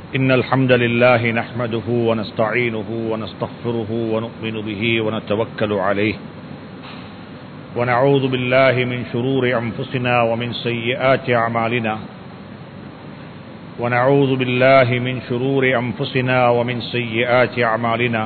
إن الحمد لله نحمده ونستعينه ونستغفره ونؤمن به ونتوكل عليه ونعوذ بالله من شرور أنفسنا ومن سيئات أعمالنا ونعوذ بالله من شرور أنفسنا ومن سيئات أعمالنا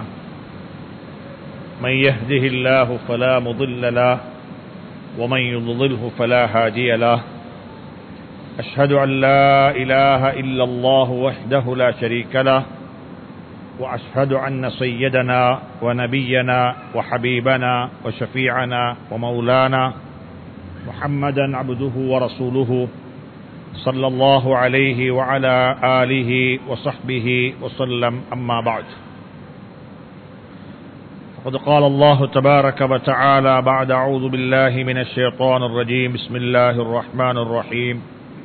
من يهده الله فلا مضل له ومن يضلله فلا هادي له أشهد أن لا إله إلا الله وحده لا شريك له وأشهد أن سيدنا ونبينا وحبيبنا وشفيعنا ومولانا محمدا عبده ورسوله صلى الله عليه وعلى آله وصحبه وسلم أما بعد فقد قال الله تبارك وتعالى بعد أعوذ بالله من الشيطان الرجيم بسم الله الرحمن الرحيم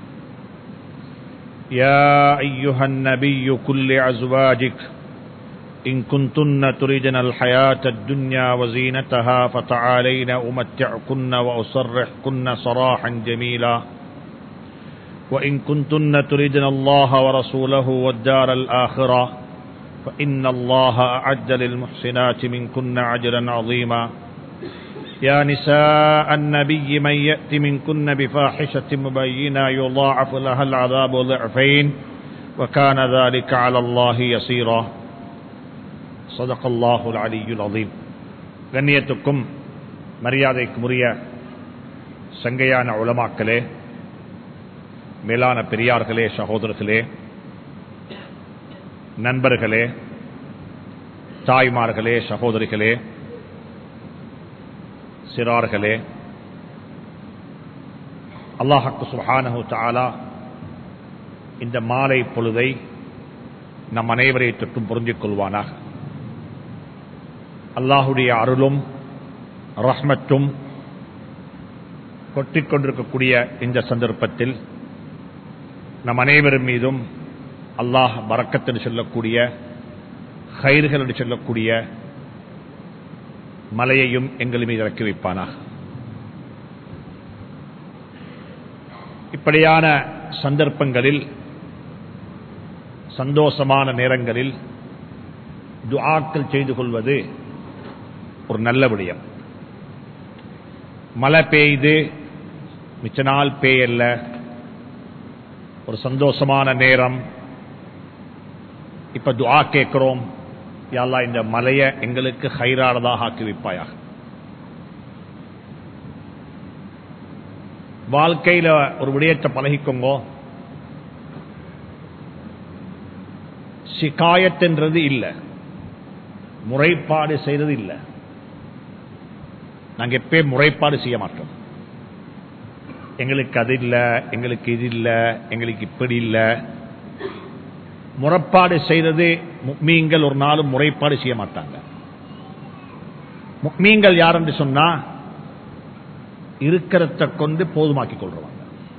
يا أيها النبي كل أزواجك إن كنتن تريدن الحياة الدنيا وزينتها فتعالين أمتعكن وأسرحكن سراحا جميلا وإن كنتن تريدن الله ورسوله والدار الآخرة فإن الله أعد للمحسنات منكن عجلا عظيما يا نساء النبي من يأت منكن بفاحشة مبينة يضاعف لها العذاب ضعفين وكان ذلك على الله يسيرا صدق الله العلي العظيم கண்ணியத்துக்கும் மரியாதைக்கும் உரிய சங்கையான உளமாக்களே மேலான பெரியார்களே சகோதரர்களே நண்பர்களே தாய்மார்களே சகோதரிகளே சிறார்களே அல்லாஹக்கு சுஹானஹு தாலா இந்த மாலை பொழுதை நம் அனைவரை தொற்றும் புரிஞ்சிக் கொள்வானாக அல்லாஹுடைய அருளும் ரஹ்மத்தும் கொட்டிக் கொண்டிருக்கக்கூடிய இந்த சந்தர்ப்பத்தில் நம் அனைவரும் மீதும் அல்லாஹ் பறக்கத்தில் சொல்லக்கூடிய கயிறுகள் என்று சொல்லக்கூடிய மலையையும் எங்கள் மீது இறக்கி வைப்பானாக இப்படியான சந்தர்ப்பங்களில் சந்தோஷமான நேரங்களில் துஆக்கள் செய்து கொள்வது ஒரு நல்ல விடயம் மழை பெய்து மிச்ச நாள் பெய்யல்ல ஒரு சந்தோஷமான நேரம் இப்ப துஆ கேட்கிறோம் யாழ்லா இந்த மலையை எங்களுக்கு ஹைரானதாக ஆக்கி வைப்பாயாக வாழ்க்கையில ஒரு விடயத்தை பழகிக்கோங்க சிகாயத்துன்றது இல்லை முறைப்பாடு செய்யறது இல்லை நாங்க எப்பே முறைப்பாடு செய்ய மாட்டோம் எங்களுக்கு அது இல்லை எங்களுக்கு இது இல்லை எங்களுக்கு இப்படி இல்லை முறைப்பாடு செய்தது முக்மீங்கள் ஒரு நாளும் முறைப்பாடு செய்ய மாட்டாங்க முக்மீங்கள் யார் என்று சொன்னா இருக்கிறத கொண்டு போதுமாக்கி கொள்றவாங்க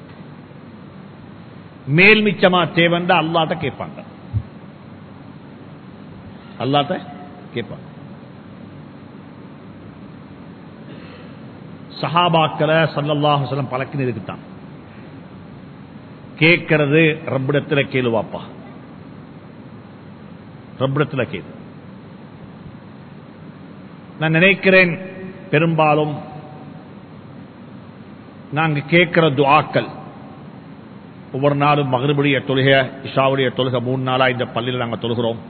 மேல் மிச்சமா தேவண்ட அல்லாட்ட கேட்பாங்க அல்லாட்ட கேட்பாங்க சஹாபாக்களை சல்லல்லாஹலம் பழக்கின இருக்குத்தான் கேட்கறது ரப்பிடத்தில் கேளுவாப்பா ரப்பிடத்தில் கேது நான் நினைக்கிறேன் பெரும்பாலும் நாங்க கேட்கிற துவாக்கள் ஒவ்வொரு நாளும் மகருபடிய தொழுக இஷாவுடைய தொழுக மூணு நாளா இந்த பள்ளியில் நாங்கள் தொழுகிறோம்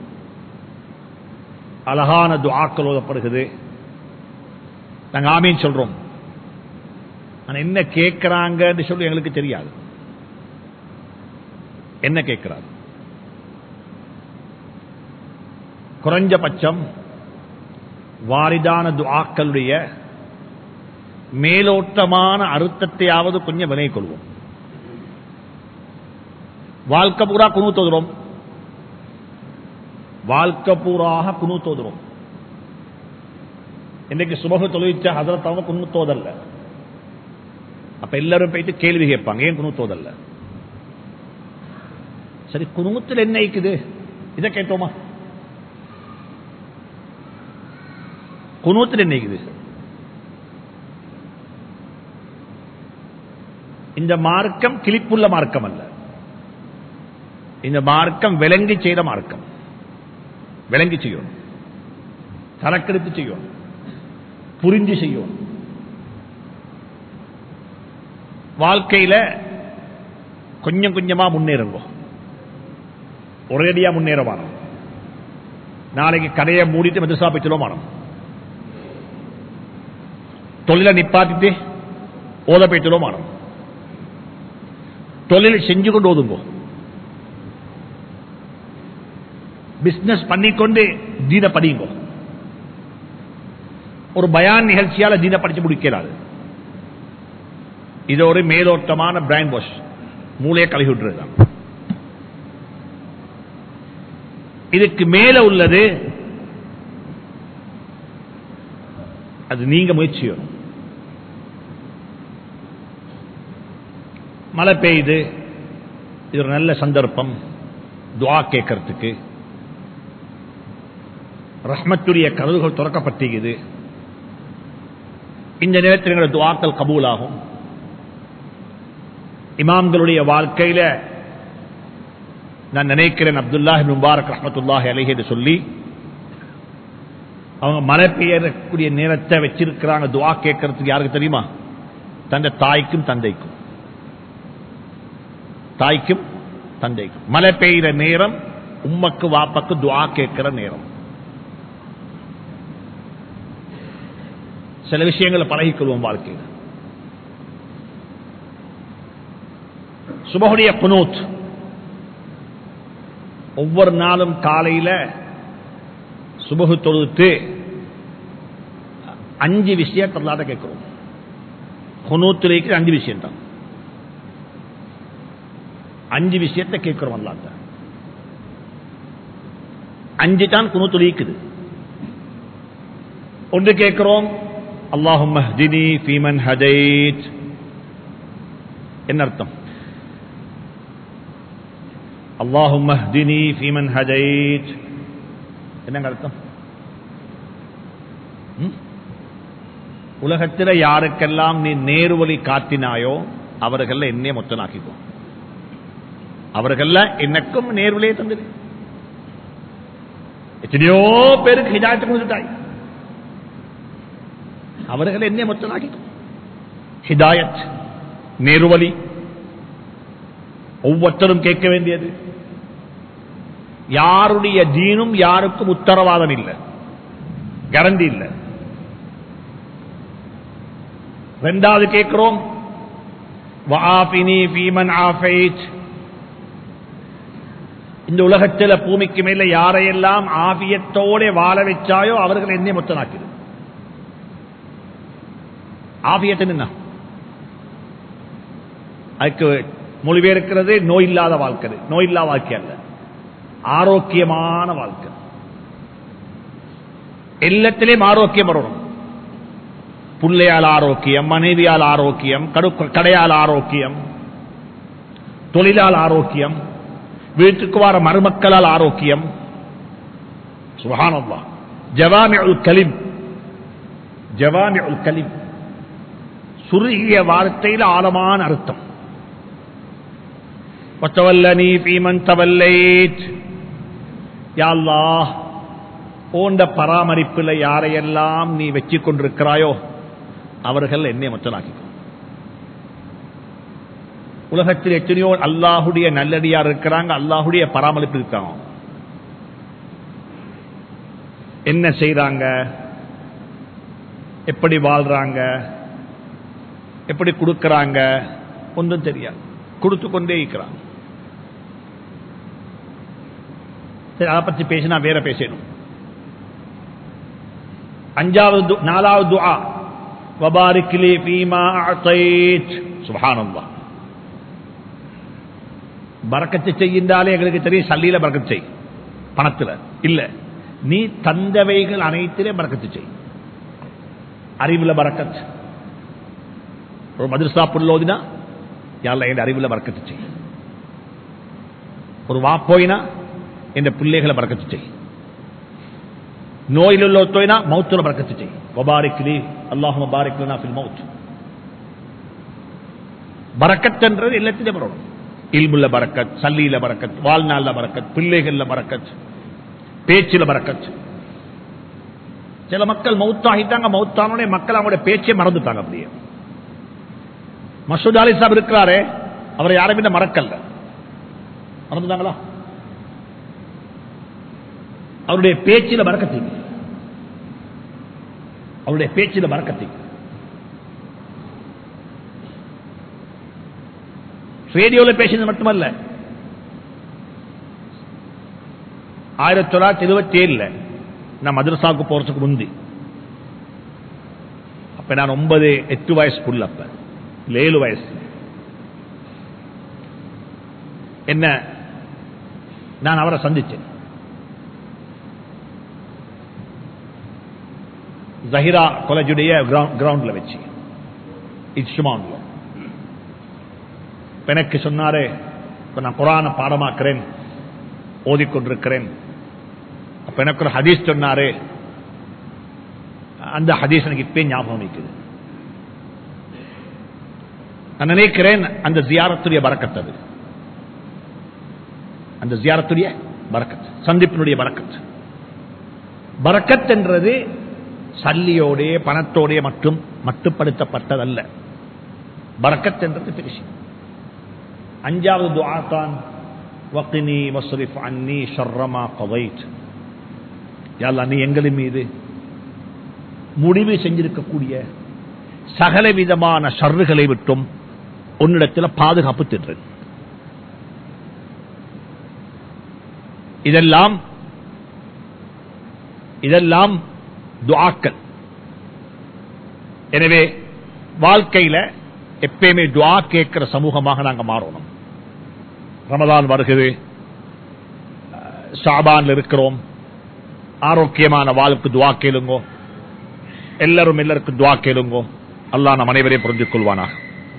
அழகான துவாக்கள் ஓதப்படுகிறது நாங்கள் ஆமீன் சொல்றோம் ஆனா என்ன கேட்கிறாங்கன்னு சொல்லி எங்களுக்கு தெரியாது என்ன கேட்கிறார் குறைஞ்சபட்சம் வாரிதான துவாக்களுடைய மேலோட்டமான அறுத்தத்தையாவது கொஞ்சம் விலை கொள்வோம் வாழ்க்கை பூரா குணு தோதுறோம் வாழ்க்கை பூராக குணு தோதுறோம் இன்னைக்கு சுபக தொழிற்ச ஹசரத்தவங்க குணு தோதல்ல அப்ப எல்லாரும் போயிட்டு கேள்வி கேட்பாங்க ஏன் குணு தோதல்ல சரி குணுத்தில் என்ன இருக்குது இதை கேட்டோமா குணூத்தில் என்ன இருக்குது இந்த மார்க்கம் கிளிப்புள்ள மார்க்கம் அல்ல இந்த மார்க்கம் விளங்கி செய்த மார்க்கம் விளங்கி செய்யணும் தரக்கெடுத்து செய்யணும் புரிஞ்சு செய்யணும் வாழ்க்கையில கொஞ்சம் கொஞ்சமா முன்னேறுங்க ஒரேடியா முன்னேற வேணும் நாளைக்கு கடையை மூடிட்டு மெதுசா போய் சொல்ல வேணும் தொழிலை நிப்பாட்டிட்டு ஓத போய் சொல்ல வேணும் தொழில் செஞ்சு கொண்டு ஓதுங்க பிசினஸ் பண்ணிக்கொண்டு தீன படிங்க ஒரு பயான் நிகழ்ச்சியால தீன படிச்சு முடிக்கிறாரு இது ஒரு மேலோட்டமான பிரைன் வாஷ் மூளையை கழுவி விட்டுறதுதான் இதுக்கு மேல உள்ளது அது நீங்க முயற்சி செய்யணும் மழை பெய்யுது இது ஒரு நல்ல சந்தர்ப்பம் துவா கேட்கறதுக்கு ரஹ்மத்துடைய கதவுகள் திறக்கப்பட்டிருக்குது இந்த நேரத்தில் எங்களோட துவாக்கள் கபூலாகும் இமாம்களுடைய வாழ்க்கையில நான் நினைக்கிறேன் அப்துல்லாஹி முபாரக் ரஹமத்துல்லாஹி அலைஹி என்று சொல்லி அவங்க மழை பெய்யக்கூடிய நேரத்தை வச்சிருக்கிறாங்க துவா கேட்கறதுக்கு யாருக்கு தெரியுமா தந்த தாய்க்கும் தந்தைக்கும் தாய்க்கும் தந்தைக்கும் மழை பெய்கிற நேரம் உம்மக்கு வாப்பக்கு துவா கேட்கிற நேரம் சில விஷயங்களை பழகிக்கொள்வோம் வாழ்க்கையில் சுபகுடைய குனூத் ஒவ்வொரு நாளும் காலையில சுபகு தொழுத்து அஞ்சு விஷயம் அல்லாத கேட்கிறோம் குனூத்துல இருக்கிற அஞ்சு விஷயம் தான் அஞ்சு விஷயத்தை கேட்கிறோம் அல்லாத அஞ்சு தான் குனூத்துல இருக்குது ஒன்று கேட்கிறோம் அல்லாஹும் மஹ்தினி ஃபீமன் ஹதைத் என்ன அர்த்தம் அல்லாஹும் மஹ்தினி ஃபீமன் ஹதைத் என்னங்க அர்த்தம் ம்? உலகத்தில் யாருக்கெல்லாம் நீ நேர்வழி காட்டினாயோ அவர்கள் என்னைய மொத்தனாக்கிக்கோ அவர்கள் எனக்கும் நேர்வழியை தந்தது எத்தனையோ பேருக்கு ஹிதாயத்தை கொடுத்துட்டாய் அவர்கள் என்னை மொத்தனாக்கிக்கும் ஹிதாயத் நேர்வழி ஒவ்வொருத்தரும் கேட்க வேண்டியது யாருடைய தீனும் யாருக்கும் உத்தரவாதம் இல்லை கேரண்டி இல்லை ரெண்டாவது கேட்கிறோம் வஆஃபினி ஃபீமன் ஆஃபைத் இந்த உலகத்தில் பூமிக்கு மேல யாரையெல்லாம் ஆபியத்தோட வாழ வச்சாயோ அவர்கள் என்னை மொத்தனாக்கிது ஆபியத்தின் என்ன அதுக்கு மொழிபெயர்க்கிறது நோய் இல்லாத வாழ்க்கை நோய் இல்லா வாழ்க்கை அல்ல ஆரோக்கியமான வாழ்க்கை எல்லாத்திலையும் ஆரோக்கியம் வரணும் புள்ளையால் ஆரோக்கியம் மனைவியால் ஆரோக்கியம் கடு- கடையால் ஆரோக்கியம் தொழிலால் ஆரோக்கியம் வீட்டுக்கு வர மருமக்களால் ஆரோக்கியம் சுகானல்லா ஜவாமி உல் கலிம் ஜவாமி உல் கலிம் சுருகிய வார்த்தையில் ஆழமான அர்த்தம் وتولني فيمن توليت يا الله போன்ற பராமரிப்பில் யாரையெல்லாம் நீ வச்சு கொண்டிருக்கிறாயோ அவர்கள் என்னை மொத்தனாக்கிக்கோ உலகத்தில் எத்தனையோ அல்லாஹுடைய நல்லடியார் இருக்கிறாங்க அல்லாஹுடைய பராமரிப்பு இருக்காங்க என்ன செய்றாங்க எப்படி வாழ்றாங்க எப்படி கொடுக்கறாங்க ஒன்றும் தெரியாது கொடுத்து கொண்டே இருக்கிறாங்க சரி அதை பத்தி பேசினா வேற பேசணும் அஞ்சாவது து- நாலாவது துஆ வபாரிக் லி ஃபீமா அதைத் சுப்ஹானல்லாஹ் பரக்கத்து செய்கின்றாலே எங்களுக்கு தெரியும் சல்லியில பரக்கத்து செய் பணத்துல இல்ல நீ தந்தவைகள் அனைத்திலே பரக்கத்து செய் அறிவுல பரக்கத் ஒரு மதுரசா புல்லோதினா யாரில் என் அறிவுல பறக்கத்து செய் ஒரு வாப்போயினா என் பிள்ளைகளை பறக்கத்து செய் நோயில் உள்ள ஒத்தோயினா மௌத்துல பறக்கத்து செய் வபாரிக்லி அல்லாஹும பாரிக்லனா ஃபில் மௌத் பரக்கத் என்றது எல்லாத்திலே வரணும் இல்முல்ல பறக்கத் சல்லியில பறக்கத் வாழ்நாள்ல பறக்கத் பிள்ளைகள்ல பறக்கத் பேச்சில பறக்கத் சில மக்கள் மௌத்தாகிட்டாங்க மௌத்தானோட மக்கள் அவங்களுடைய பேச்சே மறந்துட்டாங்க அப்படியே மசூத் அலி சாப் இருக்கிறாரே அவரை யாருமே மறக்கல்ல மறந்துட்டாங்களா அவருடைய பேச்சில பறக்கத்தீங்க அவருடைய பேச்சில பறக்கத்தீங்க ரேடியோல பேசினது மட்டுமல்ல ஆயிரத்தி தொள்ளாயிரத்தி இருபத்தி ஏழுல நான் மதரசாவுக்கு போறதுக்கு முந்தி அப்ப நான் ஒன்பது எட்டு வயசுக்குள்ள அப்ப இல்ல ஏழு வயசு என்ன நான் அவரை சந்திச்சேன் ஜஹிரா காலேஜுடைய கிரவுண்ட்ல வச்சு இஷ்மான்ல எனக்கு சொன்னாரு இப்ப நான் குரான பாடமாக்குறேன் ஓதிக்கொண்டிருக்கிறேன் அப்ப எனக்கு ஒரு ஹதீஸ் சொன்னாரு அந்த ஹதீஸ் எனக்கு இப்பே ஞாபகம் வைக்குது நான் நினைக்கிறேன் அந்த ஜியாரத்துடைய பறக்கத் அது அந்த ஜியாரத்துடைய பறக்கத் சந்திப்பினுடைய பறக்கத் பறக்கத் என்றது சல்லியோட பணத்தோடைய மட்டும் மட்டுப்படுத்தப்பட்டதல்ல பறக்கத் என்றது பெருசி அஞ்சாவது துஆ தான் வக்கினி வஸ்ரிஃப் அன்னி ஷர்ரமா கவைத் யாழ்லா நீ எங்களின் மீது முடிவு செஞ்சிருக்கக்கூடிய சகல விதமான ஷர்றுகளை விட்டும் உன்னிடத்தில் பாதுகாப்பு தின்றேன் இதெல்லாம் இதெல்லாம் துஆக்கள் எனவே வாழ்க்கையில எப்பயுமே துஆ கேட்கிற சமூகமாக நாங்க மாறணும் ரமதான் வருகிறது ஷாபான்ல இருக்கிறோம் ஆரோக்கியமான வாழ்க்கை துவா கேளுங்கோ எல்லாரும் எல்லாருக்கும் துவா கேளுங்கோ அல்லா நம் அனைவரையும் புரிந்து கொள்வானாக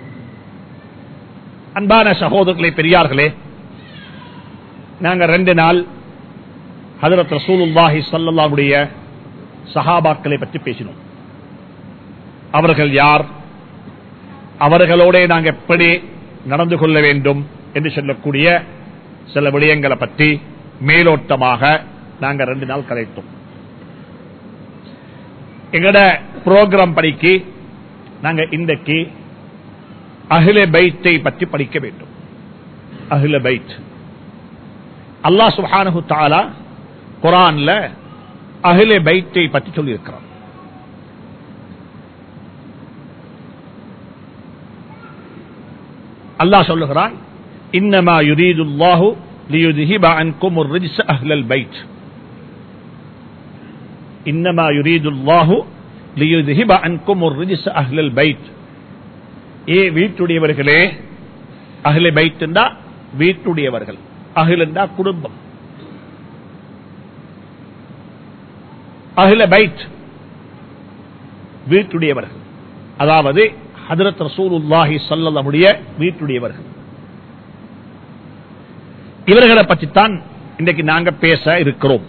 அன்பான சகோதரர்களே பெரியார்களே நாங்க ரெண்டு நாள் ஹதரத் ரசூலுல்லாஹி சல்லாவுடைய சஹாபாக்களை பற்றி பேசினோம் அவர்கள் யார் அவர்களோட நாங்கள் எப்படி நடந்து கொள்ள வேண்டும் என்று சொல்லக்கூடிய சில விடயங்களை பற்றி மேலோட்டமாக நாங்க ரெண்டு நாள் கலைத்தோம் எங்கட புரோகிராம் படிக்கு நாங்க இன்றைக்கு அகில பைத்தை பற்றி படிக்க வேண்டும் அகில பைத் அல்லா சுஹானு தாலா குரான்ல அகில பைத்தை பற்றி சொல்லியிருக்கிறான் அல்லாஹ் சொல்லுகிறான் இன்னமா யுரீதுல்லாஹு ليذهب عنكم الرجس أهل البيت إنما يريد الله ليذهب عنكم الرجس أهل البيت ஏ வீட்டுடையவர்களே அகில பைத்துண்டா வீட்டுடையவர்கள் அகிலண்டா குடும்பம் அகில பைத் வீட்டுடையவர்கள் அதாவது ஹதரத் ரசூலுல்லாஹி சல்லமுடைய வீட்டுடையவர்கள் இவர்களை பற்றித்தான் இன்றைக்கு நாங்க பேச இருக்கிறோம்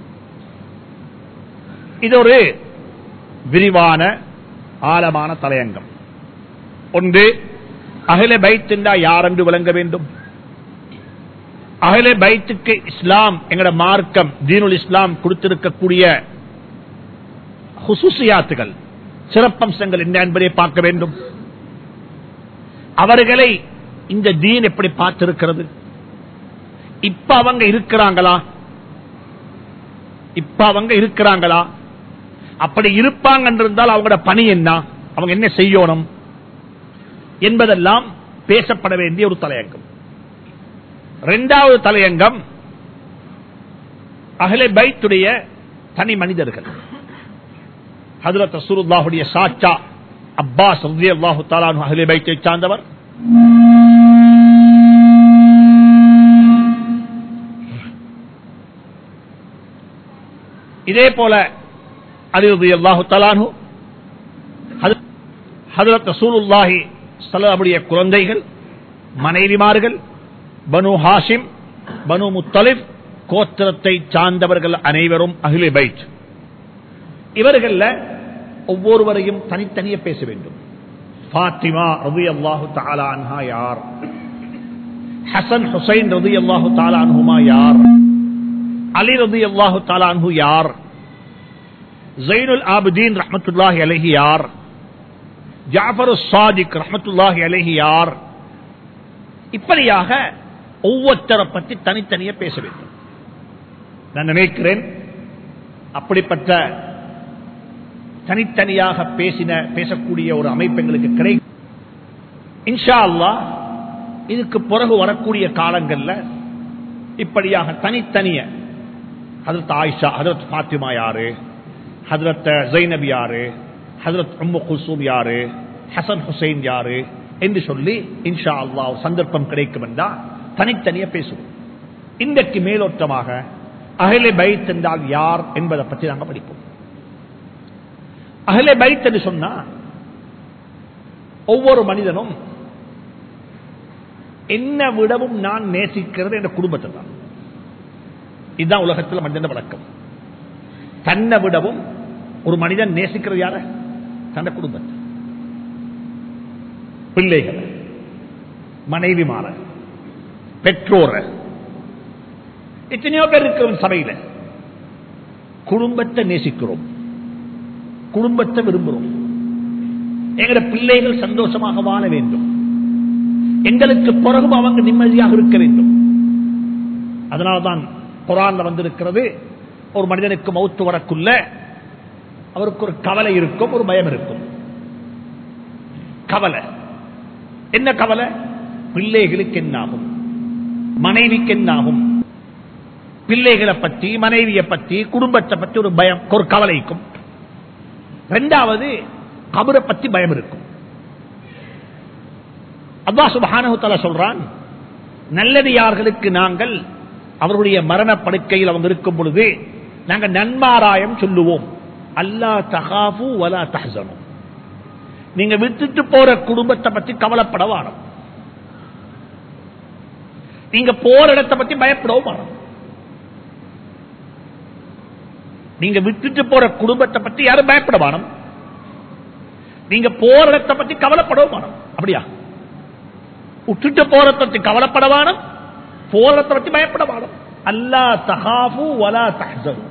இது ஒரு விரிவான ஆழமான தலையங்கம் ஒன்று அகில பைத்துண்டா யார் என்று விளங்க வேண்டும் அகில பைத்துக்கு இஸ்லாம் எங்கட மார்க்கம் தீனுல் இஸ்லாம் கொடுத்திருக்கக்கூடிய ஹுசுசியாத்துகள் சிறப்பம்சங்கள் என்ன என்பதை பார்க்க வேண்டும் அவர்களை இந்த தீன் எப்படி பார்த்திருக்கிறது இப்ப அவங்க இருக்கிறாங்களா இப்ப அவங்க இருக்கிறாங்களா அப்படி இருப்பாங்க இருந்தால் அவங்களோட பணி என்ன அவங்க என்ன செய்யணும் என்பதெல்லாம் பேசப்பட வேண்டிய ஒரு தலையங்கம் இரண்டாவது தலையங்கம் அகலை பைத்துடைய தனி மனிதர்கள் ஹதரத் ரசூலுல்லாஹுடைய சாச்சா அப்பாஸ் ரலியல்லாஹு தஆலா அன்ஹு அஹ்லே பைத்தை சார்ந்தவர் இதே போல அலி ரலியல்லாஹு தஆலா அன்ஹு ஹதரத் ரசூலுல்லாஹி ஸல்லல்லாஹுடைய குழந்தைகள் மனைவிமார்கள் பனு ஹாஷிம் பனு முத்தலிப் கோத்திரத்தை சார்ந்தவர்கள் அனைவரும் அகிலே பைட் இவர்கள ஒவ்வொருவரையும் தனித்தனியே பேச வேண்டும் பாத்திமா ரவி அல்லாஹு தாலா அன்ஹா யார் ஹசன் ஹுசைன் ரதி அல்லாஹு தாலான்ஹுமா யார் அலி ரதி அல்லாஹு தாலான்ஹு யார் ஜைனுல் ஆபுதீன் ரஹமத்துல்லாஹி அலஹி யார் ஜாஃபர் சாதிக் ரஹமத்துல்லாஹி அலஹி யார் இப்படியாக ஒவ்வொருத்தரை பற்றி தனித்தனியே பேச வேண்டும் நான் நினைக்கிறேன் அப்படிப்பட்ட தனித்தனியாக பேசின பேசக்கூடிய ஒரு அமைப்பு எங்களுக்கு கிடை இன்ஷா அல்லா இதுக்கு பிறகு வரக்கூடிய காலங்கள்ல இப்படியாக தனித்தனிய ஹதரத் ஆயிஷா ஹதரத் பாத்திமா யாரு ஹதரத் ஜைனப் யாரு ஹதரத் உம்மு குல்சூம் யாரு ஹசன் ஹுசைன் யாரு என்று சொல்லி இன்ஷா அல்லா சந்தர்ப்பம் கிடைக்கும் என்றா தனித்தனியா பேசுவோம் இன்றைக்கு மேலோட்டமாக அகலே பைத் என்றால் யார் என்பதை பற்றி நாங்கள் படிப்போம் அகலே பைத் என்று சொன்னா ஒவ்வொரு மனிதனும் என்ன விடவும் நான் நேசிக்கிறது என்ற குடும்பத்தை தான் இதுதான் உலகத்தில் மனிதன் வழக்கம் தன்னை விடவும் ஒரு மனிதன் நேசிக்கிறது யார தன்னை குடும்பத்தை பிள்ளைகளை மனைவிமார பெற்றோரை எத்தனையோ பேர் இருக்கிறோம் சபையில குடும்பத்தை நேசிக்கிறோம் குடும்பத்தை விரும்புகிறோம் எங்கட பிள்ளைகள் சந்தோஷமாக வாழ வேண்டும் எங்களுக்கு பிறகும் அவங்க நிம்மதியாக இருக்க வேண்டும் அதனால்தான் குரான்ல வந்திருக்கிறது ஒரு மனிதனுக்கு மௌத்து வரக்குள்ள அவருக்கு ஒரு கவலை இருக்கும் ஒரு பயம் இருக்கும் கவலை என்ன கவலை பிள்ளைகளுக்கு என்னாகும் மனைவிக்கு என்னாகும் பிள்ளைகளை பற்றி மனைவியை பற்றி குடும்பத்தை பற்றி ஒரு பயம் ஒரு கவலைக்கும் ரெண்டாவது கபரை பற்றி பயம் இருக்கும் அல்லா சுபானகுத்தல சொல்றான் நல்லடியார்களுக்கு நாங்கள் அவருடைய மரண படுக்கையில் அவங்க இருக்கும் பொழுது நாங்கள் நன்மாராயம் சொல்லுவோம் அல்லா தகாஃபு வலா தஹனும் நீங்க விட்டுட்டு போற குடும்பத்தை பத்தி கவலைப்பட வாரம் நீங்க போற இடத்தை பத்தி பயப்படவும் வாரம் நீங்க விட்டுட்டு போற குடும்பத்தை பத்தி யாரும் பயப்பட வாரம் நீங்க போற இடத்தை பத்தி கவலைப்படவும் வாரம் அப்படியா விட்டுட்டு போறத பத்தி கவலைப்பட வாரம் போறதை பத்தி பயப்பட வாரம் அல்லா தகாஃபு வலா தஹனும்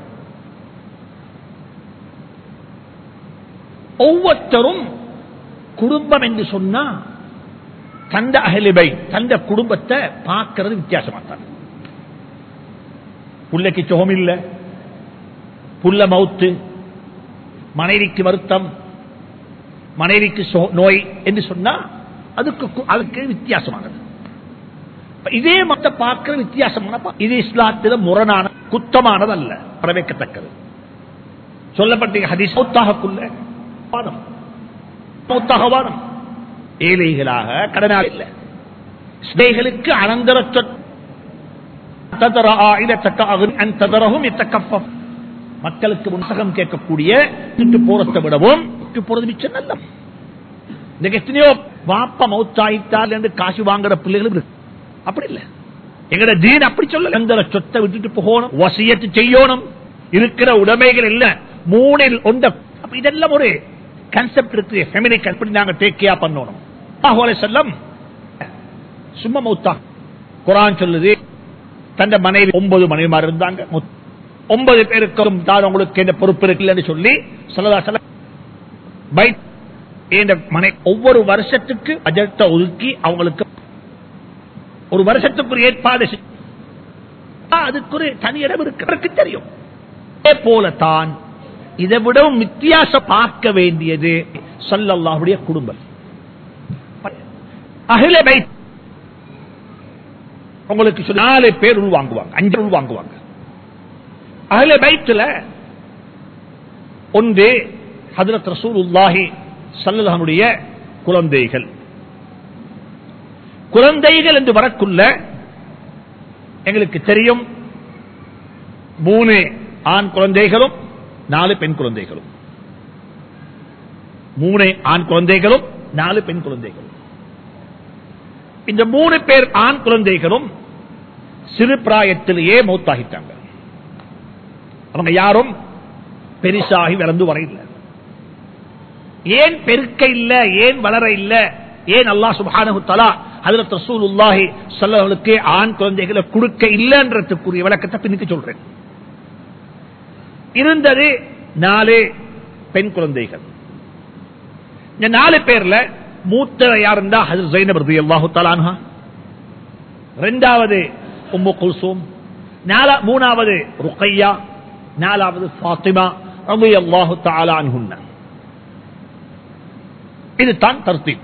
ஒவ்வொருத்தரும் குடும்பம் என்று சொன்னா தந்த அகலிபை தந்த குடும்பத்தை பார்க்கறது வித்தியாசமா தான் புள்ளைக்கு சுகம் இல்ல புள்ள மவுத்து மனைவிக்கு வருத்தம் மனைவிக்கு நோய் என்று சொன்னா அதுக்கு அதுக்கு வித்தியாசமானது இதே மத்த பார்க்கிற வித்தியாசமான இது இஸ்லாத்தில முரணான குத்தமானது அல்ல வரவேற்கத்தக்கது சொல்லப்பட்ட ஹதீஸ் மௌத்தாகக்குள்ள வாதம் மௌத்தாக வாதம் ஏழைகளாக கடனாக இல்ல ஸ்னேகளுக்கு அனந்தர மக்களுக்கு முன்சகம் கேட்கக்கூடிய விட்டு போறத்தை விடவும் விட்டு போறது மிச்சம் நல்ல இந்த எத்தனையோ வாப்ப மௌத்தாயிட்டால் என்று காசு வாங்குற பிள்ளைகளும் இருக்கு அப்படி இல்ல எங்கட தீன் அப்படி சொல்ல அந்த சொத்தை விட்டுட்டு போகணும் வசியத்து செய்யணும் இருக்கிற உடைமைகள் இல்ல மூணில் ஒன்ற இதெல்லாம் ஒரு கன்செப்ட் இருக்கு ஃபெமினிக் எப்படி நாங்க டேக்கியா பண்ணணும் செல்லம் சும்மா மௌத்தா குரான் சொல்லுது தந்த மனைவி ஒன்பது மனைவிமார் இருந்தாங்க ஒன்பது பேருக்கும் தான் உங்களுக்கு என்ன பொறுப்பு இருக்குன்னு சொல்லி சொல்லதா சொல்ல மனை ஒவ்வொரு வருஷத்துக்கு பட்ஜெட்டை ஒதுக்கி அவங்களுக்கு ஒரு வருஷத்துக்கு ஒரு ஏற்பாடு அதுக்கு ஒரு தனி இடம் இருக்கு தெரியும் அதே போலத்தான் இதை விடவும் வித்தியாசம் பார்க்க வேண்டியது சொல்லல்லாவுடைய குடும்பம் அகில பை உங்களுக்கு நாலு பேர் உள்வாங்குவாங்க அஞ்சு உள்வாங்குவாங்க அகில பைத்துல ஒன்று ஹதரத் ரசூல் உல்லாஹி சல்லதனுடைய குழந்தைகள் குழந்தைகள் என்று வரக்குள்ள எங்களுக்கு தெரியும் மூணு ஆண் குழந்தைகளும் நாலு பெண் குழந்தைகளும் மூணு ஆண் குழந்தைகளும் நாலு பெண் குழந்தைகளும் இந்த மூணு பேர் ஆண் குழந்தைகளும் சிறு பிராயத்திலேயே மௌத்தாகிட்டாங்க அவங்க யாரும் பெரிசாகி வளர்ந்து வர இல்லை ஏன் பெருக்க இல்ல ஏன் வளர இல்ல ஏன் அல்லா சுபானு தலா ஹதரத் ரசூலுல்லாஹி சொல்லவர்களுக்கு ஆண் குழந்தைகளை கொடுக்க இல்லைன்றதுக்குரிய விளக்கத்தை பின்னுக்கு சொல்றேன் இருந்தது நாலு பெண் குழந்தைகள் இந்த நாலு பேர்ல மூத்த யார் இருந்தா ஹசரத் ஜைனப் ரலியல்லாஹு தஆலா அன்ஹா ரெண்டாவது உம்மு குல்சூம் நாலா மூணாவது ருக்கையா நாலாவது ஃபாத்திமா ரலியல்லாஹு தஆலா அன்ஹுன்ன இதுதான் தர்த்தீப்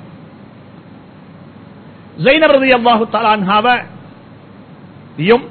ஜைனப் ரலியல்லாஹு தஆலா அன்ஹாவையும்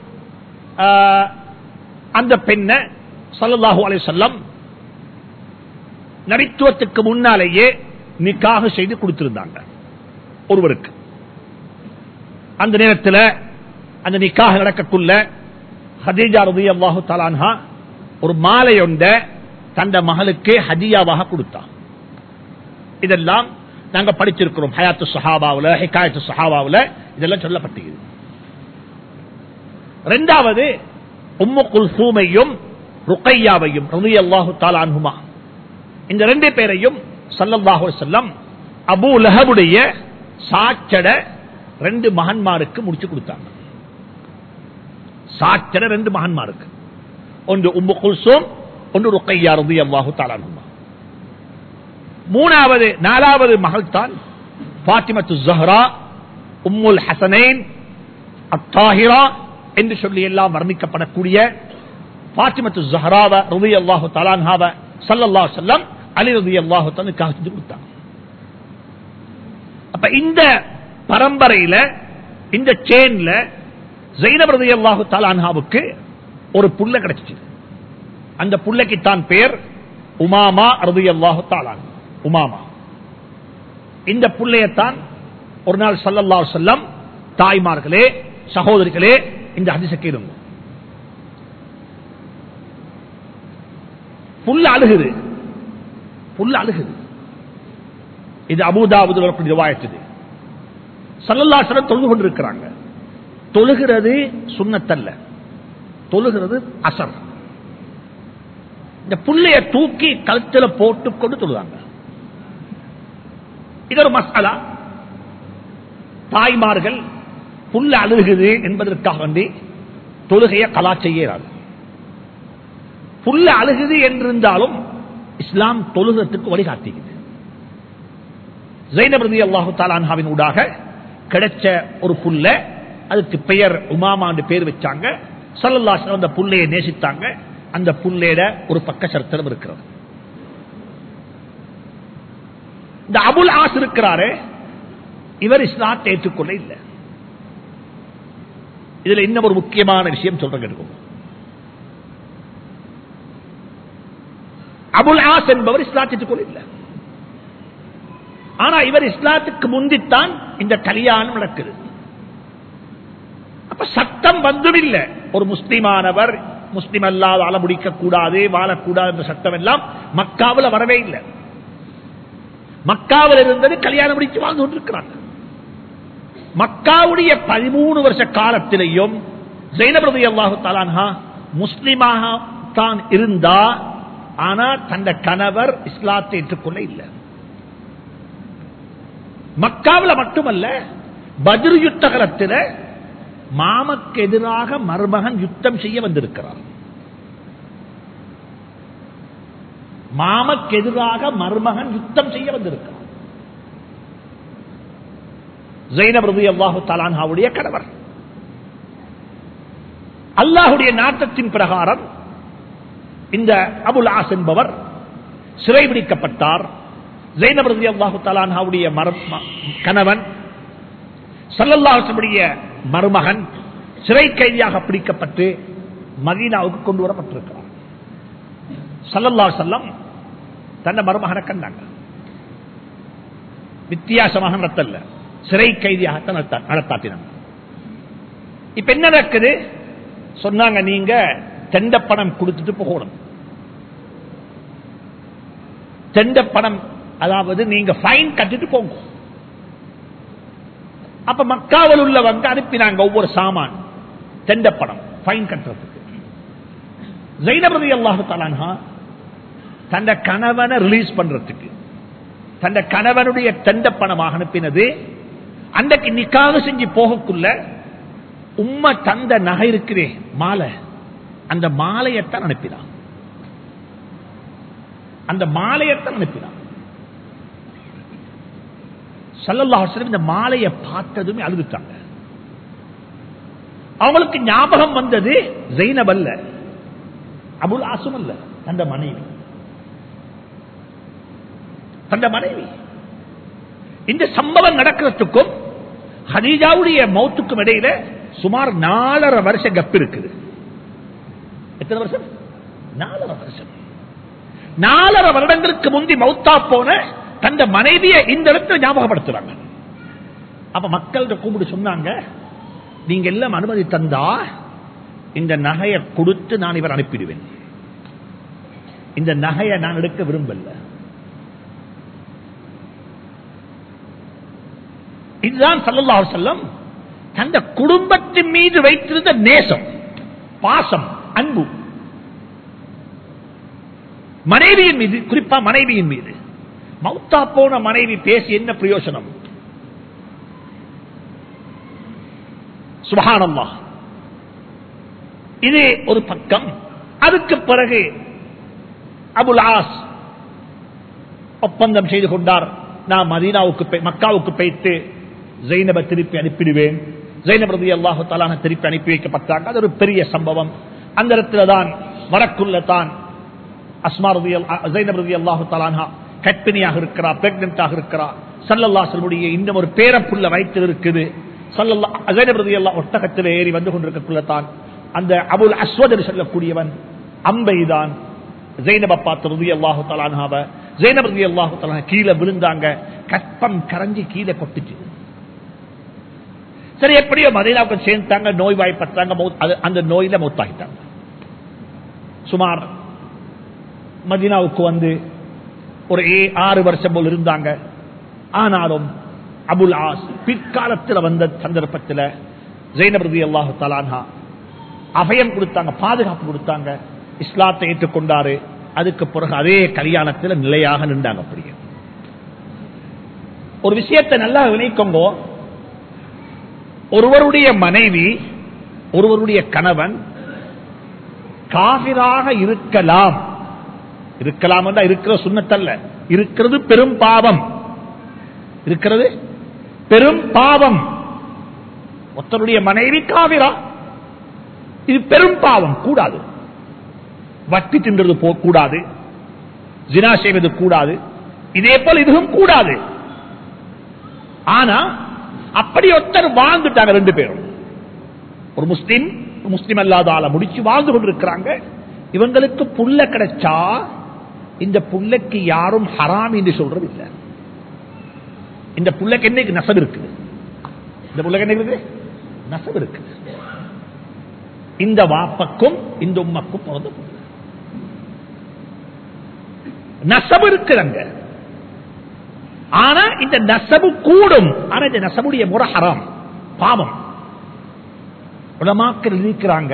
அந்த பெண்ணை ஸல்லல்லாஹு அலைஹி வஸல்லம் நபித்துவத்துக்கு முன்னாலேயே நிக்காக செய்து கொடுத்திருந்தாங்க ஒருவருக்கு அந்த நேரத்தில் அந்த நிக்காக நடக்கக்குள்ள ஹதீஜா ரதி அல்லாஹு தலான்ஹா ஒரு மாலை ஒன்ற தந்த மகளுக்கு ஹதியாவாக கொடுத்தா இதெல்லாம் நாங்க படிச்சிருக்கிறோம் ஹயாத்து சஹாபாவுல ஹிகாயத்து சஹாபாவுல இதெல்லாம் சொல்லப்பட்டிருக்கிறது ரெண்டாவது உம்மு குல்சூமையும் ருக்கையாவையும் ரதி அல்லாஹு தாலான்ஹுமா இந்த ரெண்டு பேரையும் சல்லல்லாஹு செல்லம் அபு லஹபுடைய சாச்சட ரெண்டு மகன்மாருக்கு முடிச்சு கொடுத்தாங்க சாச்சட ரெண்டு மகன்மாருக்கு ஒன்று உம்மு குல்சோம் ஒன்று ருக்கையா ரதி அல்லாஹு தாலானுமா மூணாவது நாலாவது மகள் தான் பாத்திமத்து ஜஹ்ரா உம்முல் ஹசனைன் அத்தாஹிரா என்று சொல்லி எல்லாம் வர்ணிக்கப்படக்கூடிய பாத்திமத்து ஜஹ்ராவ ரதி அல்லாஹு தாலான்ஹாவ சல்லல்லா செல்லம் அலி ரதி அல்லாஹு தனுக்காக செஞ்சு கொடுத்தாங்க அப்ப இந்த பரம்பரையில இந்த செயின்ல ஜெயினப் ரதி அல்லாஹு தாலான்ஹாவுக்கு ஒரு புள்ள கிடைச்சிச்சு அந்த புள்ளைக்கு தான் பேர் உமாமா ரதி அல்லாஹு தாலான் உமாமா இந்த புள்ளையத்தான் ஒரு நாள் சல்லல்லா செல்லம் தாய்மார்களே சகோதரிகளே இந்த ஹதிச கேளுங்க புல்ல அழுகுது புல்ல அழுகுது இது அபுதாபுது வரக்கூடிய ரிவாயத்து சல்லல்லாசனம் தொழுது கொண்டிருக்கிறாங்க தொழுகிறது சுண்ணத்தல்ல தொழுகிறது அசர் இந்த புள்ளைய தூக்கி கழுத்துல போட்டுக்கொண்டு தொழுதாங்க இது ஒரு மசாலா தாய்மார்கள் புல்ல அழுகுது என்பதற்காக வேண்டி தொழுகையை கலா செய்யறாரு புல்ல அழுகுது என்றிருந்தாலும் இஸ்லாம் தொழுகிறதுக்கு வழிகாட்டுகிறது ஜெயினபிரதி அல்லாஹு தாலான்ஹாவின் ஊடாக கிடைச்ச ஒரு புல்ல அதுக்கு பெயர் உமாமா என்று பேர் வச்சாங்க சல்லல்லாசன் அந்த புள்ளையை நேசித்தாங்க அந்த புல்லையிட ஒரு பக்க சரித்திரம் இருக்கிறது இந்த அபுல் ஆஸ் இருக்கிறாரு இவர் இஸ்லாத்தை ஏற்றுக்கொள்ள இல்லை இதுல இன்னும் ஒரு முக்கியமான விஷயம் சொல்ற கேட்கும் அபுல் ஆஸ் என்பவர் இஸ்லாத்திற்கு கொள்ள இல்லை ஆனா இவர் இஸ்லாத்துக்கு முந்தித்தான் இந்த கல்யாணம் நடக்குது அப்ப சட்டம் வந்தும் இல்லை ஒரு முஸ்லிமானவர் முஸ்லிம் அல்லாத ஆள முடிக்க கூடாது வாழக்கூடாது என்ற சட்டம் எல்லாம் மக்காவில் வரவே இல்லை மக்காவில் இருந்தது கல்யாணம் முடிச்சு வாழ்ந்து கொண்டிருக்கிறாங்க மக்காவுடைய பதிமூணு வருஷ காலத்திலேயும் ஜெயினபிரதி அல்லாஹு தாலான்ஹா முஸ்லிமாக தான் இருந்தா ஆனா தந்த கணவர் இஸ்லாத்தை ஏற்றுக்கொள்ள இல்லை மக்காவில் மட்டுமல்ல பதிரு யுத்த காலத்தில் மாமக்கு எதிராக மருமகன் யுத்தம் செய்ய வந்திருக்கிறார் மாமக்கு எதிராக மருமகன் யுத்தம் செய்ய வந்திருக்கிறார் ஜெயினபிரதி அல்லாஹு தாலான்ஹாவுடைய கணவர் அல்லாஹுடைய நாட்டத்தின் பிரகாரம் இந்த அபுல் ஆஸ் என்பவர் சிறைபிடிக்கப்பட்டார் ஜெயினபிரதி அல்லாஹு தாலான்ஹாவுடைய கணவன் சல்லல்லாஹுடைய மருமகன் சிறை கைதியாக பிடிக்கப்பட்டு மதீனாவுக்கு கொண்டு வரப்பட்டிருக்கிறார் சல்லல்லா செல்லம் தன்னை மருமகனை கண்டாங்க வித்தியாசமாக நடத்தல சிறை கைதியாக நடத்தாட்டினாங்க இப்ப என்ன நடக்குது சொன்னாங்க நீங்க தெண்ட பணம் கொடுத்துட்டு போகணும் தெண்ட பணம் அதாவது நீங்க ஃபைன் கட்டிட்டு போங்க அப்ப மக்காவில் உள்ளவங்க அனுப்பினாங்க ஒவ்வொரு சாமான் தெண்ட பணம் ஃபைன் கட்டுறதுக்கு ஜெயினபதி அல்லாஹு தாலான்ஹா தந்த கணவனை ரிலீஸ் பண்றதுக்கு தந்த கணவனுடைய தெண்ட பணமாக அனுப்பினது அன்றைக்கு நிக்காக செஞ்சு போகக்குள்ள உம்மை தந்த நகை இருக்குதே மாலை அந்த மாலையத்தான் அனுப்பினான் அந்த மாலையத்தான் அனுப்பினான் சல்லல்லாஹு இந்த மாலையை பார்த்ததுமே அழுதுட்டாங்க அவங்களுக்கு ஞாபகம் வந்தது ஜெயினப் அல்ல அபுல் ஆசும் அல்ல தந்த மனைவி தந்த மனைவி இந்த சம்பவம் நடக்கிறதுக்கும் ஹதீஜாவுடைய மௌத்துக்கும் இடையில சுமார் நாலரை வருஷம் கப்பு இருக்குது எத்தனை வருஷம் நாலரை வருஷம் நாலரை வருடங்களுக்கு முந்தி மௌத்தா போன தந்த மனைவியை இந்த இடத்துல ஞாபகப்படுத்துறாங்க அப்ப மக்கள்கிட்ட கூப்பிட்டு சொன்னாங்க நீங்க எல்லாம் அனுமதி தந்தா இந்த நகையை கொடுத்து நான் இவர் அனுப்பிடுவேன் இந்த நகையை நான் எடுக்க விரும்பல இதுதான் சல்லல்லா செல்லம் தந்த குடும்பத்தின் மீது வைத்திருந்த நேசம் பாசம் அன்பு மனைவியின் மீது குறிப்பா மனைவியின் மீது மௌத்தா போன மனைவி பேசி என்ன பிரயோஜனம் சுபஹானல்லா இது ஒரு பக்கம் அதுக்கு பிறகு அபுல் ஆஸ் ஒப்பந்தம் செய்து கொண்டார் நான் மதீனாவுக்கு போய்- மக்காவுக்கு போய்த்து ஜெயினப திருப்பி அனுப்பிடுவேன் ஜெயினப் ரதி அல்லாஹு தலான திருப்பி அனுப்பி வைக்கப்பட்டாங்க அது ஒரு பெரிய சம்பவம் அந்த இடத்துல தான் வரக்குள்ள தான் அஸ்மா ரதி ஜெயினப் ரதி அல்லாஹு தலானா கற்பிணியாக இருக்கிறா பிரெக்னண்டாக இருக்கிறா சல்லல்லா செல்லுடைய இன்னும் ஒரு பேரப்புள்ள வயிற்றில் இருக்குது சல்லல்லா ஜெயினப் ரதி அல்லா ஒட்டகத்தில் ஏறி வந்து கொண்டிருக்கக்குள்ள தான் அந்த அபுல் அஸ்வத் என்று சொல்லக்கூடியவன் அம்பைதான் ஜெயினப பார்த்து ரதி அல்லாஹு தலானாவ ஜெயினப் ரதி அல்லாஹு தலான கீழே விழுந்தாங்க கற்பம் கரைஞ்சி கீழே கொட்டுச்சு சரி எப்படியோ மதீனாவுக்கு சேர்ந்தாங்க நோய் வாய்ப்பட்டாங்க மௌத்- அது- அந்த நோயில மௌத்தாகிட்டாங்க சுமார் மதீனாவுக்கு வந்து ஒரு ஏ- ஆறு வருஷம் போல் இருந்தாங்க ஆனாலும் அபுல் ஆஸ் பிற்காலத்தில் வந்த சந்தர்ப்பத்தில் ஜெயினபிரதி அல்லாஹு தலான்ஹா அபயம் கொடுத்தாங்க பாதுகாப்பு கொடுத்தாங்க இஸ்லாத்தை ஏற்றுக்கொண்டாரு அதுக்கு பிறகு அதே கல்யாணத்தில் நிலையாக நின்றாங்க அப்படியே ஒரு விஷயத்தை நல்லா வினைக்கோங்க ஒருவருடைய மனைவி ஒருவருடைய கணவன் காபிராக இருக்கலாம் இருக்கலாம் என்றா இருக்கிற சுண்ணத்தல்ல இருக்கிறது பெரும் பாவம் இருக்கிறது பெரும் பாவம் ஒருத்தருடைய மனைவி காவிரா இது பெரும் பாவம் கூடாது வட்டி தின்றது போ- கூடாது ஜினா செய்வது கூடாது இதே போல் இதுவும் கூடாது ஆனா அப்படி ஒருத்தர் வாழ்ந்துட்டாங்க ரெண்டு பேரும் ஒரு முஸ்லிம் ஒரு முஸ்லிம் அல்லாத ஆளை முடிச்சு வாழ்ந்து கொண்டிருக்கிறாங்க இவங்களுக்கு புல்ல கிடைச்சா இந்த புல்லைக்கு யாரும் ஹராம் என்று சொல்றது இல்லை இந்த புல்லைக்கு என்னைக்கு நசம் இருக்குது இந்த புல்லைக்கு என்ன இருக்குது நசம் இருக்குது இந்த வாப்பக்கும் இந்த உம்மக்கும் பிறந்த புள்ள நசபு இருக்குதுங்க ஆனா இந்த நசபு கூடும் ஆனா இந்த நசபுடைய முறை ஹராம் பாவம் உலமாக்கள் இருக்கிறாங்க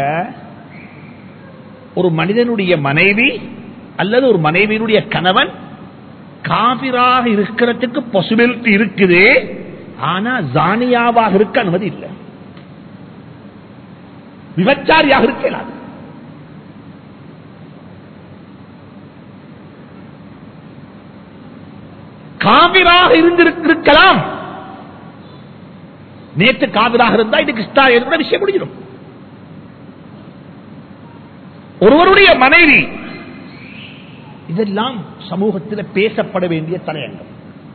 ஒரு மனிதனுடைய மனைவி அல்லது ஒரு மனைவியினுடைய கணவன் காபிராக இருக்கிறதுக்கு பாசிபிலிட்டி இருக்குது ஆனா ஜானியாவாக இருக்க அனுமதி இல்லை விபச்சாரியாக இருக்கலாம் காவிராக இருந்திருக்கலாம் நேற்று காவிராக இருந்தா இது கிருஷ்ணா கூட விஷயம் முடிஞ்சிடும் ஒருவருடைய மனைவி இதெல்லாம் சமூகத்தில் பேசப்பட வேண்டிய தலையங்கம்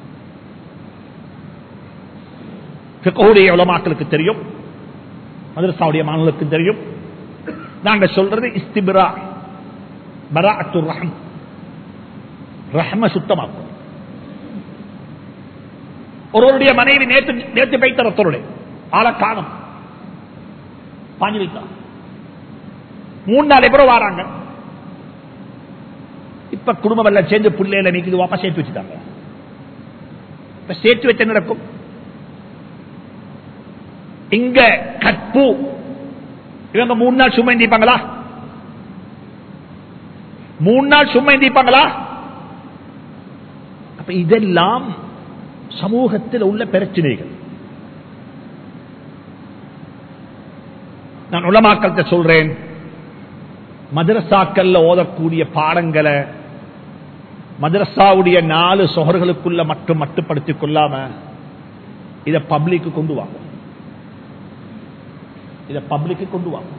பிகோடைய உலமாக்களுக்கு தெரியும் மதரசாவுடைய மாணவர்களுக்கு தெரியும் நாங்க சொல்றது இஸ்திபிரா பராஅத்து ரஹம் ரஹம சுத்தமாக்கும் ஒருவருடைய மனைவி நேற்று நேற்று பைத்த ரத்தருடைய ஆளை காணும் பாஞ்சு வைத்தான் மூணு நாள் எப்போ வராங்க இப்ப குடும்பம் எல்லாம் சேர்ந்து பிள்ளையில நீக்கி வாப்பா சேர்த்து வச்சுட்டாங்க இப்ப சேர்த்து வச்ச நடக்கும் இங்க கற்பு இவங்க மூணு நாள் சும்மா எந்திப்பாங்களா மூணு நாள் சும்மா எந்திப்பாங்களா அப்ப இதெல்லாம் சமூகத்தில் உள்ள பிரச்சனைகள் நான் உலமாக்கள்கிட்ட சொல்றேன் மதரசாக்கள்ல ஓதக்கூடிய பாடங்களை மதரசாவுடைய நாலு சொகர்களுக்குள்ள மட்டும் மட்டுப்படுத்திக் கொள்ளாம இத பப்ளிக்கு கொண்டு வாங்க இத பப்ளிக்கு கொண்டு வாங்க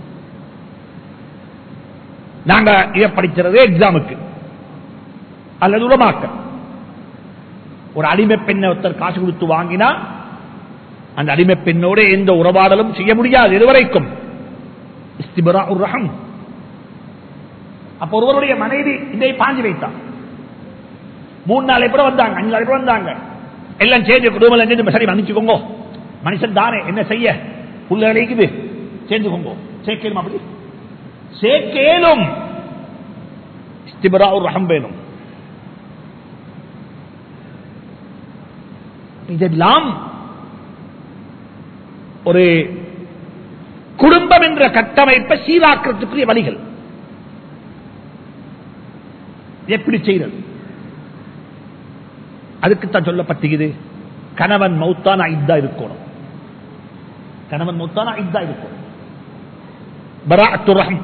நாங்க இதை படிக்கிறது எக்ஸாமுக்கு அல்லது உலமாக்க ஒரு அடிமை பெண்ணை ஒருத்தர் காசு கொடுத்து வாங்கினா அந்த அடிமை பெண்ணோட எந்த உறவாடலும் செய்ய முடியாது இதுவரைக்கும் இஸ்திபரா ஒரு ரகம் அப்ப ஒருவருடைய மனைவி இதை பாஞ்சு வைத்தான் மூணு நாள் கூட வந்தாங்க அஞ்சு நாள் கூட வந்தாங்க எல்லாம் சேர்ந்து குடும்பம் சேர்ந்து சரி மன்னிச்சுக்கோங்க மனுஷன் தானே என்ன செய்ய புள்ள அழைக்குது சேர்ந்துக்கோங்க சேர்க்கணும் அப்படி சேர்க்கேனும் இஸ்திபரா ஒரு ரகம் வேணும் இதெல்லாம் ஒரு குடும்பம் என்ற கட்டமைப்பை சீராக்கிறதுக்குரிய வழிகள் எப்படி செய்வது அதுக்குத்தான் சொல்லப்பட்டுகிறது கணவன் மௌத்தான ஐத்தா இருக்கணும் கணவன் மௌத்தான ஐத்தா இருக்கணும் பராஅத்து ரஹம்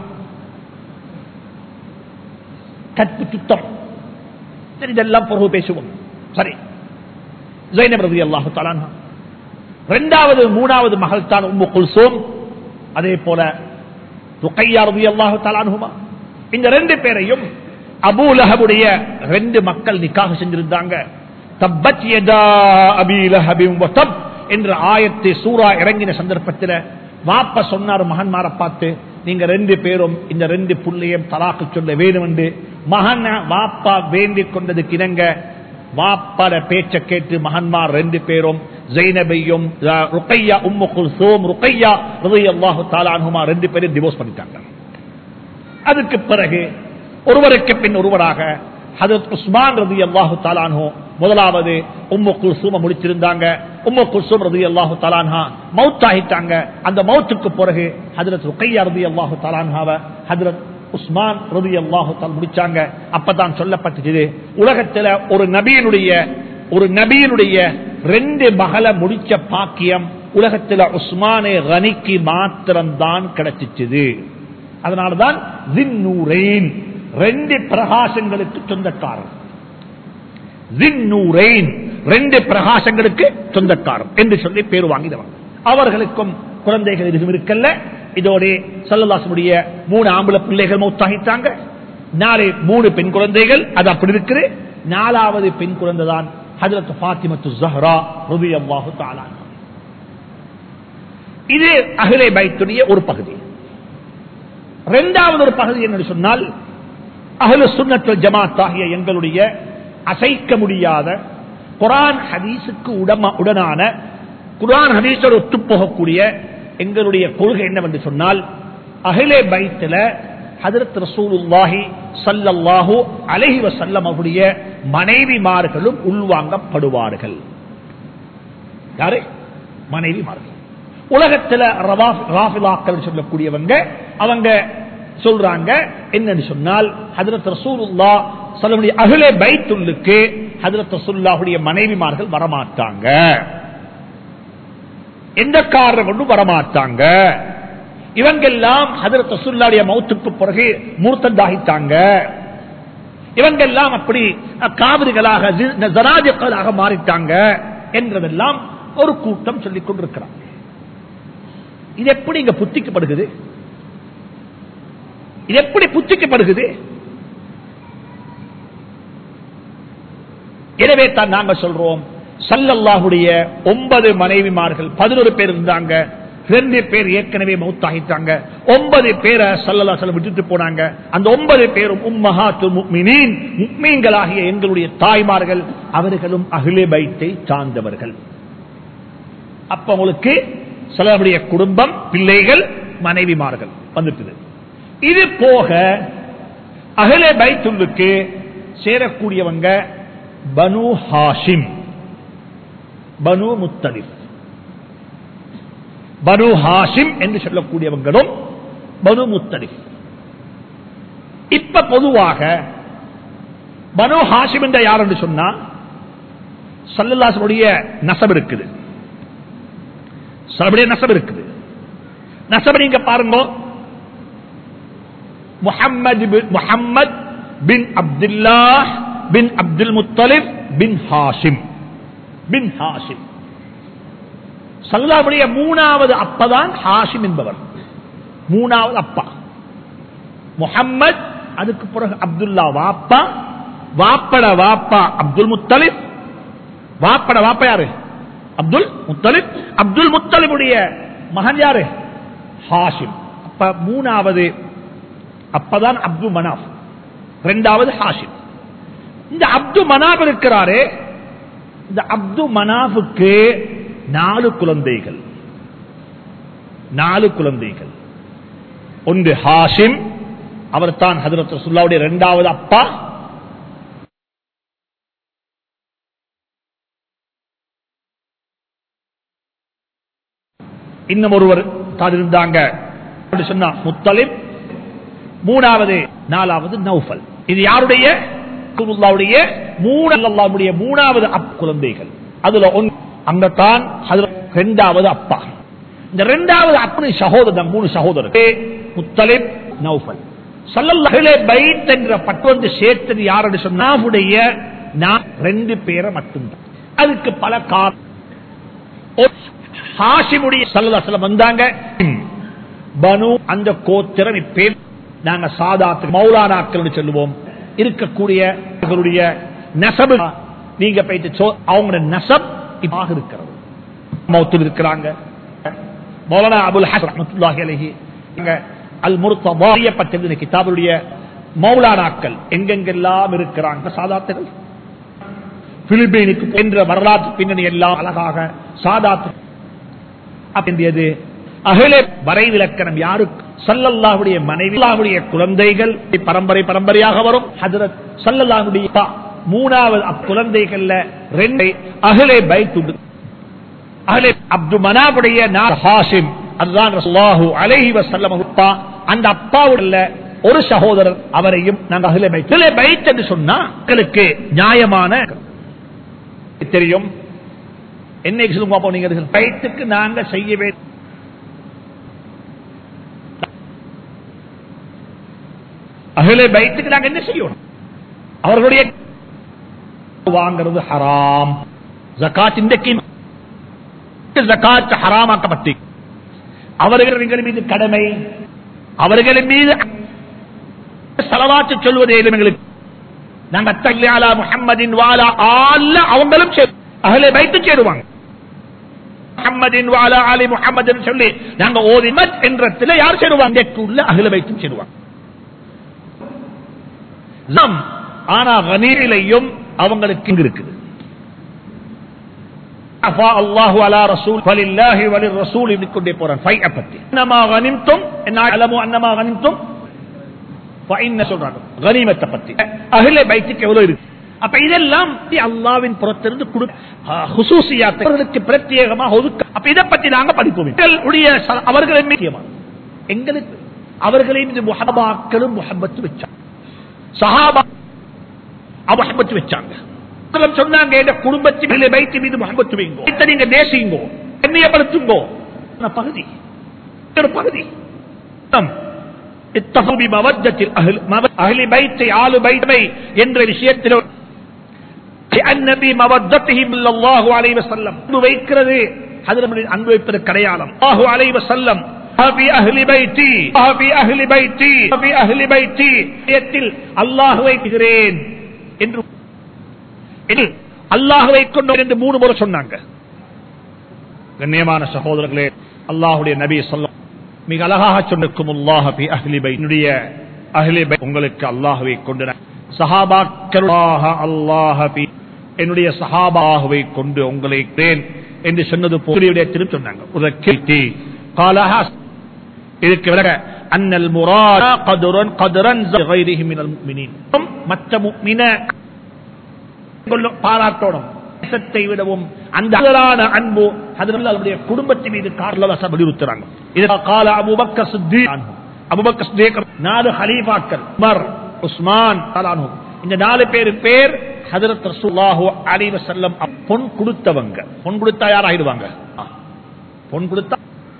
கற்பு சுத்தம் சரி இதெல்லாம் பொறுப்பு பேசுவோம் சரி ஜைனப் ரவி அல்லாஹு தலான்ஹா இரண்டாவது மூணாவது மகள் தான் உம்மு குல்சோம் அதே போல ருக்கையா ரவி அல்லாஹு தலான்ஹுமா இந்த ரெண்டு பேரையும் அபூலஹபுடைய ரெண்டு மக்கள் நிக்காக செஞ்சிருந்தாங்க தப்பத் யதா அபீ லஹபின் வ தப் என்ற ஆயத்தை சூரா இறங்கின சந்தர்ப்பத்தில் வாப்ப சொன்னார் மகன்மாரை பார்த்து நீங்க ரெண்டு பேரும் இந்த ரெண்டு புள்ளையும் தலாக்கு சொல்ல வேணும் என்று மகன் வாப்பா வேண்டிக் கொண்டதுக்கு இணங்க வாப்பாட பேச்ச கேட்டு மகன்மார் ரெண்டு பேரும் ஜெய்னபையும் ருக்கையா உம்மு குல்சோம் ருக்கையா ரலியல்லாஹு தஆலா அன்ஹுமா ரெண்டு பேரும் டிவோர்ஸ் பண்ணிட்டாங்க அதுக்கு பிறகு ஒருவருக்கு பின் ஒருவராக ஹதரத் உஸ்மான் ரதி அல்லாஹு தாலான்ஹோ முதலாவது உம்மு குல்சூம முடிச்சிருந்தாங்க உம்மு குல்சூம் ரதி அல்லாஹு தாலான்ஹா மவுத் ஆகிட்டாங்க அந்த மவுத்துக்கு பிறகு ஹதரத் ருக்கையா ரதி அல்லாஹு தாலான்ஹாவ ஹதரத் உஸ்மான் ரதி அல்லாஹு தால் முடிச்சாங்க அப்பதான் சொல்லப்பட்டது உலகத்துல ஒரு நபியினுடைய ஒரு நபியினுடைய ரெண்டு மகளை முடிச்ச பாக்கியம் உலகத்துல உஸ்மானே கனிக்கு மாத்திரம்தான் கிடைச்சிச்சுது அதனாலதான் ஜின்னூரைன் ரெண்டு பிரகாசங்களுக்கு சொந்தக்காரர் ஜின்னூரைன் ரெண்டு பிரகாசங்களுக்கு சொந்தக்காரர் என்று சொல்லி பேர் வாங்கினவர் அவர்களுக்கும் குழந்தைகள் எதுவும் இருக்கல்ல இதோட சல்லல்லாசனுடைய மூணு ஆம்பளை பிள்ளைகள் மௌத்தாகிட்டாங்க நாளை மூணு பெண் குழந்தைகள் அது அப்படி இருக்குது நாலாவது பெண் குழந்தை தான் ஹஜரத் ஃபாத்திமத்து ஜஹ்ரா ரபி அல்லாஹு தாலா இது அகிலே பைத்துடைய ஒரு பகுதி இரண்டாவது ஒரு பகுதி என்று சொன்னால் அகல சுண்ணத்துல் ஜமாத் ஆகிய எங்களுடைய அசைக்க முடியாத குரான் ஹதீஸுக்கு உடம உடனான குரான் ஹதீஸோடு ஒத்து போகக்கூடிய எங்களுடைய கொள்கை என்னவென்று சொன்னால் அகிலே பைத்துல ஹதரத் ரசூலுல்லாஹி சல்லல்லாஹு அலைஹி வஸல்லம் அவருடைய மனைவிமார்களும் உள்வாங்கப்படுவார்கள் யாரு மனைவிமார்கள் உலகத்துல ராஃபிலாக்கள் சொல்லக்கூடியவங்க அவங்க சொல்றாங்க என்னன்னு சொன்னால் ஹதரத் ரசூலுல்லா சொல்லக்கூடிய அகிலே பைத்துள்ளுக்கு ஹதரத் ரசூல்லாவுடைய மனைவிமார்கள் வரமாட்டாங்க எந்த காரணம் கொண்டும் வரமாட்டாங்க இவங்கெல்லாம் ஹதரத் ரசூல்லாவுடைய மௌத்துக்கு பிறகு மூர்த்தந்தாகித்தாங்க இவங்கெல்லாம் அப்படி காவிரிகளாக ஜனாஜக்களாக மாறிட்டாங்க என்றதெல்லாம் ஒரு கூட்டம் சொல்லிக் கொண்டிருக்கிறாங்க இது எப்படி இங்க புத்திக்கப்படுகிறது இது எப்படி புத்திக்கப்படுகிறது எனவே தான் நாங்க சொல்றோம் சல்லல்லாஹுடைய ஒன்பது மனைவிமார்கள் பதினோரு பேர் இருந்தாங்க ரெண்டு பேர் ஏற்கனவே மௌத்தாகிட்டாங்க ஒன்பது பேரை சல்லல்லா சொல்ல விட்டுட்டு போனாங்க அந்த ஒன்பது பேரும் உம்மஹாத்து முக்மினீன் முக்மீன்களாகிய எங்களுடைய தாய்மார்கள் அவர்களும் அகிலே பைத்தை சார்ந்தவர்கள் அப்ப உங்களுக்கு சிலருடைய குடும்பம் பிள்ளைகள் மனைவிமார்கள் வந்துட்டு இது போக அகலே பைத்துள்ளுக்கு சேரக்கூடியவங்க பனு ஹாஷிம் பனு முத்தலிப் பனு ஹாஷிம் என்று சொல்லக்கூடியவங்களும் பனு முத்தலிப் இப்ப பொதுவாக பனு ஹாஷிம் என்ற யார் என்று சொன்னா சல்லல்லாசனுடைய நசம் இருக்குது சலபுடைய நசம் இருக்குது நசப நீங்க பாருங்க முஹம்மது பின் முஹம்மத் பின் அப்துல்லா பின் அப்துல் முத்தலிப் பின் ஹாஷிம் பின் ஹாஷிம் சல்லாவுடைய மூணாவது அப்பதான் ஹாஷிம் என்பவர் மூணாவது அப்பா முஹம்மத் அதுக்கு பிறகு அப்துல்லா வாப்பா வாப்பட வாப்பா அப்துல் முத்தலிப் வாப்பட வாப்பா யாரு அப்துல் முத்தலிப் அப்துல் முத்தலிபுடைய மகன் யாரு ஹாஷிம் அப்ப மூணாவது அப்பதான் அப்து மனாப் ரெண்டாவது ஹாஷிம் இந்த அப்து மனாப் இருக்கிறாரே இந்த அப்து மனாஃபுக்கு நாலு குழந்தைகள் நாலு குழந்தைகள் ஒன்று ஹாஷிம் அவர் தான் ஹதரத் ரசுல்லாவுடைய இரண்டாவது அப்பா இன்னும் ஒருவர் தான் இருந்தாங்க அப்படி சொன்னா முத்தலிப் மூணாவது நாலாவது நௌஃபல் இது யாருடைய ரசூலுல்லாவுடைய மூணு அல்லாஹ்வுடைய மூணாவது அப் குழந்தைகள் அதுல ஒன்று அங்க தான் அதுல ரெண்டாவது அப்பா இந்த ரெண்டாவது அப்பனு சகோதரன் மூணு சகோதரர் முத்தலிப் நௌஃபல் சல்லல்லாஹுலே பைத் என்ற பட்டு வந்து சேர்த்தது யாருன்னு சொன்னாவுடைய நான் ரெண்டு பேரை மட்டும்தான் அதுக்கு பல காரணம் ஹாஷிமுடைய சல்லல்லாஹு வந்தாங்க பனு அந்த கோத்திரம் இப்பே நாங்க சாதாத்து மௌலானாக்கள் சொல்லுவோம் இருக்கக்கூடிய இவர்களுடைய நெசபு நீங்க போயிட்டு சொ- அவங்களோட நெசப் இப்பாக இருக்கிறது மௌத்தில் இருக்கிறாங்க மௌலானா அபுல் ஹசன் ரஹ்மத்துல்லாஹி அலைஹி இங்க அல் முர்த்தபாரிய பற்றிருந்த கிதாபுடைய மௌலானாக்கள் எங்கெங்கெல்லாம் இருக்கிறாங்க சாதாத்துகள் பிலிப்பீனுக்கு என்ற வரலாற்று பின்னணி எல்லாம் அழகாக சாதாத்து அப்படின்றது அகில வரை விளக்கணம் யாருக்கு சல்லல்லாஹுடைய மனைவி அல்லாஹ்வுடைய குழந்தைகள் பரம்பரை பரம்பரையாக வரும் ஹஜரத் சல்லல்லாஹுடைய அப்பா, மூணாவது அக்குழந்தைகள்ல ரெண்டை அகிலே பைத்துண்டு அகிலே அப்து மனாவுடைய நார் ஹாஷிம் அதுதான் ரசூலுல்லாஹு அலைஹி வஸல்லம் அப்பா அந்த அப்பாவுடைய ஒரு சகோதரர் அவரையும் நாங்கள் அகிலே பைத் அகிலே பைத் என்று சொன்னா மக்களுக்கு நியாயமான தெரியும் என்னைக்கு சொல்லுங்க அப்போ நீங்க பைத்துக்கு நாங்க செய்ய வேண்டும் அகிலே பைத்துக்கு நாங்க என்ன செய்யணும் அவர்களுடைய வாங்கிறது ஹராம் ஜகாத் இன்றைக்கு ஜகாத் ஹராமாக்கப்பட்டு அவர்கள் மீது கடமை அவர்களின் மீது செலவாச்சு சொல்வதே எங்களுக்கு நாங்க தல்லியாலா முஹம்மதின் வாலா ஆல்ல அவங்களும் சேரு அகலே வைத்து சேருவாங்க முஹம்மதின் வாலா ஆலி முஹம்மதின் சொல்லி நாங்க ஓதிமத் என்றத்துல யார் சேருவாங்க உள்ள அகல வைத்தும் சேருவாங்க நம் ஆனா கனீரிலையும் அவங்களுக்கு இங்க இருக்குது அஃபா அல்லாஹு அலா ரசூல் ஃபலில்லாஹி வலிர் ரசூல் இப்படி கொண்டே போறான் ஃபைஅ பத்தி அன்னமா கனிம்தும் என்ன அலமு அன்னமா கனிம்தும் ஃபைன்ன சொல்றாங்க கனிமத்தை பத்தி அஹ்லே பைத்துக்கு எவ்வளவு இருக்கு அப்ப இதெல்லாம் அல்லாவின் புறத்திலிருந்து கொடு ஹுசூசியாத்தை அவர்களுக்கு பிரத்யேகமாக ஒதுக்க அப்ப இதை பத்தி நாங்க படிப்போம் எங்களுடைய ச- அவர்களின் மீது முக்கியமா. எங்களுக்கு அவர்களின் மீது முஹபாக்களும் முஹப்பத்து வச்சாங்க சஹாபா முஹப்பத்து வச்சாங்க மக்களும் சொன்னாங்க இந்த குடும்பத்தின் மேலே வைத்து மீது முகமத்து வைங்கோ இதை நீங்க நேசிங்கோ கண்ணியப்படுத்துங்கோ ஆனா பகுதி ஒரு பகுதி அர்த்தம். اتفقوا بمودة الأهل أهل بيت آل بيت என்ற விஷயத்தில் لأن بمودتهم صلى الله عليه وسلم அன்பு வைக்கிறது அதில் அன்பு வைப்பது கிடையாளம் الله عليه وسلم في أهل بيتي في أهل بيتي في أهل بيتي விஷயத்தில் அல்லாஹுவை வைக்கிறேன் என்று இது அல்லாஹுவை கொண்டு என்று மூணு முறை சொன்னாங்க கண்ணியமான சகோதரர்களே அல்லாஹுடைய நபி சொல்ல மிக அழகாக சொன்னிருக்கும் அல்லாஹ் பி அஹ்லி பைத். என்னுடைய அஹ்லி பைத் உங்களுக்கு அல்லாஹுவை கொண்டு நான் சஹாபாக்களாக அல்லாஹ பி என்னுடைய சஹாபாகவை கொண்டு உங்களை தேன் என்று சொன்னது போலியுடைய திரும்ப சொன்னாங்க உதக்கி காலஹா இதுக்கு விலக அன்னல் முராத் கதுரன் கதுரன் கைரிஹி மினல் முஃமினீன் மற்ற முஃமின கொள்ளும் பாராட்டோடும் தேசத்தை விடவும் அந்த அழகான அன்பு அதில் அவருடைய குடும்பத்தின் மீது காரணம் வலியுறுத்துறாங்க இது கால அபுபக்க சித்தி அபுபக்க சித்திக் நாலு ஹலீஃபாக்கள் உமர் உஸ்மான் தலானு இந்த நாலு பேர் பேர் ஹதரத் ரசூலுல்லாஹு அலைஹி வஸல்லம் பொன் கொடுத்தவங்க பொன் கொடுத்தா யார் ஆயிடுவாங்க பொன் கொடுத்தா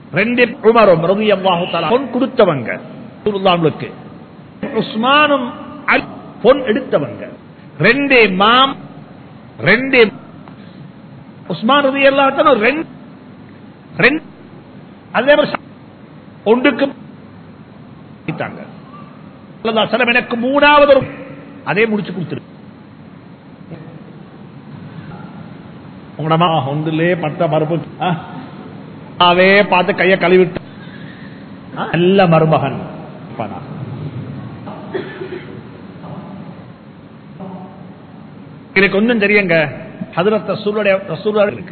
ரெண்டு உமரும் ரலியல்லாஹு தஆலா பொன் கொடுத்தவங்க ரசூலுல்லாஹ்வுக்கு உஸ்மானும் அலி பொன் எடுத்தவங்க ரெண்டு மாம் ரெண்டு உஸ்மான் ரலியல்லாஹு தஆலா ரெண்டு ரெண்டு அதே மாதிரி ச- ஒன்றுக்கு ட்டாங்க. ஸல்லல்லாஹு அலைஹி வஸல்லம் எனக்கு மூணாவது ஒரு அதே முடிச்சு கொடுத்துரு உங்களமா ஒன்றிலே பட்ட மறுப்பு ஆ? அவே பார்த்து கைய கழுவிட்டு ஆ, நல்ல மருமகன் பணா. எனக்கு ஒன்றும் தெரியுங்க ஹதரத் ரசூலுடைய ரசூலுடைய இருக்கு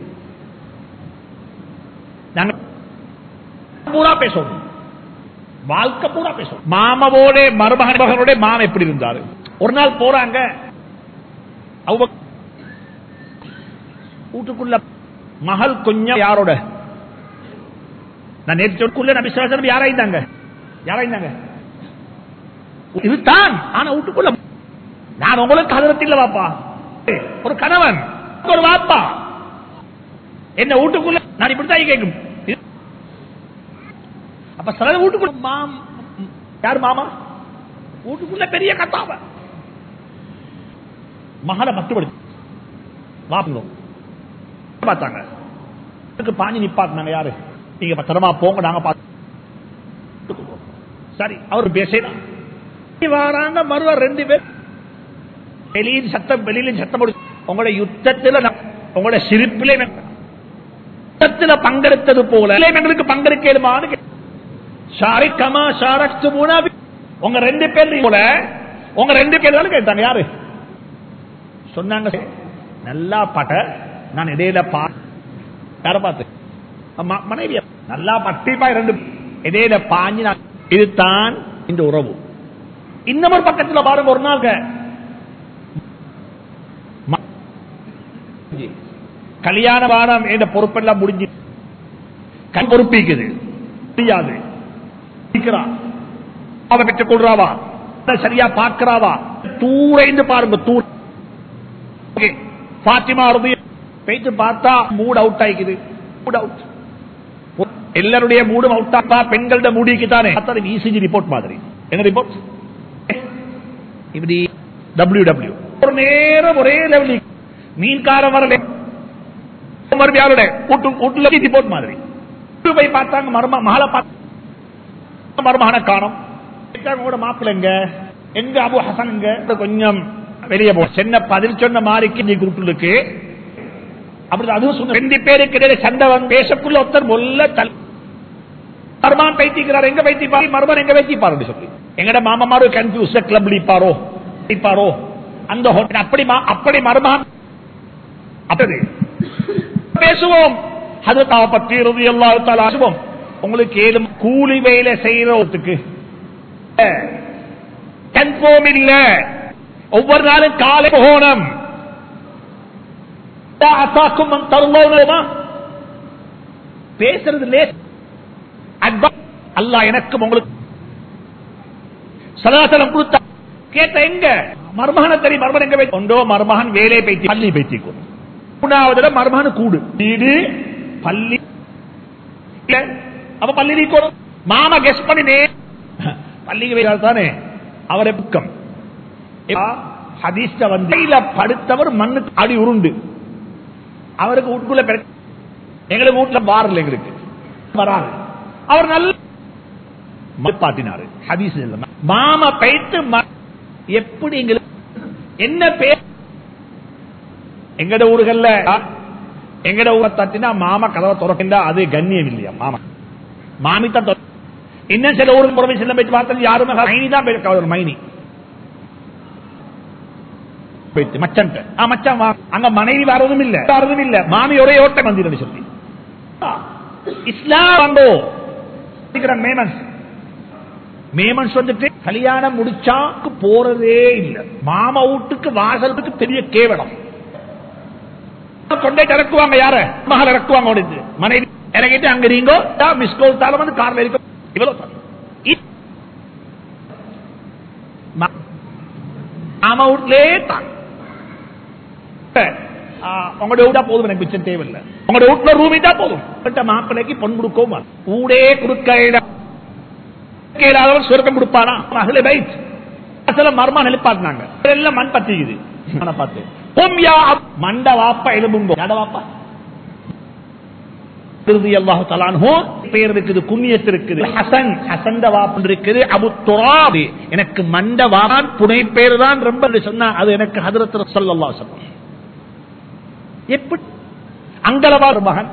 நாங்க பூரா பேசணும் வாழ்க்கை பூரா பேசணும் மாமாவோட மருமகன் மகனோட மாமன் எப்படி இருந்தாரு ஒரு நாள் போறாங்க அவங்க வீட்டுக்குள்ள மகள் கொஞ்சம் யாரோட நான் நேற்று சொற்குள்ள நபி ஸல்லல்லாஹு யாராயிருந்தாங்க யாராயிருந்தாங்க இதுதான் ஆனா வீட்டுக்குள்ள நான் உங்களுக்கு ஹதரத்தில் வாப்பா ஒரு கணவன் ஒரு வாப்பா என்ன வீட்டுக்குள்ள நான் இப்படித்தான் கேட்கும் இது- அப்ப சில வீட்டுக்குள்ள மாம் யார் மாமா வீட்டுக்குள்ள பெரிய கத்தாவ மகளை மட்டுப்படுத்தி வாப்பணும் பார்த்தாங்க இதுக்கு பாஞ்சி நிப்பாட்டினாங்க யாரு நீங்க பத்திரமா போங்க நாங்க பார்த்து சரி அவர் பேசலாம் வாராங்க மறுவ ரெண்டு பேர் வெளியின் சத்தம் வெளியிலும் சத்தம் போடு உங்களோட யுத்தத்துல நான்- உங்களோட சிரிப்பிலே நான் யுத்தத்துல பங்கெடுத்தது போல எங்களுக்கு பங்கெடுக்கலுமான்னு கே- ஷாரிக்கமா ஷாரக்து மூணாவி உங்க ரெண்டு பேர் போல உங்க ரெண்டு பேர் தானே கேட்டாங்க யாரு சொன்னாங்க நல்லா பட்ட நான் இடையில பா யார பார்த்து அம்மா, மனைவி நல்லா பட்டிப்பா ரெண்டு இடையில பாஞ்சு நான் இதுதான் இந்த உறவு இன்னொரு பக்கத்துல பாருங்க ஒரு நாள் ம- கல்யாண வாரம் என்ற பொறுப்பெல்லாம் முடிஞ்சு கண் பொறுப்பிக்குது முடியாது இருக்கிறா. அவ பெற்றுக் கொள்றாவா அதை சரியா பார்க்கிறாவா தூரைந்து பாருங்க தூர் ஓகே பாத்திமா அறுதி போயிட்டு பார்த்தா மூட் அவுட் ஆயிக்குது மூட் அவுட் எல்லாருடைய மூடும் அவுட் ஆப்பா பெண்களோட மூடிக்கு தானே இசிஜி ரிப்போர்ட் மாதிரி என்ன ரிப்போர்ட் இப்படி டபிள்யூ டபிள்யூ ஒரு நேரம் ஒரே லெவலி மீன்காரம் வரல மறுபடியும் யாரோட கூட்டு கூட்டுல ரிப்போர்ட் மாதிரி கூட்டு போய் பார்த்தாங்க மரும மகளை பார்த்து மருமகனை காணும் உங்களோட மாப்பிள்ள எங்க எங்க அபு ஹசன் எங்க கொஞ்சம் வெளியே போ சென்ன பதில் சொன்ன மாதிரிக்கு நீ குரூப்பிலுக்கு அப்படி அதுவும் சொன்ன ரெண்டு பேருக்கு இடையில சண்டை வந்து பேசக்குள்ள ஒருத்தர் மொல்ல தல் மருமான் பைத்திக்கிறார் எங்க பைத்திப்பாரு மருமன் எங்க பைத்திப்பாரு சொல்லி எங்கட மாமாமாரு கன்ஃபியூஸ் கிளப் அடிப்பாரோ அடிப்பாரோ அந்த ஹோட்டல் அப்படி மா- அப்படி மருமான் அப்படி பேசுவோம் அது தாவ பற்றி இறுதி எல்லாத்தால் ஆசுவோம் உங்களுக்கு ஏதும் கூலி வேலை செய்யறதுக்கு கன்ஃபார்ம் இல்ல ஒவ்வொரு நாளும் காலை போகணும் அத்தாக்கும் தருவோமா பேசுறது லேஸ் அட்வான்ஸ் அல்லாஹ் எனக்கும் உங்களுக்கு சதாசலம் கொடுத்த கேட்ட எங்க மருமகன தெரியும் மருமகன் எங்க போய் கொண்டோ மருமகன் வேலை பைத்தி பள்ளி பைத்திக்கும் மூணாவதுல மருமகன் கூடு வீடு பள்ளி இல்ல, அப்ப பள்ளி நீக்கணும் மாமா கெஸ் பண்ணி நே பள்ளிக்கு போய் தானே அவரை புக்கம் ஹதீஸ்ல வந்து கையில படுத்தவர் மண்ணுக்கு அடி உருண்டு அவருக்கு வீட்டுக்குள்ள பிற- எங்களுக்கு வீட்டுல பாரல எங்களுக்கு வராது அவர் நல்ல பாட்டினாரு ஹதீஸ் இல்ல. மாமா பைத்து ம- எப்படி எங்களுக்கு என்ன பேர் எங்கட ஊர்கள்ல எங்கட ஊரை தட்டினா மாமா கதவை திறக்கின்றா அது கண்ணியம் இல்லையா மாமா மாமி தான் திற- இன்னும் சில ஊருக்கு புறமே செல்ல போய் பார்த்தா யாருமே மைனி தான் போய் கதவு மைனி போயிட்டு மச்சன் ஆ மச்சான் வா அங்க மனைவி வரதும் இல்ல வரதும் இல்ல மாமி ஒரே ஓட்டம் வந்து சொல்லி ஆ, இஸ்லாம் வந்தோ இருக்கிறான் மேமன்ஸ் மேமன்ஸ் வந்துட்டு கல்யாணம் முடிச்சாக்கு போறதே இல்ல மாமா வீட்டுக்கு வாசலுக்கு பெரிய கேவலம் கொண்டே இறக்குவாங்க யார மகள் இறக்குவாங்க உனக்கு மனைவி இறங்கிட்டு அங்க நீங்கோ மிஸ் கோல் தாளம் வந்து கார்ல இருக்க இவ்வளவு தான். இ- மா- மாமா வீட்லே தான் ஆ, உங்களோட வீடா போதும் எனக்கு மிச்சம் தேவையில்லை உங்களோட வீட்டுல ரூம் தான் போதும் கிட்ட மாப்பிள்ளைக்கு பொன் கொடுக்கவும் ஊடே கொடுக்க இடம் கொடுக்க இல்லாதவன் சொர்க்கம் கொடுப்பானா மகளே பைத் அசல மர்மா நெளிப்பாட்டினாங்க எல்லாம் மண் பத்திக்குது அவனை பார்த்து பொம் யா அப்- மண்ட வாப்பா எலும்புங்கோ யாட வாப்பா திருதி அல்லாஹு தலான்ஹோ பெயர் இருக்குது குன்னியத் இருக்குது ஹசன் ஹசந்த வாப்பன் இருக்குது அபு துராப் எனக்கு மண்ட வாப்பான் புனை பேர் தான் ரொம்ப சொன்னா அது எனக்கு ஹதரத் சொல்லல்லா சொல்லும் எப்படி அங்கலவா ஒரு மகன்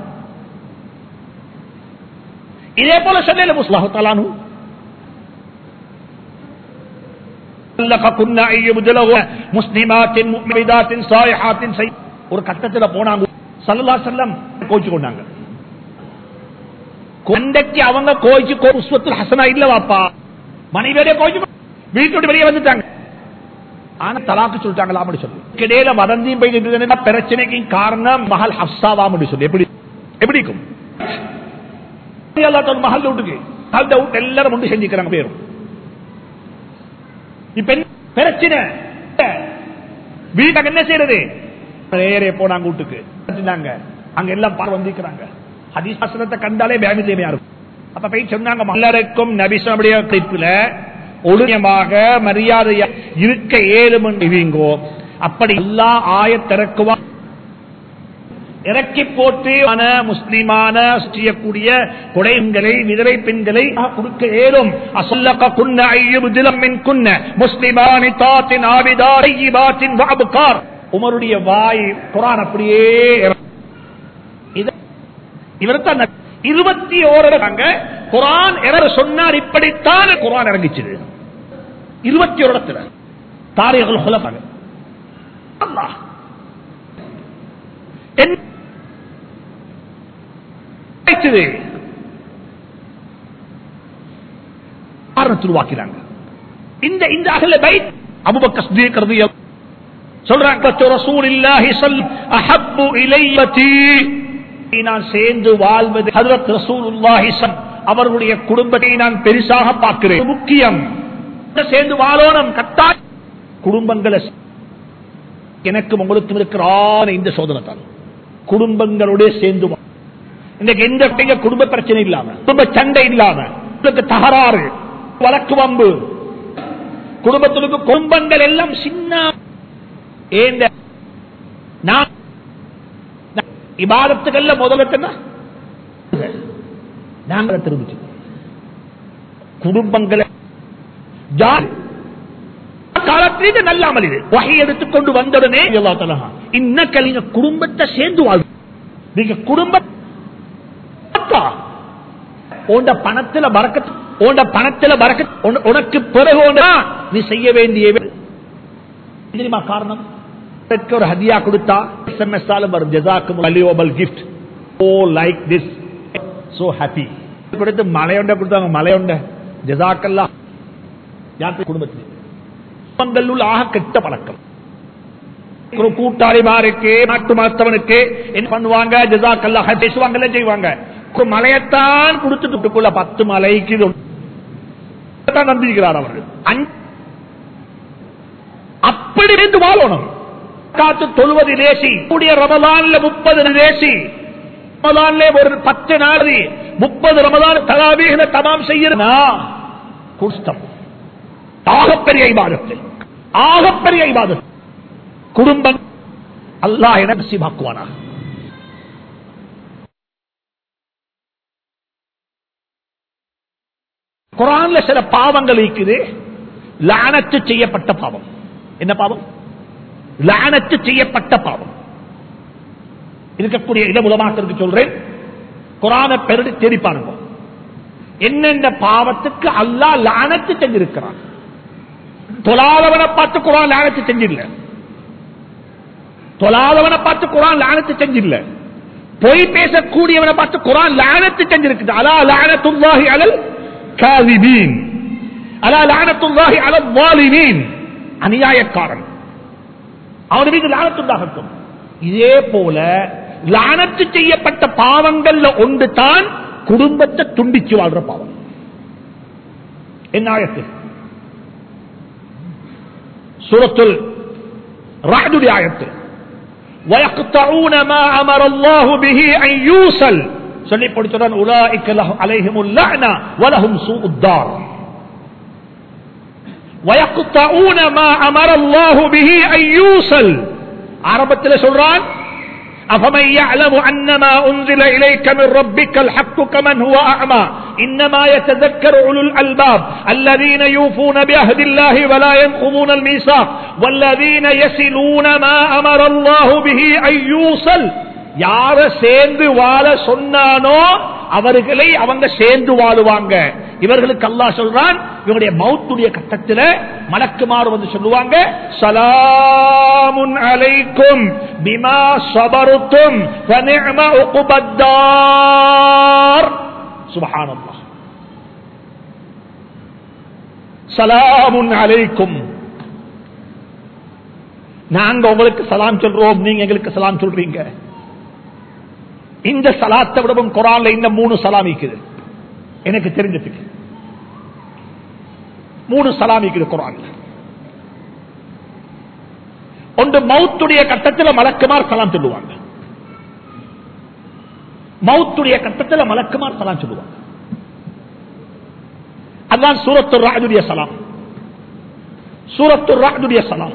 இதே போல சொல்லல முஸ்லாஹு தலானு لَقَكُنَّ أَن يُبْدِلَهُ مُسْلِمَاتٍ مُؤْمِنَاتٍ صَالِحَاتٍ سَيْ- ஒரு கட்டத்துல போனாங்க சல்லல்லா செல்லம் கோச்சு கொண்டாங்க கொண்டைக்கு அவங்க கோச்சு உஸ்வத்துல் ஹசனா இல்ல வாப்பா மனைவியோட கோச்சு வீட்டோட வெளியே வந்துட்டாங்க ஆனா தலாக்கு சொல்லிட்டாங்களா அப்படி சொல்லி கிடையில வதந்தியும் போயிட்டு இருந்ததுன்னா பிரச்சனைக்கு காரணம் மகள் ஹப்சாவாம் சொல்லி எப்படி எப்படி இருக்கும் எல்லாத்தோட மகள் வீட்டுக்கு அந்த வீட்டு எல்லாரும் ஒன்று செஞ்சுக்கிறாங்க பேரும் இப்ப என்ன பிரச்சனை வீட்டுக்கு என்ன செய்யறது நேரே போனாங்க வீட்டுக்கு வச்சிருந்தாங்க. அங்க எல்லாம் பார் வந்திருக்கிறாங்க ஹதீசாசனத்தை கண்டாலே பேமிலேயே இருக்கும் அப்ப போய் சொன்னாங்க மல்லருக்கும் நபிசனுடைய குறிப்புல ஒழுங்கமாக மரியாதையா இருக்க ஏழும் இருங்கோ அப்படி எல்லா ஆயத்திறக்குவா இறக்கி போட்டு மன முஸ்லிமான செய்யக்கூடிய கொடைங்களை விதவை பெண்களை கொடுக்க ஏறும் அசல்லக குன்ன ஐயு திலமின் குன்ன முஸ்லிமானி தாத்தின் ஆவிதா ஐயிபாத்தின் வாபுகார் உமருடைய வாய் குரான் அப்படியே இறங்கும். இது- இவர்தான் இருபத்தி ஓரிடங்க குரான் எவர் சொன்னார் இப்படித்தான் குரான் இறங்கிச்சது இருபத்தி ஒரு இடத்துல தாரியர்கள் சொல்லப்பாங்க அல்லாஹ் என்ன கிடைச்சது? காரணத்தை உருவாக்கிறாங்க இந்த இந்த அகல பைத் அபுபக்கர் சித்திக் ரலியல்லாஹு சொல்றாங்க ரசூலில்லாஹி ஸல் அஹப்பு இலையதி நான் சேர்ந்து வாழ்வது ஹஜ்ரத் ரசூலுல்லாஹி ஸல் அவர்களுடைய குடும்பத்தை நான் பெரிசாக பார்க்கிறேன் முக்கியம் சேர்ந்து வாழணும் கட்டாய குடும்பங்களை எனக்கும் உங்களுக்கும் இருக்கிற ஆன இந்த சோதனை தான் குடும்பங்களோட சேர்ந்து வா- இன்னைக்கு எந்த எங்க குடும்ப பிரச்சனை இல்லாம குடும்ப சண்டை இல்லாம குடும்பத்துக்கு தகராறு வழக்கு வம்பு குடும்பத்திற்கு குடும்பங்கள் எல்லாம் சின்ன ஏந்த நான் நான் இபாதத்துக்கல்ல முதலத்தனா நாங்கள் திரும்பிச்சு குடும்பங்களை ஜார் காலத்திலே நல்லாமல் இது வகை எடுத்துக்கொண்டு வந்தவுடனே அல்லாஹ் தஆலா, இன்னக்க நீங்க குடும்பத்தை சேர்ந்து வாழ் நீங்க குடும்ப உண்ட பணத்துல பறக்கத் உண்ட பணத்துல பறக்கத் உன- உனக்கு பிறகு ஒன்றா நீ செய்ய வேண்டிய வே- தெரியுமா காரணம் இதற்கு ஒரு ஹதியா கொடுத்தா எஸ்எம்எஸ் ஆலும் வரும் ஜசாக்கு valuable gift oh like this so happy கொடுத்து மலையொண்ட கொடுத்தாங்க மலையொண்ட ஜசாக்கல்லா யாருக்கு குடும்பத்தில் குடும்பங்களுள் ஆக கெட்ட பழக்கம் ஒரு கூட்டாளிமாருக்கு நாட்டு மாத்தவனுக்கு என்ன பண்ணுவாங்க ஜசாக்கல்லா பேசுவாங்கல்ல செய்வாங்க ஒரு மலையத்தான் கொடுத்துட்டுக்குள்ள பத்து மலைக்கு இது ஒன்று தான் நம்பிக்கிறார் அவர்கள் அஞ்சு- அப்படி இருந்து வாழணும் காத்து தொழுவது லேசி கூடிய ரமலான்ல முப்பது லேசி ரமலான்ல ஒரு பத்து நாள் முப்பது ரமலான் தலாவீக தமாம் செய்யறா குஷ்டம் ஆகப்பெரிய இபாதத்து ஆகப்பெரிய இபாதத்து குடும்பம் அல்லாஹ் என நசீபாக்குவானா குரான்ல சில பாவங்கள் இருக்குது லானத்து செய்யப்பட்ட பாவம் என்ன பாவம் லானத்து செய்யப்பட்ட பாவம் இருக்கக்கூடிய இட உலமாக்களுக்கு சொல்றேன் குரான பெருடி தேடி பாருங்க என்னென்ன பாவத்துக்கு அல்லாஹ் லானத்து செஞ்சிருக்கிறான் தொழாதவனை பார்த்து குரான் லானத்து செஞ்சில்ல தொழாதவனை பார்த்து குரான் லானத்து செஞ்சில்ல பொய் பேசக்கூடியவனை பார்த்து குரான் லானத்து செஞ்சிருக்குது அலா லானத்துல்லாஹி அலல் காதிபீன் அலா லானத்துல்லாஹி அலல் வாலிமீன் அநியாயக்காரன் அவன் மீது லானத்துண்டாகட்டும் இதே போல லானத்து செய்யப்பட்ட பாவங்கள்ல ஒன்று தான் குடும்பத்தை துண்டிச்சு வாழ்ற பாவம் என்ன ஆயத்து சூரத்துல் ராஜுடைய ஆயத்து وَيَقْطَعُونَ مَا أَمَرَ اللَّهُ بِهِ أَن يُوصَلَ சொல்லி படிச்சுடன் أُولَئِكَ لَهُمْ عَلَيْهِمُ اللَّعْنَةُ وَلَهُمْ سُوءُ الدَّارِ وَيَقْطَعُونَ مَا أَمَرَ اللَّهُ بِهِ أَن يُوصَلَ ஆரம்பத்தில் சொல்றான் أفمن يعلم أن ما أنزل إليك من ربك الحق كمن هو أعمى إنما يتذكر أولو الألباب الذين يوفون بعهد الله ولا ينقضون الميثاق والذين يصلون ما أمر الله به أن يوصل யார சேர்ந்து வாழ சொன்னானோ அவர்களை அவங்க சேர்ந்து வாழுவாங்க இவர்களுக்கு அல்லாஹ் சொல்றான் இவருடைய மௌத்துடைய கட்டத்தில் மலக்குமாறு வந்து சொல்லுவாங்க சலாமுன் அலைக்கும் பிமா சபருத்தும் ஃபனிஅம உக்பத்தார் சுப்ஹானல்லாஹ் சலாமுன் அலைக்கும் நாங்க உங்களுக்கு சலாம் சொல்றோம் நீங்க எங்களுக்கு சலாம் சொல்றீங்க இந்த சலாத்தை விடவும் குரான்ல இந்த மூணு சலாம் இருக்குது எனக்கு தெரிஞ்சதுக்கு மூணு சலாம் இருக்குது குரான்ல ஒன்று மவுத்துடைய கட்டத்தில் மலக்குமார் சலாம் சொல்லுவாங்க மவுத்துடைய கட்டத்தில் மலக்குமார் சலாம் சொல்லுவாங்க அதான் சூரத்து ராஜுடைய சலாம் சூரத்து ராஜுடைய சலாம்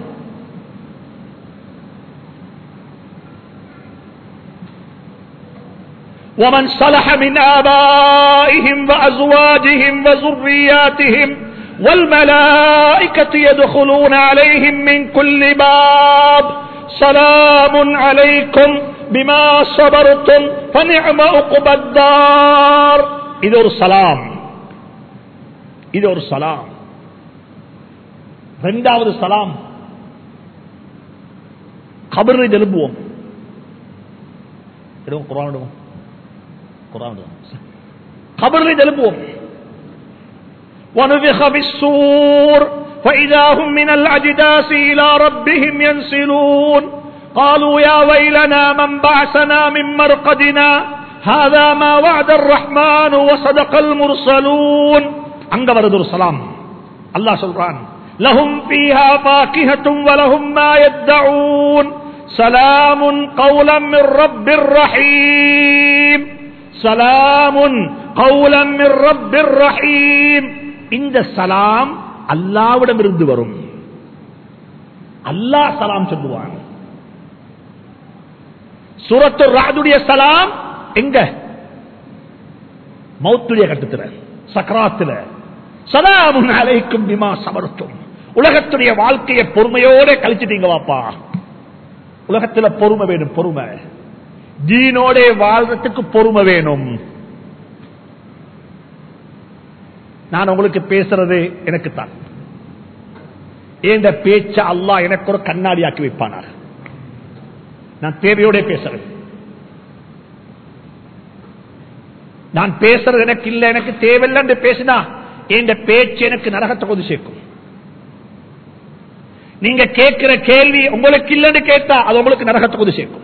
ومن صلح من آبائهم وأزواجهم وذرياتهم والملائكة يدخلون عليهم من كل باب سلام عليكم بما صبرتم فنعم عقبى الدار இது ஒரு சலாம் இது ஒரு சலாம் இரண்டாவது சலாம் கபரை எழுப்புவோம் இடுவோம் குரான் இடுவோம் குரான் கபரை எழுப்புவோம் ونفخ بالسور فإذا هم من الأجداث إلى ربهم ينسلون قالوا يا ويلنا من بعثنا من مرقدنا هذا ما وعد الرحمن وصدق المرسلون அங்க வருது ஒரு சலாம் அல்லாஹ் சொல்றான் لهم فيها فاكهة ولهم ما يدعون سلام قولا من رب رحيم سلام قولا من رب رحيم இந்த சலாம் அல்லாவிடம் இருந்து வரும் அல்லாஹ் சலாம் சொல்லுவான் சூரத்து ராதுடைய சலாம் எங்க மௌத்துடைய கட்டத்தில் சக்கராத்துல சலாமுன் அலைக்கும் பிமா சமர்த்தும் உலகத்துடைய வாழ்க்கையை பொறுமையோட கழிச்சிட்டீங்க வாப்பா உலகத்துல பொறுமை வேணும் பொறுமை தீனோட வாழ்றதுக்கு பொறுமை வேணும் நான் உங்களுக்கு பேசுறது எனக்கு தான் இந்த பேச்ச அல்லாஹ் எனக்கு ஒரு கண்ணாடியாக்கி வைப்பானார் நான் தேவையோட பேசுறேன் நான் பேசுறது எனக்கு இல்ல எனக்கு தேவையில்லை என்று பேசினா இந்த பேச்சு எனக்கு நரகத்தை கொண்டு சேர்க்கும் நீங்க கேட்கிற கேள்வி உங்களுக்கு இல்லைன்னு கேட்டா அது உங்களுக்கு நரகத்தை கொண்டு சேர்க்கும்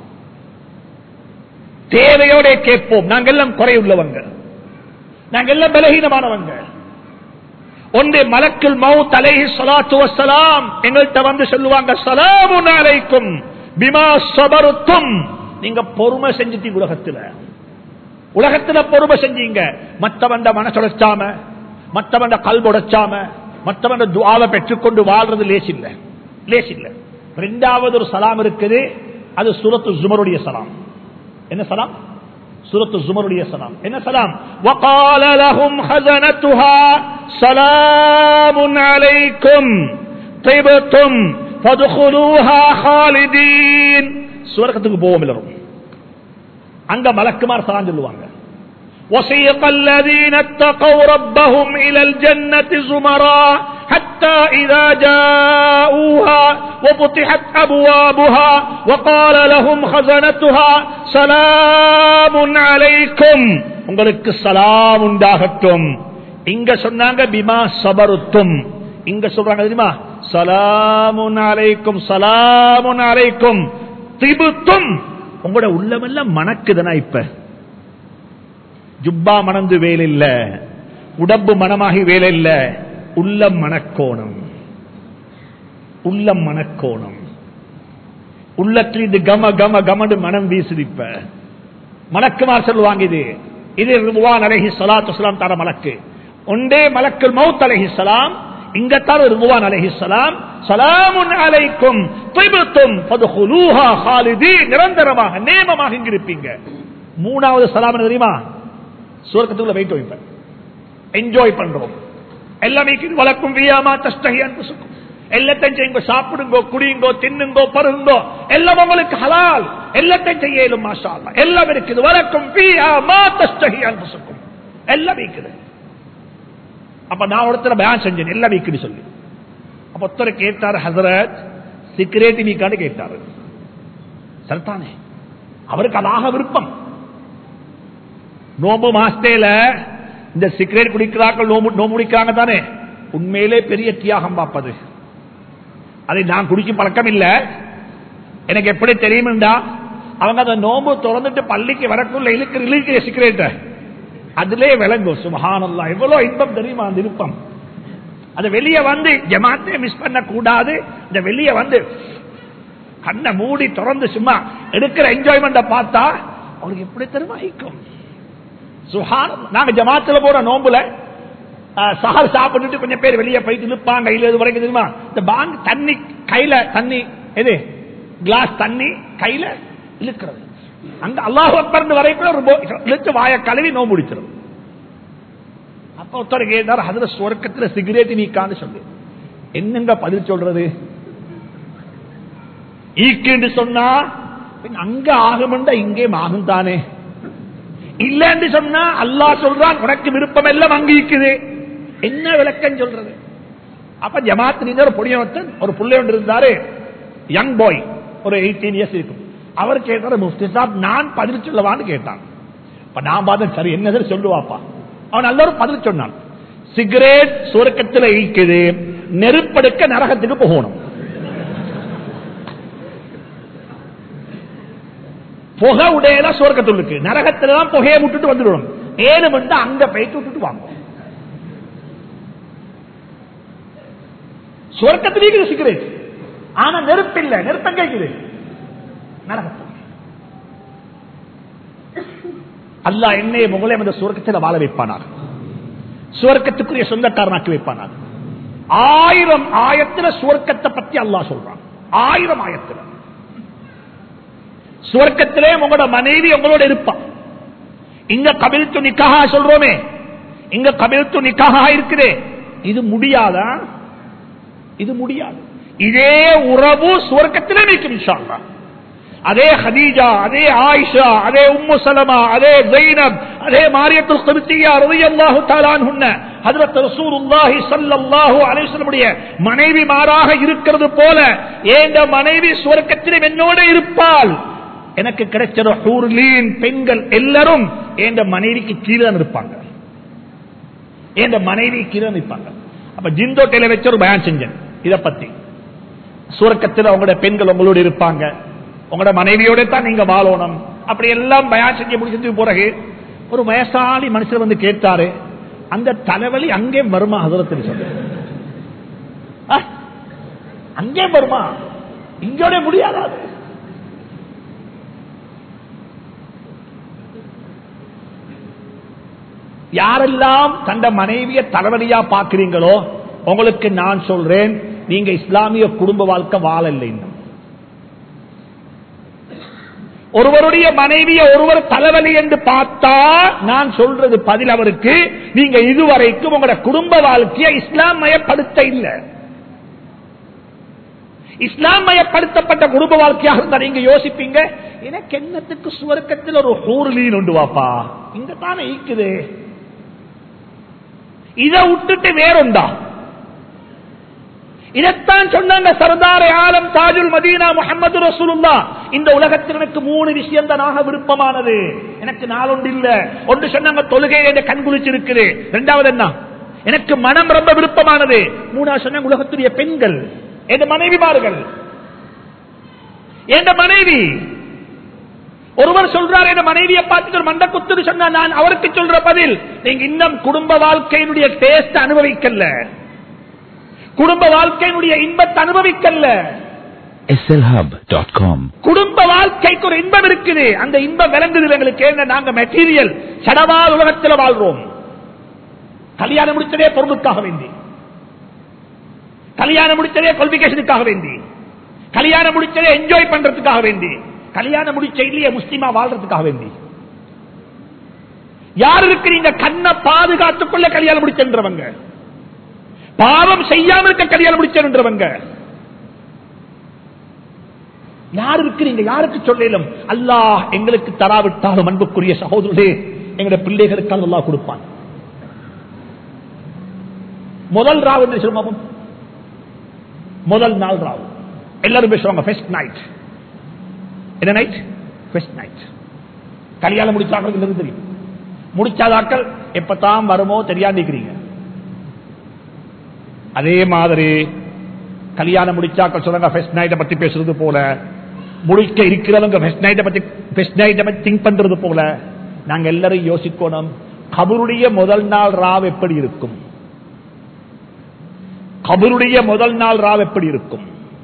தேவையோட கேட்போம் நாங்கள் எல்லாம் குறையுள்ளவங்க நாங்கள் எல்லாம் பலகீனமானவங்க ஒன்று மலக்குள் மவுத் அலைஹி ஸலாத்து வஸ்ஸலாம் எங்கள்கிட்ட வந்து சொல்லுவாங்க ஸலாமுன் அலைக்கும் பிமா ஸபர்தும் நீங்க பொறுமை செஞ்சிட்டீங்க உலகத்துல உலகத்துல பொறுமை செஞ்சீங்க மற்றவண்ட மனசுடைச்சாம மற்றவண்ட கல்புடைச்சாம மற்றவண்ட துவாவை பெற்றுக்கொண்டு வாழ்றது லேசில்ல லேசில்ல ரெண்டாவது ஒரு சலாம் இருக்குது அது சுரத்து ஜுமருடைய சலாம் என்ன சலாம் சூரத்து ஜுமருடைய சலாம் என்ன சலாம் وقال لهم خزنتها سلام عليكم طيبتم فادخلوها خالدين சுவர்க்கத்துக்கு போவோம் எல்லாரும் அங்க மலக்குமார் சலாம் சொல்லுவாங்க وسيق الذين اتقوا ربهم إلى الجنة زمرا حتى إذا جاءوها وفتحت أبوابها وقال لهم خزنتها سلام عليكم உங்களுக்கு சலாம் உண்டாகட்டும் இங்க சொன்னாங்க பிமா சபருத்தும் இங்க சொல்றாங்க தெரியுமா சலாமுன் அலைக்கும் சலாமுன் அலைக்கும் திபுத்தும் உங்களோட உள்ளமெல்லாம் மணக்குதுனா இப்ப ஜுப்பா மணந்து வேலை இல்ல உடம்பு மனமாகி வேலை இல்ல உள்ளம் மணக்கோணம் உள்ளம் மணக்கோணம் உள்ளத்தில் இது கம கம கமண்டு மனம் வீசுதிப்ப மலக்குமார் சொல்லுவாங்க இது இது ரிதுவான் அலஹி சலாத்து வஸ்ஸலாம் தர மலக்கு ஒன்றே மலக்குல் மௌத் அலஹி சலாம் இங்கத்தான் ரிதுவான் அலஹி சலாம் சலாமுன் அலைக்கும் திபுத்தும் ஃபதுஹுலூஹா ஹாலிதீன் நிரந்தரமாக நேமமாக இங்க இருப்பீங்க மூணாவது சலாம் என்ன தெரியுமா சுவர்க்கத்துக்குள்ள வெயிட் வைப்பேன் என்ஜாய் பண்றோம் எல்லாமே வளர்க்கும் வியாமா தஸ்தகி அன்புசுக்கும் எல்லாத்தையும் செய்யுங்க சாப்பிடுங்கோ குடியுங்கோ தின்னுங்கோ பருங்கோ எல்லாம் உங்களுக்கு ஹலால் எல்லாத்தையும் செய்ய இயலும் மாஷா அல்லாஹ். எல்லாம் இருக்குது வளர்க்கும் வியாமா தஸ்தகி அன்புசுக்கும் எல்லாம் இருக்குது அப்ப நான் ஒருத்தர் பயான் செஞ்சேன் எல்லாம் வீக்குன்னு சொல்லி அப்ப ஒருத்தர் கேட்டார் ஹசரத் சிகரெட் நீக்கான்னு கேட்டாரு சரிதானே அவருக்கு அதாக விருப்பம் நோம்பு மாசத்தையில இந்த சிகரெட் குடிக்கிறார்கள் நோம்பு நோம்பு குடிக்கிறாங்க தானே உண்மையிலே பெரிய தியாகம் பார்ப்பது அதை நான் குடிக்கும் பழக்கம் இல்ல எனக்கு எப்படி தெரியும்டா அவங்க அந்த நோம்பு திறந்துட்டு பள்ளிக்கு வரக்குள்ள இழுக்கிற இழுக்கிற சிகரெட்டை அதிலே விளங்கும் சுபஹானல்லா எவ்வளவு இன்பம் தெரியுமா அந்த விருப்பம் அது வெளியே வந்து ஜமாத்தே மிஸ் பண்ண கூடாது இந்த வெளியே வந்து கண்ணை மூடி திறந்து சும்மா எடுக்கிற என்ஜாய்மெண்ட பார்த்தா அவருக்கு எப்படி தெரியுமா ஐக்கும் சுஹான் நாங்க ஜமாத்துல போற நோம்புல அஹ், சஹர் சாப்பிட்டுட்டு கொஞ்சம் பேர் வெளியே போயிட்டு நிற்பாங்க கையில இது வரைக்கும் தெரியுமா இந்த பாங் தண்ணி கையில தண்ணி எது கிளாஸ் தண்ணி கையில இழுக்கிறது அங்க அல்லாஹ் அக்பர் வரைக்கும் ஒரு போ- இழுத்து வாய கழுவி நோம்பு முடிச்சிடும் அப்ப ஒருத்தர் கேட்டார் அதுல சுவர்க்கத்துல சிகரெட் நீக்கான்னு சொல்லு என்னங்க பதில் சொல்றது ஈக்குன்னு சொன்னா பின் அங்க ஆகுமெண்டா இங்கேயும் ஆகும் தானே இல்லன்னு சொன்னா அல்லாஹ் சொல்றான் உனக்கு விருப்பம் எல்லாம் அங்க இருக்குது என்ன விளக்கம் சொல்றது அப்ப ஜமாத் ஒரு புண்ணியவத்தன் ஒரு பிள்ளை ஒன்று இருந்தாரு யங் பாய் ஒரு எயிட்டீன் இயர்ஸ் இருக்கும் அவர் கேட்டாரு முஃப்தி சாப் நான் பதில் சொல்லவான்னு கேட்டான் அப்ப நான் பார்த்தேன் சரி என்ன சரி சொல்லுவாப்பா அவன் நல்ல ஒரு பதில் சொன்னான் சிகரெட் சுரக்கத்தில் இருக்குது நெருப்படுக்க நரகத்துக்கு போகணும் புகை உடையல சுவர்க்கத்தில் இருக்கு நரகத்துல தான் புகையை விட்டுட்டு வந்துடும் ஏழு மணி அங்க போயிட்டு விட்டுட்டு வாங்க சுவர்க்கத்தில் இருக்குது சிகரெட் ஆனா நெருப்பு இல்ல நெருப்பம் கேட்குது நரகத்தில் அல்லாஹ் என்னைய முகலே அந்த சுவர்க்கத்தில் வாழ வைப்பானார் சுவர்க்கத்துக்குரிய சொந்தக்காரனாக்கி வைப்பானார் ஆயிரம் ஆயத்துல சுவர்க்கத்தை பத்தி அல்லாஹ் சொல்றான் ஆயிரம் ஆயத்துல சுவர்க்கத்திலே உங்களோட மனைவி உங்களோட இருப்பான் இங்க கபில்த்து நிக்காக சொல்றோமே இங்க கபில்த்து நிக்காக இருக்குதே இது முடியாதா இது முடியாது இதே உறவு சுவர்க்கத்திலே நிற்கும் இன்ஷா அல்லாஹ். அதே ஹதீஜா அதே ஆயிஷா அதே உம்மு சலமா அதே ஜைனப் அதே மாரியத்துல் கிருத்தியா ரலியல்லாஹு தஆலா அன்ஹுன்ன ஹஜ்ரத் ரசூலுல்லாஹி ஸல்லல்லாஹு அலைஹி வஸல்லமுடைய மனைவி மாறாக இருக்கிறது போல ஏந்த மனைவி சுவர்க்கத்திலே என்னோட இருப்பாள் எனக்கு கிடைச்ச ஹூர்லீன் பெண்கள் எல்லாரும் என் மனைவிக்கு கீழே தான் இருப்பாங்க என் மனைவி கீழே நிற்பாங்க அப்ப ஜிந்தோட்டையில வச்ச ஒரு பயான் செஞ்சேன் இத பத்தி சுரக்கத்தில் அவங்களோட பெண்கள் உங்களோட இருப்பாங்க உங்களோட மனைவியோட தான் நீங்க வாழணும் அப்படி எல்லாம் பயான் செஞ்சு முடிச்சதுக்கு பிறகு ஒரு வயசாளி மனுஷர் வந்து கேட்டாரு அந்த தலைவலி அங்கே வருமா ஹசரத்தில் சொல்லு ஆ? அங்கே வருமா இங்கோட முடியாதா அது? யாரெல்லாம் தந்த மனைவிய தலைவலியா பாக்குறீங்களோ உங்களுக்கு நான் சொல்றேன் நீங்க இஸ்லாமிய குடும்ப வாழ்க்கை வாழல இன்னும் ஒருவருடைய மனைவிய ஒருவர் தலைவலி என்று பார்த்தா நான் சொல்றது பதில் அவருக்கு நீங்க இதுவரைக்கும் உங்களோட குடும்ப வாழ்க்கையை இஸ்லாம் மயப்படுத்த இல்லை இஸ்லாம் மயப்படுத்தப்பட்ட குடும்ப வாழ்க்கையாக இருந்தா நீங்க யோசிப்பீங்க எனக்கு என்னத்துக்கு சுவர்க்கத்தில் ஒரு ஹூர்லீன் உண்டு வாப்பா இங்க தானே ஈக்குது இதை விட்டுட்டு வேறுண்டா இதைத்தான் சொன்னாங்க சர்தார் ஆலம் தாஜுல் மதீனா முகமது ரசூலுல்லா இந்த உலகத்தில் எனக்கு மூணு விஷயம் தான் விருப்பமானது எனக்கு நாளொன்று இல்ல ஒன்று சொன்னாங்க தொழுகை என்ற கண் குளிச்சிருக்குது இரண்டாவது என்ன எனக்கு மனம் ரொம்ப விருப்பமானது மூணாவது சொன்னாங்க உலகத்துடைய பெண்கள் என் மனைவிமார்கள் என் மனைவி ஒருவர் சொல்றார் என் மனைவியை பார்த்துட்டு ஒரு மண்ட குத்துன்னு சொன்னா நான் அவருக்கு சொல்ற பதில் நீங்க இன்னும் குடும்ப வாழ்க்கையினுடைய டேஸ்ட் அனுபவிக்கல குடும்ப வாழ்க்கையினுடைய இன்பத்தை அனுபவிக்கல slhub.com. குடும்ப வாழ்க்கைக்கு ஒரு இன்பம் இருக்குது அந்த இன்பம் விளங்குது எங்களுக்கு என்ன நாங்க மெட்டீரியல் சடவால் உலகத்தில் வாழ்றோம் கல்யாணம் முடிச்சதே பொருளுக்காக வேண்டி கல்யாணம் முடிச்சதே குவாலிபிகேஷனுக்காக வேண்டி கல்யாணம் முடிச்சதே என்ஜாய் பண்றதுக்காக வேண்டி கல்யாணம் முடிச்ச இல்லையே முஸ்லிமா வாழ்றதுக்காக வேண்டி யார் இருக்கிறீங்க கண்ணை பாதுகாத்துக் கொள்ள கல்யாணம் முடிச்சன்றவங்க பாவம் செய்யாம இருக்க கல்யாணம் முடிச்சன்றவங்க யார் இருக்கிறீங்க யாருக்கு சொல்லலும் அல்லாஹ் எங்களுக்கு தராவிட்டாலும் அன்புக்குரிய சகோதரர்களே எங்களுடைய பிள்ளைகளுக்கு அல்லாஹ் கொடுப்பான் முதல் ராவு என்று சொல்லுவோம் முதல் நாள் ராவு எல்லாரும் பேசுவாங்க ஃபர்ஸ்ட் நைட் என்ன நைட் ஃபர்ஸ்ட் நைட் கல்யாணம் முடிச்சாக்களுக்கு எல்லாரும் தெரியும் முடிச்சாதாக்கள் எப்பதான் வருமோ தெரியாண்டிருக்கிறீங்க அதே மாதிரி கல்யாணம் முடிச்சாக்கள் சொல்றாங்க ஃபர்ஸ்ட் நைட்டை பத்தி பேசுறது போல முடிக்க இருக்கிறவங்க ஃபர்ஸ்ட் நைட்டை பத்தி ஃபர்ஸ்ட் நைட்டை பத்தி திங்க் பண்றது போல நாங்க எல்லாரும் யோசிக்கணும் கபருடைய முதல் நாள் ராவ் எப்படி இருக்கும் கபருடைய முதல் நாள் ராவ் எப்படி இருக்கும்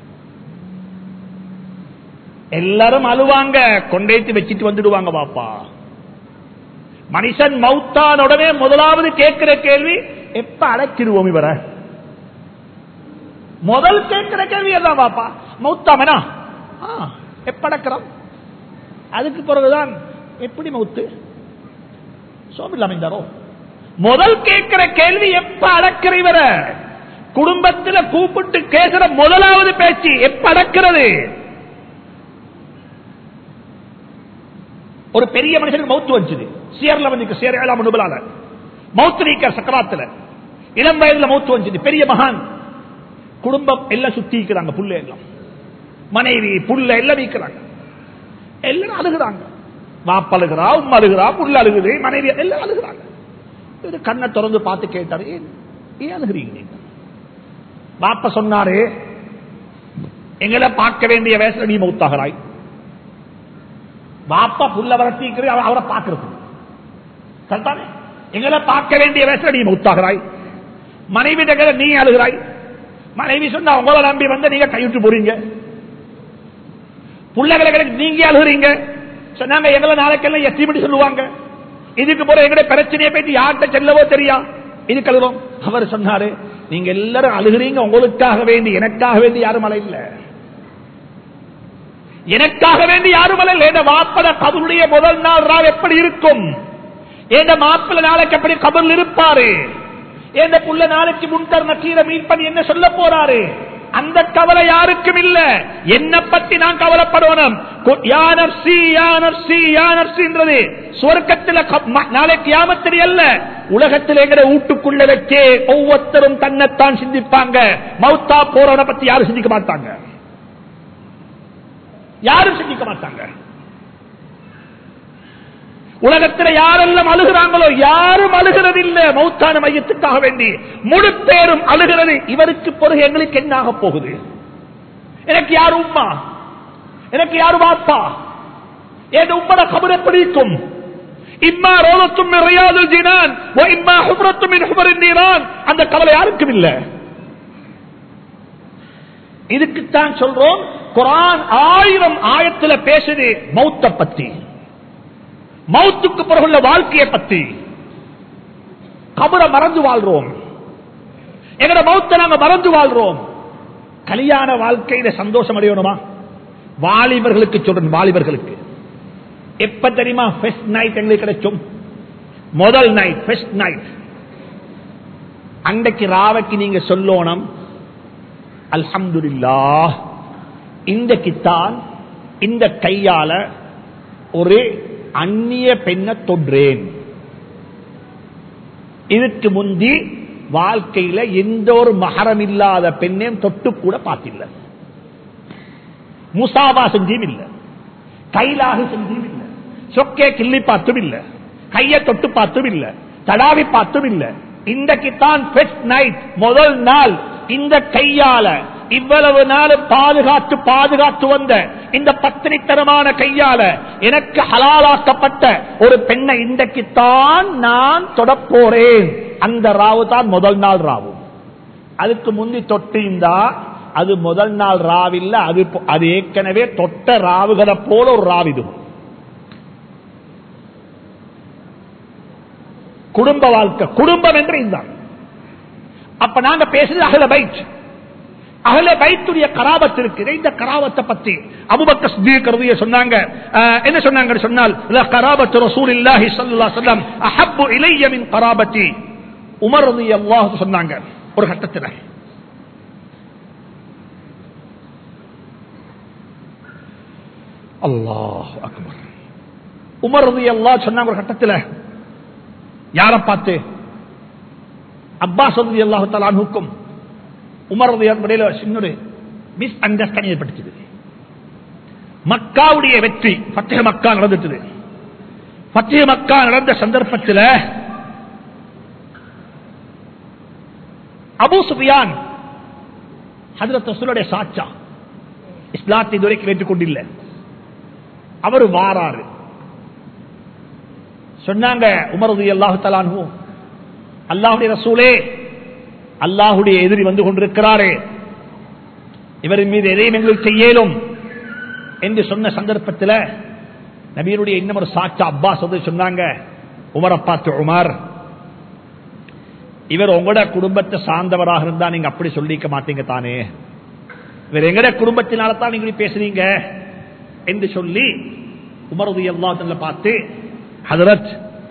எல்லாரும் அழுவாங்க கொண்டேத்து வச்சிட்டு வந்துடுவாங்க பாப்பா மனுஷன் மௌத்தான உடனே முதலாவது கேட்கிற கேள்வி எப்ப அடைக்கிடுவோம் இவர முதல் கேட்கிற கேள்வி அதான் பாப்பா மௌத்தாமனா எப்ப அடக்கிறோம் அதுக்கு பிறகுதான் எப்படி மௌத்து சோமில் அமைந்தாரோ முதல் கேட்கிற கேள்வி எப்ப அடக்கிற இவர குடும்பத்தில் கூப்பிட்டு கேட்கிற முதலாவது பேச்சு எப்ப அடக்கிறது ஒரு பெரிய மனுஷனுக்கு மௌத்து வச்சுது சேர்ல வந்து சேர் ஏழாம் நுபலால மௌத்து நீக்க சக்கராத்துல இளம் வயதுல மௌத்து வச்சுது பெரிய மகான் குடும்பம் எல்லாம் சுத்தி இருக்கிறாங்க புள்ள எல்லாம் மனைவி புள்ள எல்லாம் நீக்கிறாங்க எல்லாரும் அழுகுறாங்க வாப்ப அழுகிறா உம்மா அழுகிறா புள்ள அழுகுது மனைவி எல்லாம் அழுகுறாங்க இது கண்ணை திறந்து பார்த்து கேட்டாரு ஏன் ஏன் அழுகிறீங்க நீங்க வாப்ப சொன்னாரு எங்களை பார்க்க வேண்டிய வயசுல நீ மௌத்தாகிறாய் வாப்பா புள்ள வளர்த்தி அவரை பார்க்கிறது சரிதானே எங்களை பார்க்க வேண்டிய வயசுல நீ மௌத்தாகிறாய் மனைவி நீ அழுகிறாய் மனைவி சொன்னா உங்களை நம்பி வந்து நீங்க கைவிட்டு போறீங்க பிள்ளைகளை நீங்க அழுகுறீங்க சொன்னாங்க எங்களை நாளைக்கெல்லாம் எஸ்டிமேட் சொல்லுவாங்க இதுக்கு போற எங்களுடைய பிரச்சனையை பற்றி யார்கிட்ட செல்லவோ தெரியா இதுக்கு அழுகிறோம் அவர் சொன்னாரு நீங்க எல்லாரும் அழுகிறீங்க உங்களுக்காக வேண்டி எனக்காக வேண்டி யாரும் மழை இல்லை எனக்காக வேண்டி யாரும் அல்ல என் வாப்பட கபருடைய முதல் நாள் ராவ் எப்படி இருக்கும் என் மாப்பிள்ள நாளைக்கு எப்படி கபரில் இருப்பாரு என் புள்ள நாளைக்கு முன்கர் நக்கீரை மீட் பண்ணி என்ன சொல்ல போறாரு அந்த கவலை யாருக்கும் இல்ல என்ன பத்தி நான் கவலைப்படுவனும் சுவர்க்கத்தில் நாளைக்கு யாமத்திரி அல்ல உலகத்தில் எங்கிற வீட்டுக்குள்ள வச்சே ஒவ்வொருத்தரும் தன்னைத்தான் சிந்திப்பாங்க மௌத்தா போறவனை பத்தி யாரும் சிந்திக்க மாட்டாங்க யாரும் சிந்திக்க மாட்டாங்க உலகத்தில் யாரெல்லாம் அழுகிறாங்களோ யாரும் அழுகிறது இல்ல மௌத்தான மையத்துக்காக வேண்டி முழு பேரும் அழுகிறது இவருக்கு பிறகு எங்களுக்கு என்ன ஆக போகுது எனக்கு யாரு உம்மா எனக்கு யாரு வாப்பா என் உம்மட கபர் எப்படி இருக்கும் இம்மா ரோலத்தும் ரியாதுல் ஜினான் இம்மா ஹுப்ரத்தும் நீரான் அந்த கவலை யாருக்கும் இல்லை இதுக்குத்தான் சொல்றோம் குரான் ஆயிரம் ஆயத்துல பேசுது மௌத்த பத்தி மௌத்துக்கு பிறகுள்ள வாழ்க்கையை பத்தி கபரை மறந்து வாழ்றோம் எங்கட மௌத்த நாங்க மறந்து வாழ்றோம் கல்யாண வாழ்க்கையில சந்தோஷம் அடையணுமா வாலிபர்களுக்கு சொல்றேன் வாலிபர்களுக்கு எப்ப தெரியுமா ஃபெஸ்ட் நைட் எங்களுக்கு கிடைக்கும் முதல் நைட் ஃபெஸ்ட் நைட் அன்றைக்கு ராவைக்கு நீங்க சொல்லணும் அல்ஹம்துல்லா இன்றைக்குத்தான் இந்த கையால ஒரு அந்நிய பெண்ணை தொன்றேன் இதுக்கு முந்தி வாழ்க்கையில எந்த ஒரு மகரம் இல்லாத பெண்ணையும் தொட்டு கூட பார்த்தில்ல முசாவா செஞ்சும் இல்ல கைலாக செஞ்சும் இல்ல சொக்கே கிள்ளி பார்த்தும் இல்ல கையை தொட்டு பார்த்தும் இல்ல தடாவி பார்த்தும் இல்ல இன்றைக்குத்தான் நைட் முதல் நாள் இந்த கையால இவ்வளவு நாள் பாதுகாத்து பாதுகாத்து வந்த இந்த பத்தினித்தனமான கையால எனக்கு ஹலாலாக்கப்பட்ட ஒரு பெண்ணை இன்றைக்குத்தான் நான் தொடப்போறேன் அந்த ராவு தான் முதல் நாள் ராவு அதுக்கு முந்தி தொட்டு இந்தா அது முதல் நாள் ராவில்ல அது பொ- அது ஏற்கனவே தொட்ட ராவுகளை போல ஒரு ராவிது குடும்ப வாழ்க்கை குடும்பம் என்று இதுதான் அப்ப நாங்க பேசுறது அகல பைட் அகல பைத்துடைய கராபத் இருக்குது இந்த கராபத்தை பத்தி அபுபக்க சித்திகரதிய சொன்னாங்க அஹ், என்ன சொன்னாங்க சொன்னால் "லா கராபத்து ரசூலில்லாஹி ஸல்லல்லாஹு அலைஹி வஸல்லம் அஹப்பு இலைய மின் கராபத்தி உமர் ரலியல்லாஹு சொன்னாங்க ஒரு கட்டத்தில் அல்லாஹ் அக்பர் உமர் ரலியல்லாஹு சொன்னாங்க ஒரு கட்டத்தில் யாரை பார்த்து அப்பாஸ் ரலியல்லாஹு தஆலா அன்ஹுக்கும் உமர் இடையில சின்னொரு மிஸ் அண்டர்ஸ்டாண்டிங் ஏற்பட்டுச்சு மக்காவுடைய வெற்றி பத்திய மக்கா நடந்துட்டு பத்திய மக்கா நடந்த சந்தர்ப்பத்தில் அபூ சுஃபியான் ஹதரத் ரசூலுடைய சாட்சா இஸ்லாத்தை இதுவரைக்கும் ஏற்றுக்கொண்டில்ல அவர் வாராரு சொன்னாங்க உமரது அல்லாஹு தலானு அல்லாஹுடைய ரசூலே அல்லாஹுடைய எதிரி வந்து கொண்டிருக்கிறாரே இவரின் மீது எதையும் எங்களுக்கு செய்யலும் என்று சொன்ன சந்தர்ப்பத்தில் நபியனுடைய இன்னும் ஒரு சாட்சா அப்பாஸ் வந்து சொன்னாங்க உமரை பார்த்து உமர் இவர் உங்களோட குடும்பத்தை சார்ந்தவராக இருந்தா நீங்க அப்படி சொல்லிக்க மாட்டீங்க தானே இவர் எங்கட குடும்பத்தினால தான் நீங்க இப்படி பேசுறீங்க என்று சொல்லி உமரது எல்லாத்துல பார்த்து ஹதரத்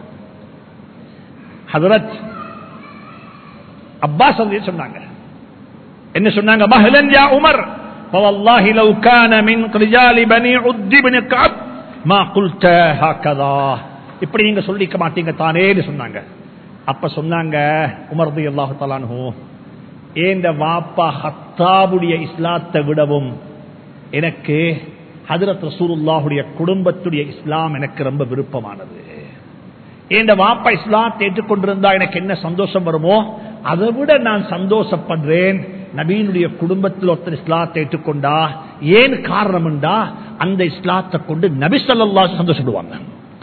ஹதரத் அப்பாஸ் வந்து சொன்னாங்க என்ன சொன்னாங்க மஹலன் யா உமர் فوالله لو كان من رجال بني عد بن كعب ما قلت هكذا இப்படி நீங்க சொல்லிக்க மாட்டீங்க தானேன்னு சொன்னாங்க அப்ப சொன்னாங்க உமர்து அல்லாஹு தலானு ஏந்த வாப்பா ஹத்தாபுடைய இஸ்லாத்தை விடவும் எனக்கு ஹதரத் ரசூலுல்லாஹுடைய குடும்பத்துடைய இஸ்லாம் எனக்கு ரொம்ப விருப்பமானது என் வாப்பா இஸ்லாத்தை ஏற்றுக்கொண்டிருந்தா எனக்கு என்ன சந்தோஷம் வருமோ அதை விட நான் சந்தோஷப்படுறேன் நபீனுடைய குடும்பத்தில் ஒருத்தர் இஸ்லாத்தை ஏற்றுக்கொண்டா ஏன் காரணம்டா அந்த இஸ்லாத்தை கொண்டு நபி சொல்லா சந்தோஷப்படுவாங்க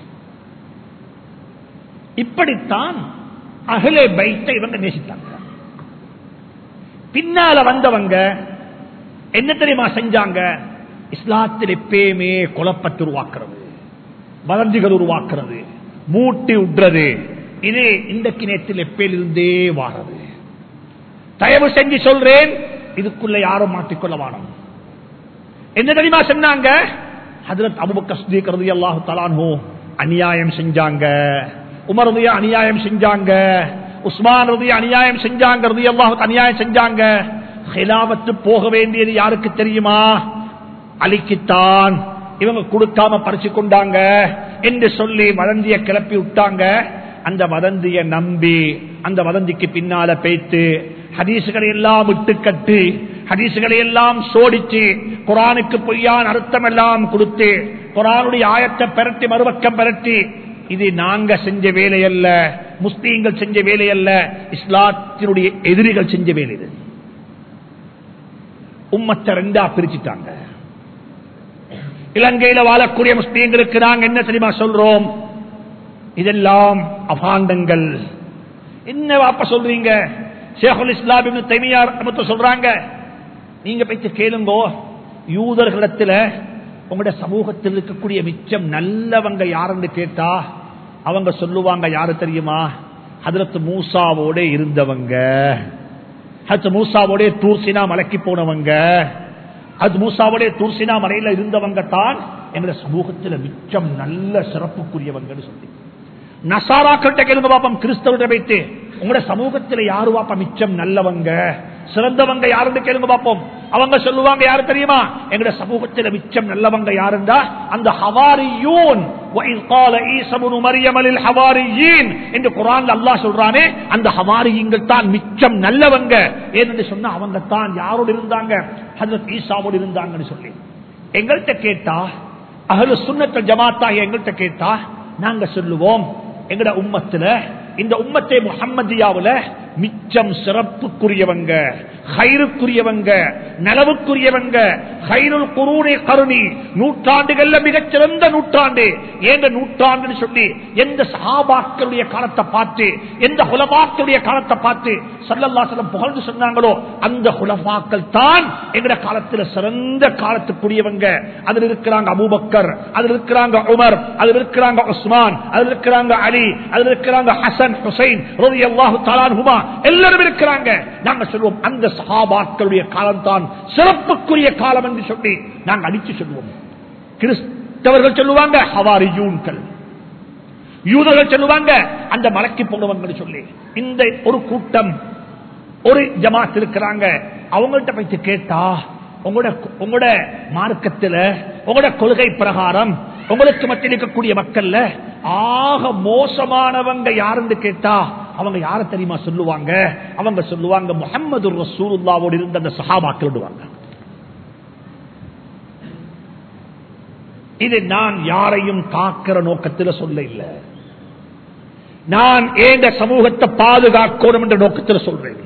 இப்படித்தான் அகலே பைத்தை இவங்க நேசித்தாங்க பின்னால வந்தவங்க என்ன தெரியுமா செஞ்சாங்க இஸ்லாத்தில் எப்பயுமே குழப்பத்தை உருவாக்குறது வதந்திகள் உருவாக்குறது மூட்டி விடுறது இது இன்றைக்கு நேரத்தில் எப்பயிலிருந்தே வாரது தயவு செஞ்சு சொல்றேன் இதுக்குள்ள யாரும் மாட்டிக்கொள்ள வானம் என்ன தெரியுமா சொன்னாங்க ஹதரத் அபுபக்க ஸ்தீக் ரதி அல்லாஹு தலான்ஹோ அநியாயம் செஞ்சாங்க உமர் ரதியா அநியாயம் செஞ்சாங்க உஸ்மான் ரதி அநியாயம் செஞ்சாங்க ரதி அல்லாஹு அநியாயம் செஞ்சாங்க ஹிலாவத்து போக வேண்டியது யாருக்கு தெரியுமா அலிக்குத்தான் இவங்க கொடுக்காம பறிச்சு கொண்டாங்க என்று சொல்லி வதந்திய கிளப்பி விட்டாங்க அந்த வதந்திய நம்பி அந்த வதந்திக்கு பின்னால பேய்த்து ஹதீசுகளை எல்லாம் விட்டுக்கட்டு ஹதீசுகளை எல்லாம் சோடிச்சு குரானுக்கு பொய்யான அர்த்தம் எல்லாம் கொடுத்து குரானுடைய ஆயத்தை பெரட்டி மறுபக்கம் பெரட்டி இது நாங்க செஞ்ச வேலை அல்ல முஸ்லீம்கள் செஞ்ச வேலை அல்ல இஸ்லாத்தினுடைய எதிரிகள் செஞ்ச வேலை இது உம்மத்தை ரெண்டா பிரிச்சுட்டாங்க இலங்கையில வாழக்கூடிய முஸ்லீம்களுக்கு நாங்க என்ன தெரியுமா சொல்றோம் இதெல்லாம் அபாண்டங்கள் என்ன வாப்ப சொல்றீங்க ஷேகுல் இஸ்லாம் தைமியார் சொல்றாங்க நீங்க போயிட்டு கேளுங்கோ யூதர்களிடத்துல உங்களுடைய சமூகத்தில் இருக்கக்கூடிய மிச்சம் நல்லவங்க யாருன்னு கேட்டா அவங்க சொல்லுவாங்க யாரு தெரியுமா ஹதரத் மூசாவோட இருந்தவங்க ஹத் மூசாவோட தூர்சினா மலைக்கு போனவங்க அது மூசாவோட தூர்சினா மலையில இருந்தவங்க தான் எங்க சமூகத்தில் மிச்சம் நல்ல சிறப்புக்குரியவங்கன்னு சொல்லி நசாராக்கிட்ட கேளுங்க பாப்பம் கிறிஸ்தவர்கிட்ட வைத்து உங்களோட சமூகத்தில் யாரு பாப்பா மிச்சம் நல்லவங்க சிறந்தவங்க யாருன்னு கேளுங்க பாப்போம் அவங்க சொல்லுவாங்க யாரு தெரியுமா எங்கட சமூகத்தில் மிச்சம் நல்லவங்க யாருந்தா அந்த ஹவாரியூன் என்று குரான் அல்லா சொல்றானே அந்த ஹவாரியுங்கள் தான் மிச்சம் நல்லவங்க ஏன்னு சொன்னா அவங்க தான் யாரோடு இருந்தாங்க ஹசரத் ஈசாவோடு இருந்தாங்கன்னு சொல்லி எங்கள்கிட்ட கேட்டா அகலு சுண்ணத்த ஜமாத்தா எங்கள்கிட்ட கேட்டா நாங்க சொல்லுவோம் எங்கட உம்மத்துல இந்த உம்மத்தை முகம்மதியாவுல மிச்சம் சிறப்புக்குரியவங்க ஹைருக்குரியவங்க நலவுக்குரியவங்க ஹைருல் குரூனே கருணி நூற்றாண்டுகள்ல மிகச் சிறந்த நூற்றாண்டு ஏந்த நூற்றாண்டுன்னு சொல்லி எந்த சஹாபாக்களுடைய காலத்தை பார்த்து எந்த ஹுலபாக்களுடைய காலத்தை பார்த்து சல்லல்லாசலம் புகழ்ந்து சொன்னாங்களோ அந்த ஹுலபாக்கள் தான் எங்கட காலத்துல சிறந்த காலத்துக்குரியவங்க அதில் இருக்கிறாங்க அபூபக்கர் அதில் இருக்கிறாங்க உமர் அதில் இருக்கிறாங்க உஸ்மான் அதில் இருக்கிறாங்க அலி அதில் இருக்கிறாங்க ஹசன் ஹுசைன் ரலியல்லாஹு தஆலா அன்ஹுமா எல்லாரும் இருக்கிறாங்க நாங்க சொல்லுவோம் அந்த சஹாபாக்களுடைய காலம் தான் சிறப்புக்குரிய காலம் என்று சொல்லி நாங்க அடிச்சு சொல்லுவோம் கிறிஸ்தவர்கள் சொல்லுவாங்க ஹவாரியூன்கள் யூதர்கள் சொல்லுவாங்க அந்த மலைக்கு போனவங்க சொல்லி இந்த ஒரு கூட்டம் ஒரு ஜமாத் இருக்கிறாங்க அவங்கள்ட்ட போயிட்டு கேட்டா உங்களோட உங்களோட மார்க்கத்துல உங்களோட கொள்கை பிரகாரம் உங்களுக்கு மத்தியில் இருக்கக்கூடிய மக்கள்ல ஆக மோசமானவங்க யாருன்னு கேட்டா அவங்க யார தெரியுமா சொல்லுவாங்க அவங்க சொல்லுவாங்க முகமது ரசூலுல்லாவோடு இருந்த அந்த சஹாபாக்கள் விடுவாங்க இது நான் யாரையும் காக்கிற நோக்கத்தில் சொல்ல இல்லை நான் ஏந்த சமூகத்தை பாதுகாக்கணும் என்ற நோக்கத்தில் சொல்றேன்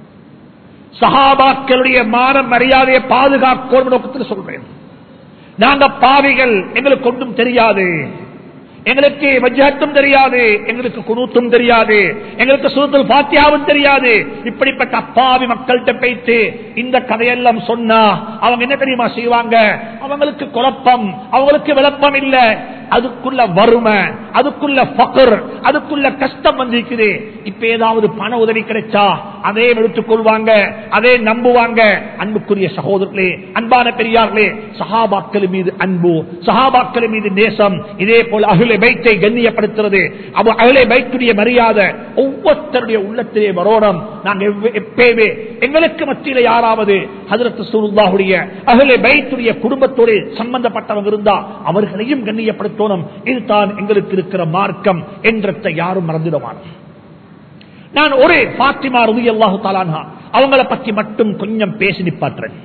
சஹாபாக்களுடைய மான மரியாதையை பாதுகாக்கணும் நோக்கத்தில் சொல்றேன் நாங்க பாவிகள் எங்களுக்கு ஒன்றும் தெரியாது எங்களுக்கு வஜ்ஜத்தும் தெரியாது எங்களுக்கு குனூத்தும் தெரியாது எங்களுக்கு சுதத்தில் பாத்தியாவும் தெரியாது இப்படிப்பட்ட அப்பாவி மக்கள்கிட்ட போயிட்டு இந்த கதையெல்லாம் சொன்னா அவங்க என்ன தெரியுமா செய்வாங்க அவங்களுக்கு குழப்பம் அவங்களுக்கு விளப்பம் இல்ல அதுக்குள்ள வறுமை அதுக்குள்ள பக்கர் அதுக்குள்ள கஷ்டம் வந்திருக்குது இப்ப ஏதாவது பண உதவி கிடைச்சா அதே எடுத்துக் கொள்வாங்க அதே நம்புவாங்க அன்புக்குரிய சகோதரர்களே அன்பான பெரியார்களே சஹாபாக்கள் மீது அன்பு சஹாபாக்கள் மீது நேசம் இதே போல அகில பைத்தை கண்ணியப்படுத்துறது அவ அகில பைத்துடைய மரியாதை ஒவ்வொருத்தருடைய உள்ளத்திலே வரோணம் நாங்க எப்பயுமே எங்களுக்கு மத்தியில யாராவது ஹதரத் சூருல்லாவுடைய அகில பைத்துடைய குடும்பத்தோடு சம்பந்தப்பட்டவங்க இருந்தா அவர்களையும் கண்ணியப்படுத்தணும் இதுதான் எங்களுக்கு இருக்கிற மார்க்கம் என்றத்தை யாரும் மறந்துடுவான் நான் ஒரு பாத்திமா ரவி அல்லாஹு தாலானா அவங்கள பத்தி மட்டும் கொஞ்சம் பேசி நிப்பாட்டுறேன்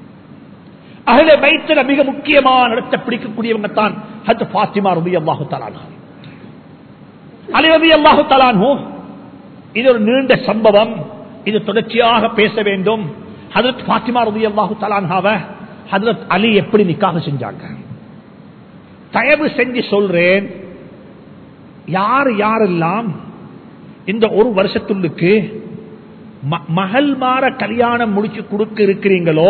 அகில பைத்துல மிக முக்கியமான இடத்தை பிடிக்கக்கூடியவங்க தான் ஹத் பாத்திமா ரவி அல்லாஹு தாலானா அலி ரவி அல்லாஹு தாலானு இது ஒரு நீண்ட சம்பவம் இது தொடர்ச்சியாக பேச வேண்டும் ஹதரத் பாத்திமா ரவி அல்லாஹு தாலான்ஹாவ ஹதரத் அலி எப்படி நிக்காக செஞ்சாங்க தயவு செஞ்சு சொல்றேன் யார் யாரெல்லாம் இந்த ஒரு வருஷத்துள்ளுக்கு மகள் மாற கல்யாணம் முடிச்சு கொடுக்க இருக்கிறீங்களோ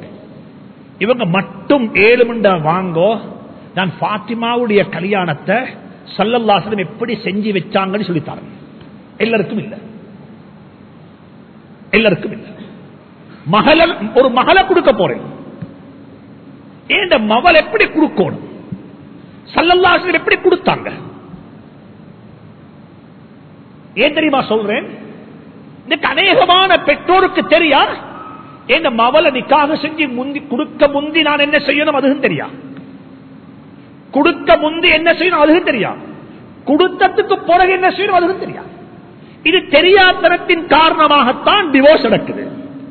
இவங்க மட்டும் ஏழு மண்ட வாங்கோ நான் பாத்திமாவுடைய கல்யாணத்தை சல்லல்லாசனம் எப்படி செஞ்சு வச்சாங்கன்னு சொல்லித்தாரன் எல்லாருக்கும் இல்லை எல்லாருக்கும் இல்லை மகள ஒரு மகளை கொடுக்க போறேன் ஏன் மகள் எப்படி கொடுக்கணும் சல்லல்லாசனம் எப்படி கொடுத்தாங்க ஏன் தெரியுமா சொல்றேன் இன்னைக்கு அநேகமான பெற்றோருக்கு தெரியா என் மவளை நிக்காக செஞ்சு முந்தி கொடுக்க முந்தி நான் என்ன செய்யணும் அதுவும் தெரியா கொடுக்க முந்தி என்ன செய்யணும் அதுவும் தெரியா கொடுத்ததுக்கு பிறகு என்ன செய்யணும் அதுவும் தெரியா இது தெரியாதனத்தின் காரணமாகத்தான் டிவோர்ஸ் நடக்குது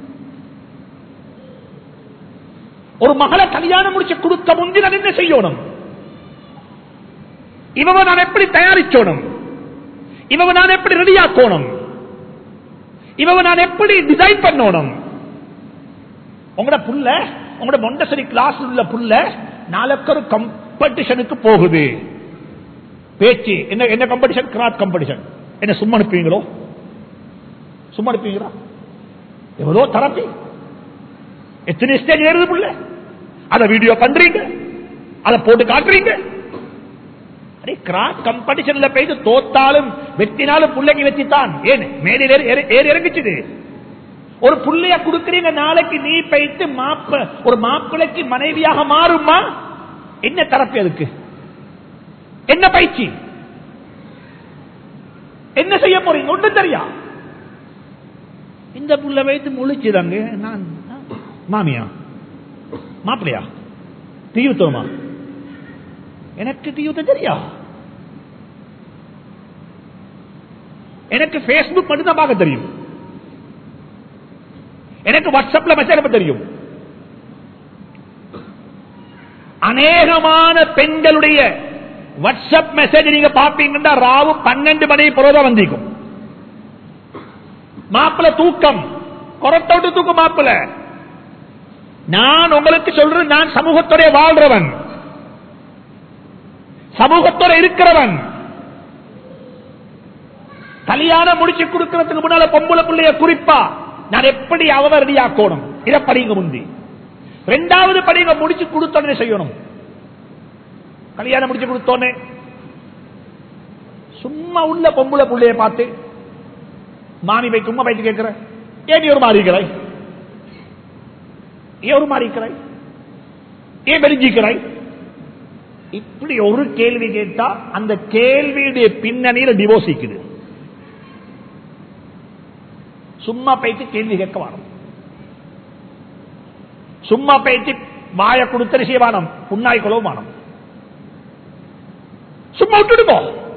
ஒரு மகளை கல்யாணம் முடிச்சு கொடுக்க முந்தி நான் என்ன செய்யணும் இவன் நான் எப்படி தயாரிச்சோணும் இவன் நான் எப்படி ரெடியாக்கணும் இவன் நான் எப்படி டிசைன் பண்ணணும் உங்களோட புள்ள உங்களோட மொண்டசரி கிளாஸ் உள்ள புள்ள நாளைக்கு ஒரு கம்படிஷனுக்கு போகுது பேச்சு என்ன என்ன கம்படிஷன் கிராட் கம்படிஷன் என்ன சும்மா அனுப்புவீங்களோ சும்மா அனுப்புவீங்களா எவ்வளோ தரப்பி எத்தனை ஸ்டேஜ் ஏறுது புள்ள அதை வீடியோ பண்றீங்க அதை போட்டு காட்டுறீங்க கிராஸ் கம்படிஷன்ல போயிட்டு தோத்தாலும் வெட்டினாலும் பிள்ளைக்கு வெற்றித்தான் ஏன் மேலே ஏறி இறங்கிச்சுது ஒரு புள்ளைய கொடுக்கறீங்க நாளைக்கு நீ போயிட்டு மாப்ப ஒரு மாப்பிளைக்கு மனைவியாக மாறுமா என்ன தரப்பு அதுக்கு என்ன பயிற்சி என்ன செய்ய போறீங்க ஒன்றும் தெரியா இந்த புள்ள வைத்து முழிச்சுதாங்க நான் மாமியா மாப்பிளையா தீவுத்தோமா எனக்கு தீவுத்த தெரியா எனக்கு பேஸ்புக் மட்டும் தான் பார்க்க தெரியும் எனக்கு வாட்ஸ்அப்ல மெசேஜ் தெரியும் அநேகமான பெண்களுடைய வாட்ஸ்அப் மெசேஜ் நீங்க பாப்பீங்கன்னா ராவு பன்னெண்டு மணி பிறகுதான் வந்திருக்கும் மாப்பிள தூக்கம் கொரட்டோட்டு தூக்கம் மாப்பிள நான் உங்களுக்கு சொல்றேன் நான் சமூகத்தோட வாழ்றவன் சமூகத்தோட இருக்கிறவன் கல்யாணம் முடிச்சு கொடுக்கறதுக்கு முன்னால பொம்பளை பிள்ளைய குறிப்பா நான் எப்படி அவ ரெடியாக்கணும் இதை படிங்க முந்தி ரெண்டாவது படிங்க முடிச்சு கொடுத்தோடனே செய்யணும் கல்யாணம் முடிச்சு கொடுத்தோன்னே சும்மா உள்ள பொம்பளை புள்ளைய பார்த்து மாமி போய் சும்மா போயிட்டு கேட்கிற ஏன் நீ ஒரு மாறி இருக்கிறாய் ஏன் ஒரு மாறி இருக்கிறாய் ஏன் வெடிஞ்சிக்கிறாய் இப்படி ஒரு கேள்வி கேட்டா அந்த கேள்வியுடைய பின்னணியில் டிவோர்ஸிக்குது சும்மா போயிட்டு கேள்வி கேட்க வாரம் சும்மா போயிட்டு வாய கொடுத்த செய்வானம் புண்ணாய் குலவுமானம் சும்மா விட்டுடுமோ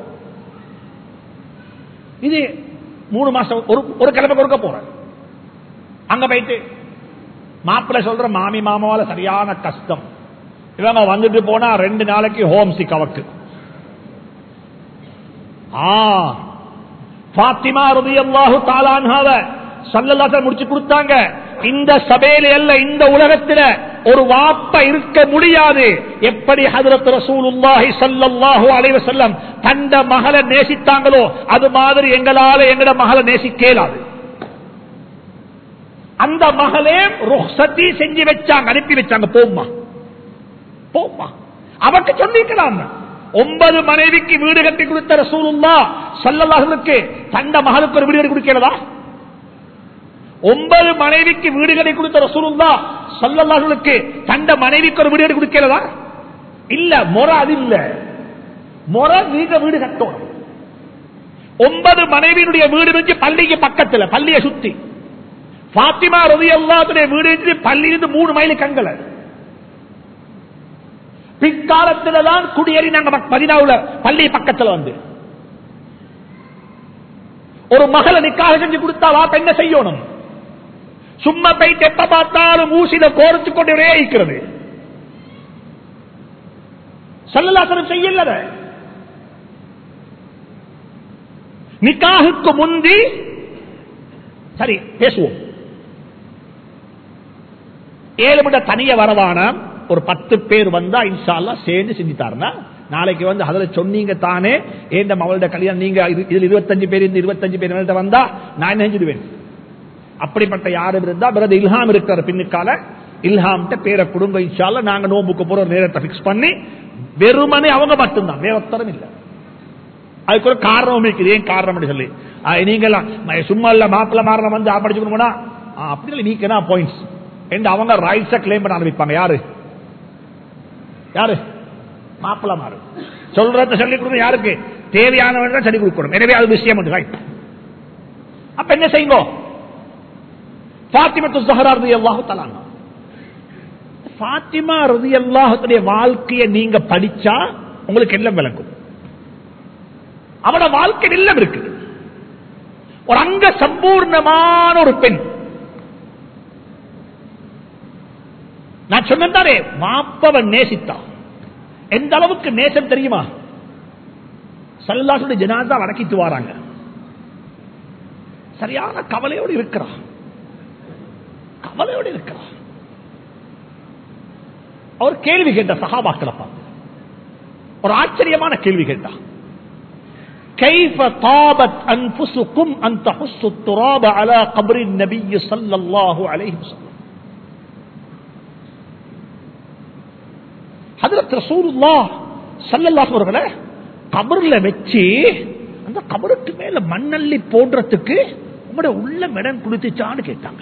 இது மூணு மாசம் ஒரு ஒரு கிழமை கொடுக்க போறேன் அங்க போயிட்டு மாப்பிள்ள சொல்ற மாமி மாமாவால சரியான கஷ்டம் இவங்க வந்துட்டு போனா ரெண்டு நாளைக்கு ஹோம் சிக் அவக்கு ஆ பாத்திமா ரதியல்லாஹு தாலான்ஹாவ சல்லல்லாஹு முடிச்சு கொடுத்தாங்க இந்த சபையில அல்ல இந்த உலகத்துல ஒரு வாப்ப இருக்க முடியாது எப்படி ஹதரத் ரசூலுல்லாஹி ஸல்லல்லாஹு அலைஹி வஸல்லம் தந்த மகளை நேசித்தாங்களோ அது மாதிரி எங்களால எங்கட மகளை நேசிக்கலாது அந்த மகளே ருஹ்சத்தி செஞ்சு வச்சாங்க அனுப்பி வச்சாங்க போம்மா போம்மா அவக்கு சொல்லிக்கலாம் ஒன்பது மனைவிக்கு வீடு கட்டி கொடுத்த ரசூலுல்லா சல்லல்லாஹுக்கு தந்த மகளுக்கு ஒரு வீடு கட்டி கொடுக்கிறதா ஒன்பது மனைவிக்கு வீடு கட்டி கொடுத்த ரசூலுல்லா சல்லல்லாஹுக்கு தந்த மனைவிக்கு ஒரு வீடு கட்டி கொடுக்கிறதா இல்ல முறை அது இல்ல முறை நீங்க வீடு கட்டணும் ஒன்பது மனைவியினுடைய வீடு இருந்து பள்ளிக்கு பக்கத்துல பள்ளியை சுத்தி பாத்திமா ரவி அல்லாத்துடைய வீடு இருந்து பள்ளியிலிருந்து மூணு மைல் கங்கல பிற்காலத்துல தான் குடியேறி நாங்க பதினாவுல பள்ளி பக்கத்துல வந்து ஒரு மகளை நிக்காக செஞ்சு கொடுத்தா வா என்ன செய்யணும் சும்மா போயிட்டு எப்ப பார்த்தாலும் ஊசியில கோர்த்து கொண்டே இருக்கிறது சொல்லலாசனம் செய்யல நிக்காகுக்கு முந்தி சரி பேசுவோம் ஏழு மணி தனிய வரவான ஒரு பத்து பேர் வந்தா இன்ஷால்லா சேர்ந்து செஞ்சுட்டாருன்னா நாளைக்கு வந்து அதுல சொன்னீங்க தானே ஏந்த மகளோட கல்யாணம் நீங்க இது- இதுல இருபத்தஞ்சு பேர் இந்த இருபத்தஞ்சு பேர் என்கிட்ட வந்தா நான் என்ன செஞ்சிடுவேன் அப்படிப்பட்ட யாரும் இருந்தா பிறகு இல்ஹாம் இருக்கிற பின்னுக்கால இல்ஹாம்கிட்ட பேரை கொடுங்க இன்ஷால்ல நாங்க நோம்புக்கு போற ஒரு நேரத்தை பிக்ஸ் பண்ணி வெறுமனே அவங்க மட்டும்தான் வேற ஒருத்தரும் இல்லை அதுக்கு ஒரு காரணம் இருக்குது ஏன் காரணம் சொல்லி அஹ் நீங்கெல்லாம் ம- சும்மா இல்ல மாப்பிள்ள மாறணும் வந்து படிச்சுக்கணும்னா அப்படி இல்லை நீக்கனா பாயிண்ட்ஸ் என்று அவங்க ரைட்ஸை கிளைம் பண்ண ஆரம்பிப்பாங்க யாரு யாரு மாப்பிள்ள மாறு சொல்றத சொல்லி கொடுங்க யாருக்கு தேவையானவன் தான் சொல்லி கொடுக்கணும் எனவே அது விஷயம் உண்டு ரைட் அப்ப என்ன செய்யுங்க பாத்திமத்து ஜஹரா ரதி அல்லாஹு தலாங்க பாத்திமா ரதி அல்லாஹுடைய வாழ்க்கையை நீங்க படிச்சா உங்களுக்கு எல்லாம் விளக்கும் அவட வாழ்க்கை எல்லாம் இருக்குது ஒரு அங்க சம்பூர்ணமான ஒரு பெண் நான் சொன்னேன் மாப்பவன் நேசித்தான் எந்த அளவுக்கு நேசம் தெரியுமா சல்லாசுடைய ஜனாதா வடக்கிட்டு வராங்க சரியான கவலையோடு இருக்கிறான் கவலையோடு இருக்கிறான் அவர் கேள்வி கேட்ட சகாபாக்களை பார்த்து ஒரு ஆச்சரியமான கேள்வி கேட்டான் كيف طابت أنفسكم أن تحسوا التراب على قبر النبي صلى الله عليه وسلم ஹதரத் ரசூலுல்லாஹ் ஸல்லல்லாஹு அவர்களே கபர்ல வச்சு அந்த கபருக்கு மேல மண்ணள்ளி போடுறதுக்கு உங்களோட உள்ள இடம் கொடுத்துச்சான்னு கேட்டாங்க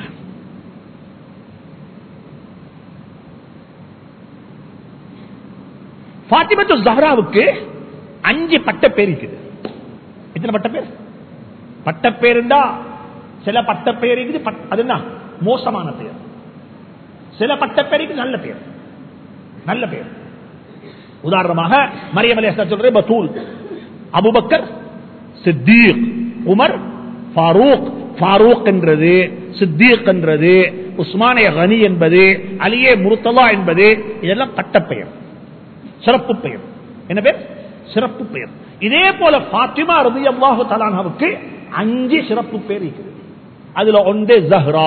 பாத்திமத்து ஜஹராவுக்கு அஞ்சு பட்ட பேர் இருக்குது எத்தனை பட்ட பேர் பட்ட பேருண்டா சில பட்ட பேர் இருக்குது பட்- அது என்ன மோசமான பேர் சில பட்ட பேருக்கு நல்ல பேர் நல்ல பேர் உதாரணமாக மரியம் அலிஹா சொல்றேன் Bathool Abubakar Siddiq Umar Farooq Farooq என்றது சித்தீக் என்றது உஸ்மானே கனி என்பது அலியே முருத்தலா என்பது இதெல்லாம் பட்டப்பெயர் சிறப்பு பெயர் என்ன பேர் சிறப்பு பெயர் இதே போல பாத்திமா ரதி அல்லாஹு தலானாவுக்கு அஞ்சு சிறப்பு பேர் இருக்குது அதுல ஒன்று ஜஹ்ரா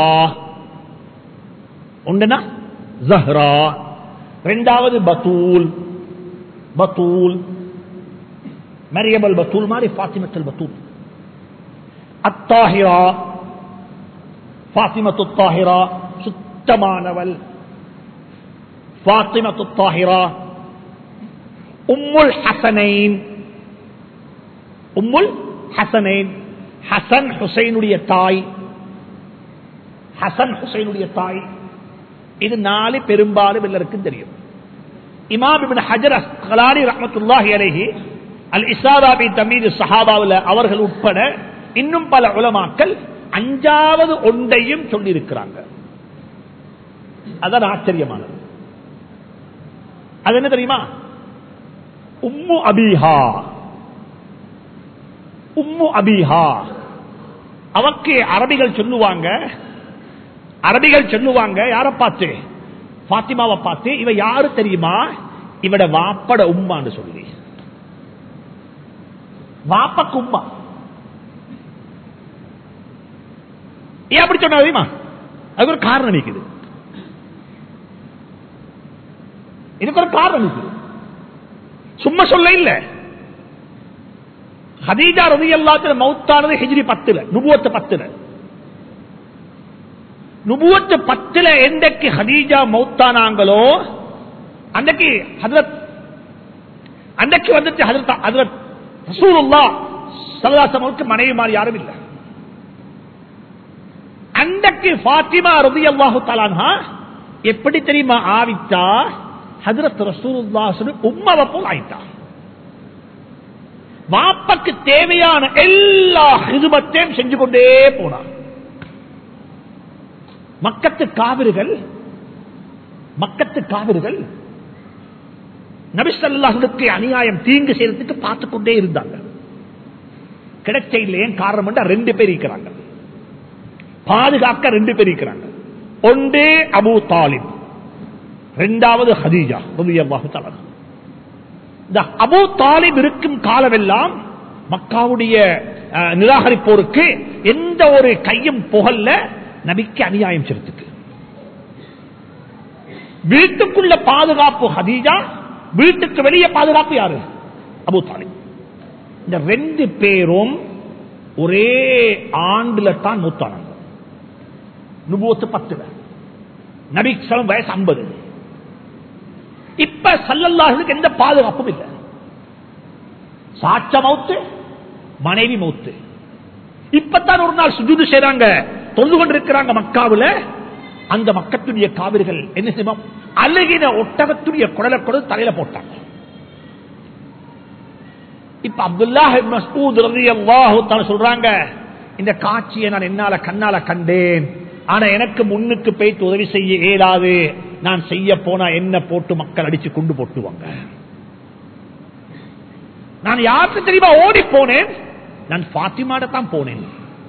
ஒன்றுனா ஜஹ்ரா ரெண்டாவது பத்தூல் பத்தூல் மரியபல் பத்தூல் மாதிரி பாத்திமத்தல் பத்தூல் அத்தாஹிரா பாத்திமத்து தாஹிரா சுத்தமானவள் பாத்திமத்து தாஹிரா உம்முல் ஹசனைன் உம்முல் ஹசனைன் ஹசன் ஹுசைனுடைய தாய் ஹசன் ஹுசைனுடைய தாய் இது நாலு பெரும்பாலும் எல்லாருக்கும் தெரியும் இமாம் இபின் ஹஜர் அஸ்கலானி ரஹமத்துல்லாஹி அலைஹி அல் இசாராபி தமீது சஹாபாவில் அவர்கள் உட்பட இன்னும் பல உலமாக்கள் அஞ்சாவது ஒன்றையும் சொல்லியிருக்கிறாங்க அதான் ஆச்சரியமானது அது என்ன தெரியுமா உம்மு அபிஹா உம்மு அபிஹா அவக்கு அரபிகள் சொல்லுவாங்க அரபிகள் சொல்லுவாங்க யார பார்த்து பாத்திமாவை பார்த்து இவ யாரு தெரியுமா இவட வாப்பட உம்மான்னு சொல்லி வாப்பக்கு உம்மா ஏன் அப்படி சொன்னா தெரியுமா அதுக்கு ஒரு காரணம் நிற்குது இதுக்கு ஒரு காரணம் நிற்குது சும்மா சொல்ல இல்ல ஹதீஜா ரவி எல்லாத்துல மௌத்தானது ஹிஜ்ரி பத்துல நுபுவத்து பத்துல நுபுவத்து பத்துல எந்தக்கு ஹதீஜா மௌத்தானாங்களோ அன்றைக்கு ஹதரத் அன்றைக்கு வந்துட்டு ஹதரத் ஹதரத் ரசூலுல்லா சல்லாசமனுக்கு மனைவி மாதிரி யாரும் இல்லை அன்றைக்கு ஃபாத்திமா ரவி அல்லாஹு தலான்ஹா எப்படி தெரியுமா ஆவித்தா ஹதரத் ரசூலுல்லாஹு உம்மவை போல் ஆயிட்டா வாப்பக்கு தேவையான எல்லா ஹிதுமத்தையும் செஞ்சு கொண்டே போனான் மக்கத்து காவிர்கள் மக்கத்து காவிர்கள் நபிசல்லாஹுக்கு அநியாயம் தீங்கு செய்யறதுக்கு பார்த்து கொண்டே இருந்தாங்க கிடைச்ச இல்லையே காரணம் ரெண்டு பேர் இருக்கிறாங்க பாதுகாக்க ரெண்டு பேர் இருக்கிறாங்க ஒன்று அபு தாலிப் இரண்டாவது ஹதீஜா ரலியல்லாஹு தஆலா இந்த அபு தாலிப் இருக்கும் காலமெல்லாம் மக்காவுடைய அஹ், நிராகரிப்போருக்கு எந்த ஒரு கையும் புகழ்ல நபிக்கு அநியாயம் செய்யறதுக்கு வீட்டுக்குள்ள பாதுகாப்பு ஹதீஜா வீட்டுக்கு வெளியே பாதுகாப்பு யாரு அபு தாலிப் இந்த ரெண்டு பேரும் ஒரே ஆண்டுல தான் மூத்தானாங்க நுபுவத்து பத்துல நபிக்சலம் வயசு ஐம்பது இப்ப சல்லல்லாஹுக்கு எந்த பாதுகாப்பும் இல்லை சாட்ச மவுத்து மனைவி மவுத்து இப்பத்தான் ஒரு நாள் சுஜூது செய்றாங்க தொழுது கொண்டிருக்கிறாங்க மக்காவுல அந்த மக்கத்துடைய காவிர்கள் என்ன செய்வோம் அழுகின ஒட்டகத்துடைய குடலை கொடுத்து தலையில போட்டாங்க இப்ப அப்துல்லாஹ் இப்னு மஸ்ஊத் ரலியல்லாஹு தஆலா சொல்றாங்க இந்த காட்சியை நான் என்னால கண்ணால கண்டேன் ஆனா எனக்கு முன்னுக்கு போயிட்டு உதவி செய்ய இயலாது நான் செய்ய போனா என்ன போட்டு மக்கள் அடிச்சு கொண்டு போட்டுவாங்க நான் யாருக்கு தெரியுமா ஓடி போனேன் நான் பாத்திமாட தான் போனேன்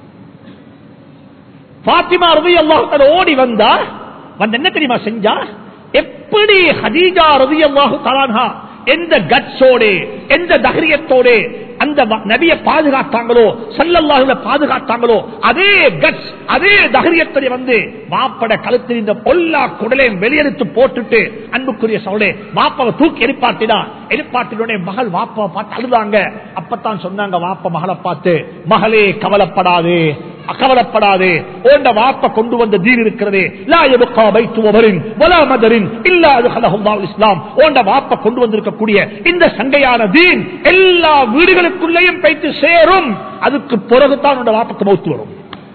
பாத்திமா ரவி அல்லாஹு ஓடி வந்தா வந்து என்ன தெரியுமா செஞ்சா எப்படி ஹதீஜா ரவி அல்லாஹு தலான்ஹா எந்த கட்ஸோடு எந்த தகரியத்தோடு அந்த வ- நபியை பாதுகாத்தாங்களோ சல்லல்லாஹுல பாதுகாத்தாங்களோ அதே கட்ஸ் அதே தகரியத்தை வந்து மாப்பட கழுத்தில் இந்த பொல்லா குடலையும் வெளியெடுத்து போட்டுட்டு அன்புக்குரிய சவுளே மாப்பாவை தூக்கி எரிப்பாட்டினா எரிப்பாட்டினுடைய மகள் வாப்பாவை பார்த்து அழுதாங்க அப்பத்தான் சொன்னாங்க வாப்ப மகளை பார்த்து மகளே கவலைப்படாது கவலைப்படாது ஓண்ட வாப்ப கொண்டு வந்த தீன் இருக்கிறது லா யபகா பைத்து வபரின் வலா மதரின் இல்லா அதுஹலஹுல்லாஹுல் இஸ்லாம் ஓண்ட வாப்ப கொண்டு வந்திருக்கக்கூடிய இந்த சங்கையான தீன் எல்லா வீடுகளுக்குள்ளேயும் பைத்து சேரும் அதுக்கு பிறகுதான் உண்ட வாப்பக்கு மௌத்து வரும்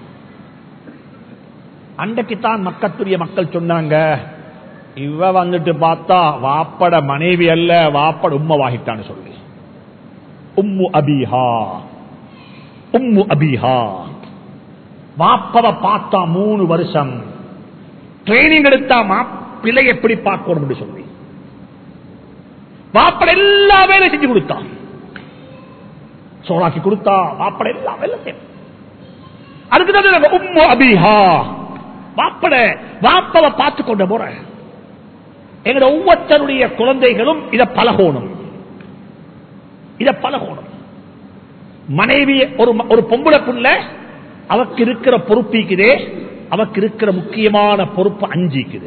அன்றைக்குத்தான் மக்கத்துடைய மக்கள் சொன்னாங்க இவ வந்துட்டு பார்த்தா வாப்பட மனைவி அல்ல வாப்பட உம்மவாகிட்டான்னு சொல்லி உம்மு அபிஹா உம்மு அபிஹா வாப்பவ பார்த்தா மூணு வருஷம் ட்ரைனிங் எடுத்தா பிள்ளை எப்படி பார்க்கணும் சொல்லி வாப்பட எல்லா வேலையும் செஞ்சு கொடுத்தான் சோறாக்கி கொடுத்தா வாப்பட எல்லா வேலை செய்யும் அதுக்குதான் நாங்க உம்மு அபிஹா வாப்பட வாப்பவ பார்த்து கொண்ட முறை எங்கட ஒவ்வொருத்தருடைய குழந்தைகளும் இத பழகணும் இத பழகணும் மனைவி ஒரு ஒரு பொம்பளை புள்ள அவக்கு இருக்கிற பொறுப்பிக்குதே அவக்கு இருக்கிற முக்கியமான பொறுப்பு அஞ்சிக்குது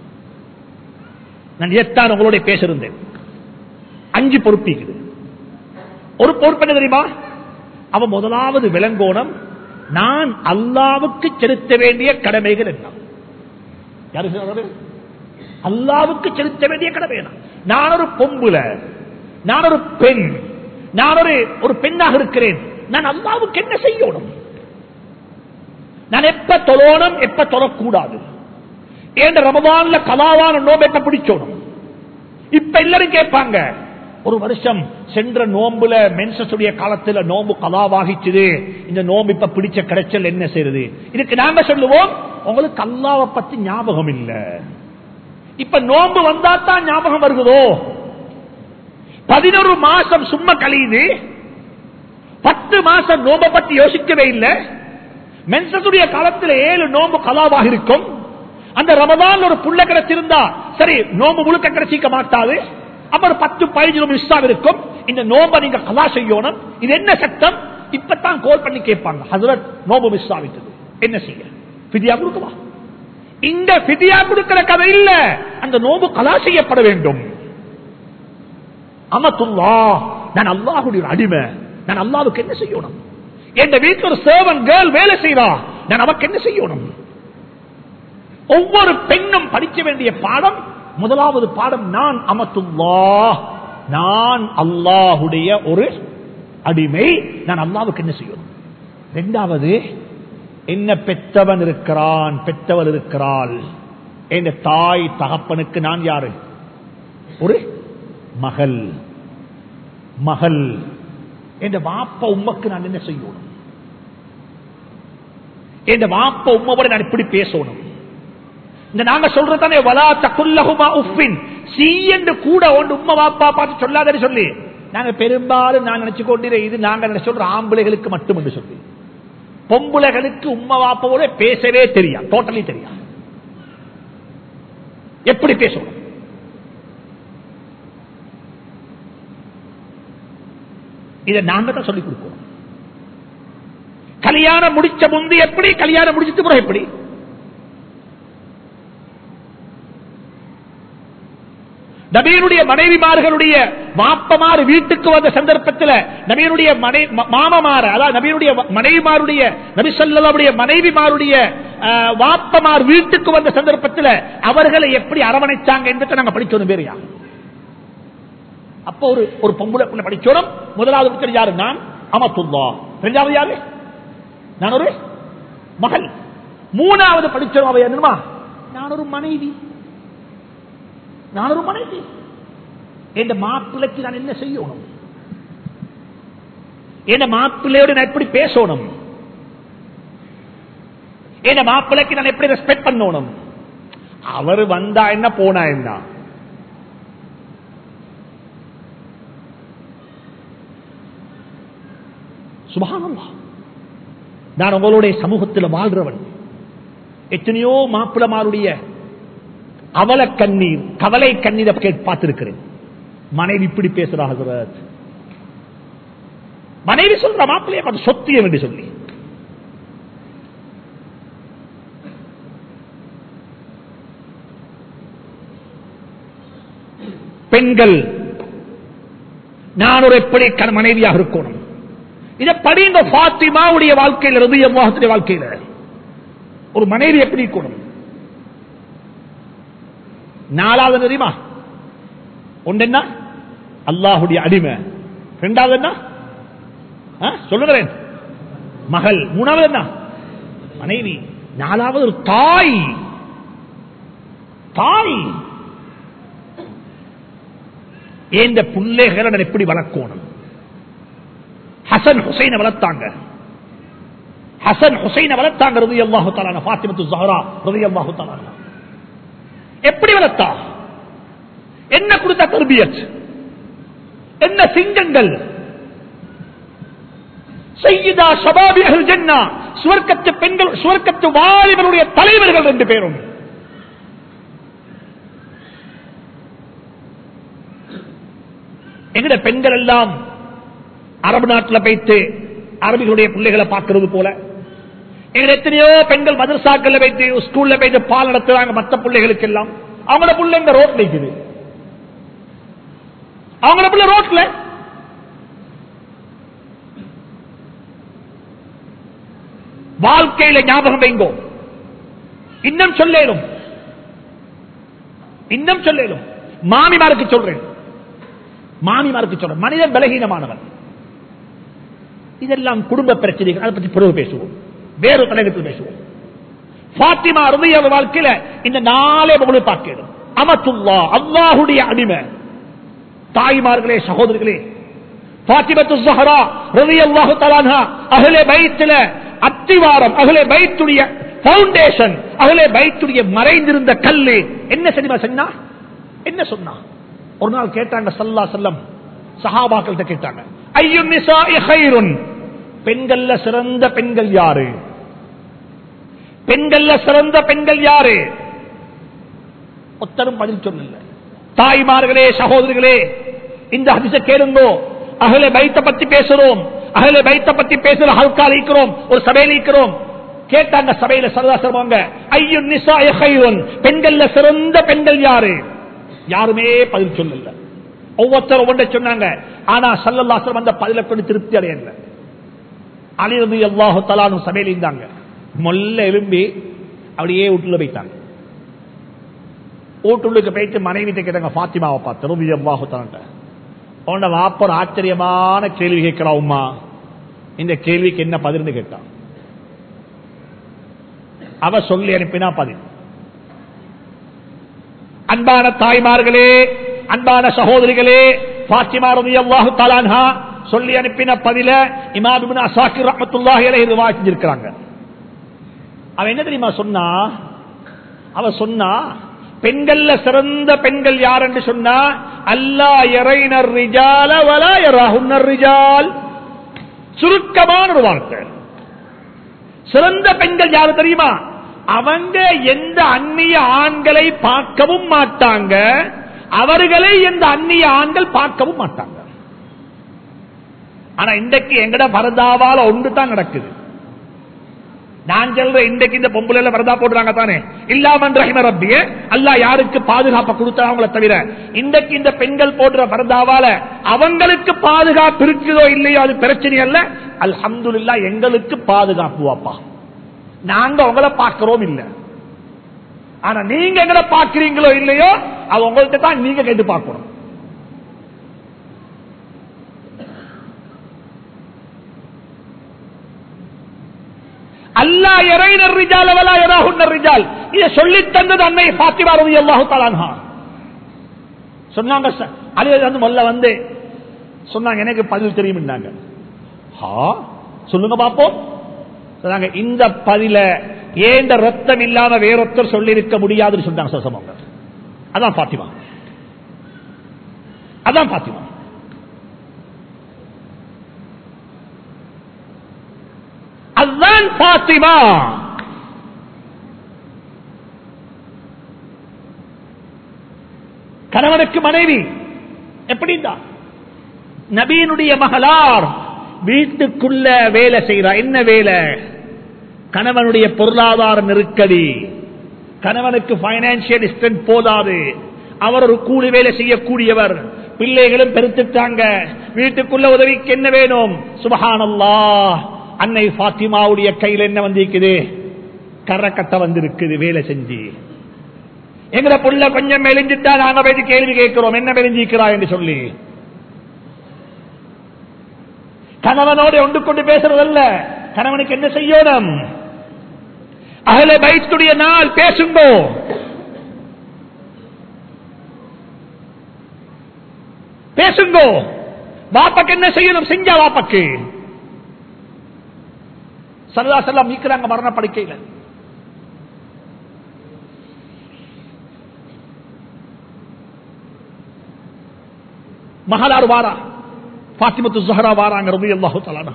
நான் இதைத்தான் உங்களோட பேசிருந்தேன் அஞ்சு பொறுப்பிக்குது ஒரு பொறுப்பு என்ன தெரியுமா அவன் முதலாவது விளங்கோணம் நான் அல்லாவுக்கு செலுத்த வேண்டிய கடமைகள் என்ன யாரு சொல்றது? அல்லாவுக்கு செலுத்த வேண்டிய கடமை என்ன நான் ஒரு பொம்புல நான் ஒரு பெண் நான் ஒரு ஒரு பெண்ணாக இருக்கிறேன் நான் அல்லாவுக்கு என்ன செய்யணும் நான் எப்ப தொழணும் எப்ப தொழக்கூடாது ஏன் ரமதான்ல கலாவான நோம்பு எப்ப பிடிச்சோணும் இப்ப எல்லாரும் கேட்பாங்க ஒரு வருஷம் சென்ற நோம்புல மென்சஸுடைய காலத்துல நோம்பு கலாவாகிச்சுது இந்த நோம்பு இப்ப பிடிச்ச கிடைச்சல் என்ன செய்யறது இதுக்கு நாங்க சொல்லுவோம் உங்களுக்கு அல்லாவை பத்தி ஞாபகம் இல்ல இப்ப நோம்பு வந்தா தான் ஞாபகம் வருகிறதோ பதினொரு மாசம் சும்மா கழியுது பத்து மாசம் நோம்ப பத்தி யோசிக்கவே இல்லை மென்சஸுடைய காலத்துல ஏழு நோம்பு கலாவாக இருக்கும் அந்த ரமதான் ஒரு புள்ள கிடைச்சிருந்தா சரி நோம்பு முழுக்க கிடைச்சிக்க மாட்டாது அப்ப ஒரு பத்து பதினஞ்சு மிஸ் இருக்கும் இந்த நோம்ப நீங்க கலா செய்யணும் இது என்ன சட்டம் இப்பதான் கோல் பண்ணி கேட்பாங்க ஹசரத் நோம்பு மிஸ் ஆகிட்டது என்ன செய்ய பிதியா கொடுக்கவா இந்த பிதியா கொடுக்கிற கதை இல்ல அந்த நோம்பு கலா செய்யப்பட வேண்டும் அமத்துல்லா நான் அல்லாஹுடைய ஒரு அடிமை நான் அல்லாவுக்கு என்ன செய்யணும் என் வீட்டில் ஒரு சேவன் கேர்ள் வேலை செய்வா நான் அவக்கு என்ன செய்யணும் ஒவ்வொரு பெண்ணும் படிக்க வேண்டிய பாடம் முதலாவது பாடம் நான் அமத்துல்லா நான் அல்லாஹுடைய ஒரு அடிமை நான் அல்லாவுக்கு என்ன செய்யணும் இரண்டாவது என்ன பெற்றவன் இருக்கிறான் பெற்றவள் இருக்கிறாள் என் தாய் தகப்பனுக்கு நான் யாரு ஒரு மகள் மகள் என் வாப்ப உம்மக்கு நான் என்ன செய்யணும் என் வாப்ப உம்மோட நான் இப்படி பேசணும் இந்த நாங்க சொல்றதானே வலா தக்குல்லகுமா உஃபின் சி என்று கூட ஒன்று உம்மா வாப்பா பார்த்து சொல்லாதே சொல்லி நாங்க பெரும்பாலும் நான் நினைச்சு கொண்டிரு இது நாங்க நினைச்சு சொல்ற ஆம்பளைகளுக்கு மட்டும் என்று சொல்லி பொம்புளைகளுக்கு உம்மா வாப்பாவோட பேசவே தெரியாது டோட்டலி தெரியாது எப்படி பேசணும் இதை நாங்க தான் சொல்லிக் கொடுக்கிறோம் கல்யாணம் முடிச்ச முந்தி எப்படி கல்யாணம் முடிச்சிட்டு பிறகு எப்படி நபீனுடைய மனைவிமார்களுடைய மாப்பமாறு வீட்டுக்கு வந்த சந்தர்ப்பத்தில் நபீனுடைய மாமமார அதாவது நபீனுடைய மனைவிமாருடைய நபி சொல்லவுடைய மனைவிமாருடைய வாப்பமார் வீட்டுக்கு வந்த சந்தர்ப்பத்தில் அவர்களை எப்படி அரவணைச்சாங்க என்பதை நாங்க படிச்சோம் பேரியா அப்போ ஒரு ஒரு பொம்புல படிச்சோம் முதலாவது படிச்சது யாரு நான் அமத்துல்லா இரண்டாவது யாரு நான் ஒரு மகள் மூணாவது படிச்சோம் அவ என்னமா நான் ஒரு மனைவி நான் ஒரு மனைவி என் மாப்பிள்ளைக்கு நான் என்ன செய்யணும் என் மாப்பிள்ளையோடு நான் எப்படி பேசணும் என் மாப்பிள்ளைக்கு நான் எப்படி ரெஸ்பெக்ட் பண்ணணும் அவர் வந்தா என்ன போனா என்ன சுபானந்தா நான் உங்களுடைய சமூகத்தில் வாழ்றவன் எத்தனையோ மாப்பிளமாருடைய அவல கண்ணீர் கவலை கண்ணீரை பார்த்திருக்கிறேன் மனைவி இப்படி பேசுறாங்க மனைவி சொல்ற மாப்பிள்ளைய பார்த்து சொத்தியம் என்று சொல்லி பெண்கள் நான் ஒரு எப்படி மனைவியாக இருக்கணும் இதை படிங்க பாத்திமாவுடைய வாழ்க்கையில் ரபிய மோகத்துடைய வாழ்க்கையில ஒரு மனைவி எப்படி இருக்கணும் நாலாவது தெரியுமா ஒன்று என்ன அல்லாஹுடைய அடிமை ரெண்டாவது என்ன சொல்லுகிறேன் மகள் மூணாவது என்ன மனைவி நாலாவது ஒரு தாய் தாய் இந்த பிள்ளைகளை நான் எப்படி வளர்க்கணும் ஹசன் ஹுசைனை வளர்த்தாங்க ஹசன் ஹுசைனை வளர்த்தாங்க ரவி அல்லாஹு தாலான பாத்திமத்து ஜஹரா ரவி அல்லாஹு தாலான எப்படி வளர்த்தா என்ன கொடுத்த தர்பியத் என்ன சிங்கங்கள் செய்யுதா சபாபியர்கள் ஜென்னா சுவர்க்கத்து பெண்கள் சுவர்க்கத்து வாலிபருடைய தலைவர்கள் ரெண்டு பேரும் எங்கட பெண்கள் எல்லாம் அரபு நாட்டில் வைத்து அரபிகளுடைய பிள்ளைகளை பார்க்கிறது போல எங்க எத்தனையோ பெண்கள் மதரசாக்கள்ல வைத்து ஸ்கூல்ல வைத்து பால் நடத்துறாங்க மத்த பிள்ளைகளுக்கு எல்லாம் அவங்களோட புள்ள இந்த ரோட்ல இருக்குது அவங்களோட புள்ள ரோட்ல வாழ்க்கையில ஞாபகம் வைங்கோ இன்னும் சொல்லேலும் இன்னும் சொல்லேலும் மாமிமாருக்கு சொல்றேன் மாமிமாருக்கு சொல்றேன் மனிதன் பலகீனமானவன் இதெல்லாம் குடும்ப பிரச்சனைகள் அதை பற்றி பிறகு பேசுவோம் வேறு தலைவர்கள் பேசுவோம் பாத்திமா ரதிய வாழ்க்கையில இந்த நாளே உங்களுக்கு பார்க்கணும் அமத்துல்லா அல்லாஹுடைய அடிமை தாய்மார்களே சகோதரர்களே பாத்திமத்து சஹரா ரதியல்லாஹு தஆலா அஹ்லே பைத்துல அத்திவாரம் அகலே பைத்துடைய பவுண்டேஷன் அகலே பைத்துடைய மறைந்திருந்த கல்லு என்ன தெரியுமா சொன்னா என்ன சொன்னா ஒரு நாள் கேட்டாங்க சல்லா செல்லம் சஹாபாக்கள்கிட்ட கேட்டாங்க ஐயோ நிசாஇ ஹைருன் பெண்கள்ல சிறந்த பெண்கள் யாரு பெண்கள்ல சிறந்த பெண்கள் யாரு ஒத்தரும் பதில் சொல்லல தாய்மார்களே சகோதரிகளே இந்த ஹதிச கேளுங்கோ அகலே பைத்த பத்தி பேசுறோம் அகலே பைத்த பத்தி பேசுற ஹல்கால் இருக்கிறோம் ஒரு சபையில் இருக்கிறோம் கேட்டாங்க சபையில சரதா சொல்லுவாங்க ஐயோ நிசாய ஹைருன் பெண்கள்ல சிறந்த பெண்கள் யாரு யாருமே பதில் சொல்லல ஒவ்வொருத்தர் ஒவ்வொன்றை சொன்னாங்க ஆனா சல்லல்லாசலம் அந்த பதில கொண்டு திருப்தி அடையல அலிரது அல்லாஹு தலானும் சபையில் இருந்தாங்க மொல்ல எலும்பி அப்படியே வீட்டுல போயிட்டாங்க வீட்டுள்ளுக்கு போயிட்டு மனைவி கேட்டாங்க பாத்திமாவை பார்த்து ரவி அல்லாஹு தலான்ட்ட உன்னோட வாப்பர் ஆச்சரியமான கேள்வி கேட்கிறா உமா இந்த கேள்விக்கு என்ன பதில்னு கேட்டான் அவ சொல்லி அனுப்பினா பதில் அன்பான தாய்மார்களே அன்பான சகோதரிகளே பாத்திமா ரவி அல்லாஹு தலான்ஹா சொல்லி அனுப்பின பதில இமாம் அசாக்கிர் ரஹமத்துல்லாஹி அலைஹி வாசிச்சிருக்கிறாங்க அவன் என்ன தெரியுமா சொன்னா அவ சொன்னா பெண்கள்ல சிறந்த பெண்கள் யார் என்று சொன்னா அல்லா இறைனர் ரிஜால வலா யராஹுன்னர் ரிஜால் சுருக்கமான ஒரு வார்த்தை சிறந்த பெண்கள் யாரு தெரியுமா அவங்க எந்த அந்நிய ஆண்களை பார்க்கவும் மாட்டாங்க அவர்களை எந்த அந்நிய ஆண்கள் பார்க்கவும் மாட்டாங்க ஆனா இன்றைக்கு எங்கட பரதாவால ஒன்று தான் நடக்குது நான் சொல்றேன் இன்றைக்கு இந்த பொம்புல வரதா போடுறாங்க தானே இல்லாமன் ரஹிம ரப்பிய அல்லா யாருக்கு பாதுகாப்பை கொடுத்தாங்களே தவிர இன்றைக்கு இந்த பெண்கள் போடுற பரதாவால அவங்களுக்கு பாதுகாப்பு இருக்குதோ இல்லையோ அது பிரச்சனை அல்ல அல்ஹம்துல்லா எங்களுக்கு பாதுகாப்பு வாப்பா நாங்க உங்களை பார்க்கிறோம் இல்ல ஆனா நீங்க எங்களை பார்க்கிறீங்களோ இல்லையோ அது உங்கள்கிட்ட தான் நீங்க கேட்டு பார்க்கணும் அல்லா இறைனர் ரிஜால் அவலா இராகுன்னர் ரிஜால் இதை சொல்லி தந்தது அன்னை பாத்திமா ரவி அல்லாஹு தாலான்ஹா சொன்னாங்க அது வந்து முதல்ல வந்து சொன்னாங்க எனக்கு பதில் தெரியும் சொல்லுங்க பாப்போம் சொன்னாங்க இந்த பதில ஏந்த ரத்தம் இல்லாம வேறொத்தர் சொல்லியிருக்க முடியாதுன்னு சொன்னாங்க சசமங்க அதான் பாத்திமா அதான் பாத்திமா அதுதான் பாத்திமா கணவனுக்கு மனைவி எப்படின்னா நபீனுடைய மகளார் வீட்டுக்குள்ள வேலை செய்யறா என்ன வேலை கணவனுடைய பொருளாதார நெருக்கடி கணவனுக்கு பைனான்சியல் ஸ்ட்ரென்த் போதாது அவர் ஒரு கூலி வேலை செய்யக்கூடியவர் பிள்ளைகளும் பெருத்துட்டாங்க வீட்டுக்குள்ள உதவிக்கு என்ன வேணும் சுபஹானல்லா அன்னை பாத்திமாவுடைய கையில் என்ன வந்திருக்குது கரக்கட்டை வந்திருக்குது வேலை செஞ்சு எங்களை புள்ள கொஞ்சம் மெலிஞ்சிட்டா நாங்க போய் கேள்வி கேட்கிறோம் என்ன மெலிஞ்சிருக்கிறா என்று சொல்லி கணவனோட ஒன்று கொண்டு பேசுறதல்ல கணவனுக்கு என்ன செய்யணும் அகல பைத்துடைய நாள் பேசுங்கோ பேசுங்கோ வாப்பக்கு என்ன செய்யணும் செஞ்சா வாப்பக்கு சரதா செல்லாம் நீக்கிறாங்க மரண படுக்கையில மகளார் வாரா பாத்திமத்து ஜஹரா வாராங்க ரவி அல்லாஹு தலானா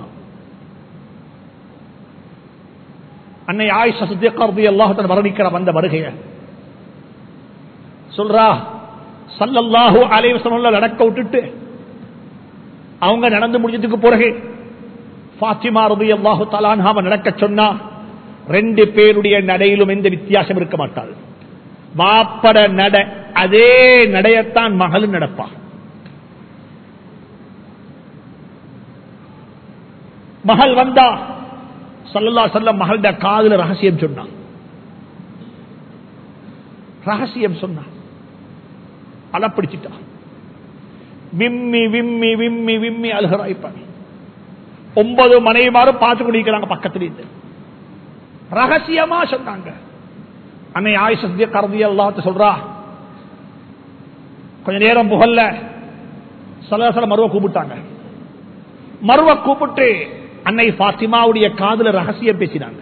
அன்னை ஆயிஷா சித்திகா ரவி அல்லாஹு வர்ணிக்கிற வந்த வருகைய சொல்றா சல்லல்லாஹு அலைவசம் நடக்க விட்டுட்டு அவங்க நடந்து முடிஞ்சதுக்கு பிறகு பாத்திமா ரவி அல்லாஹு தலான் நடக்க சொன்னா ரெண்டு பேருடைய நடையிலும் எந்த வித்தியாசம் இருக்க மாட்டாது வாப்பட நட அதே நடையத்தான் மகளும் நடப்பா மகள் வந்தா சல்லல்லா சொல்ல மகள காதுல ரகசியம் சொன்னான் ரகசியம் சொன்னான் அளப்பிடிச்சிட்டான் விம்மி விம்மி விம்மி விம்மி அழுகிறாய்ப்பான் ஒன்பது மனைவிமாரும் பார்த்து கொண்டிருக்கிறாங்க பக்கத்துல இருந்து ரகசியமா சொன்னாங்க அன்னை ஆயுஷத்திய கருதி எல்லாத்த சொல்றா கொஞ்ச நேரம் புகல்ல சலசல மருவ கூப்பிட்டாங்க மருவ கூப்பிட்டு அன்னை பாத்திமாவுடைய காதுல ரகசியம் பேசினாங்க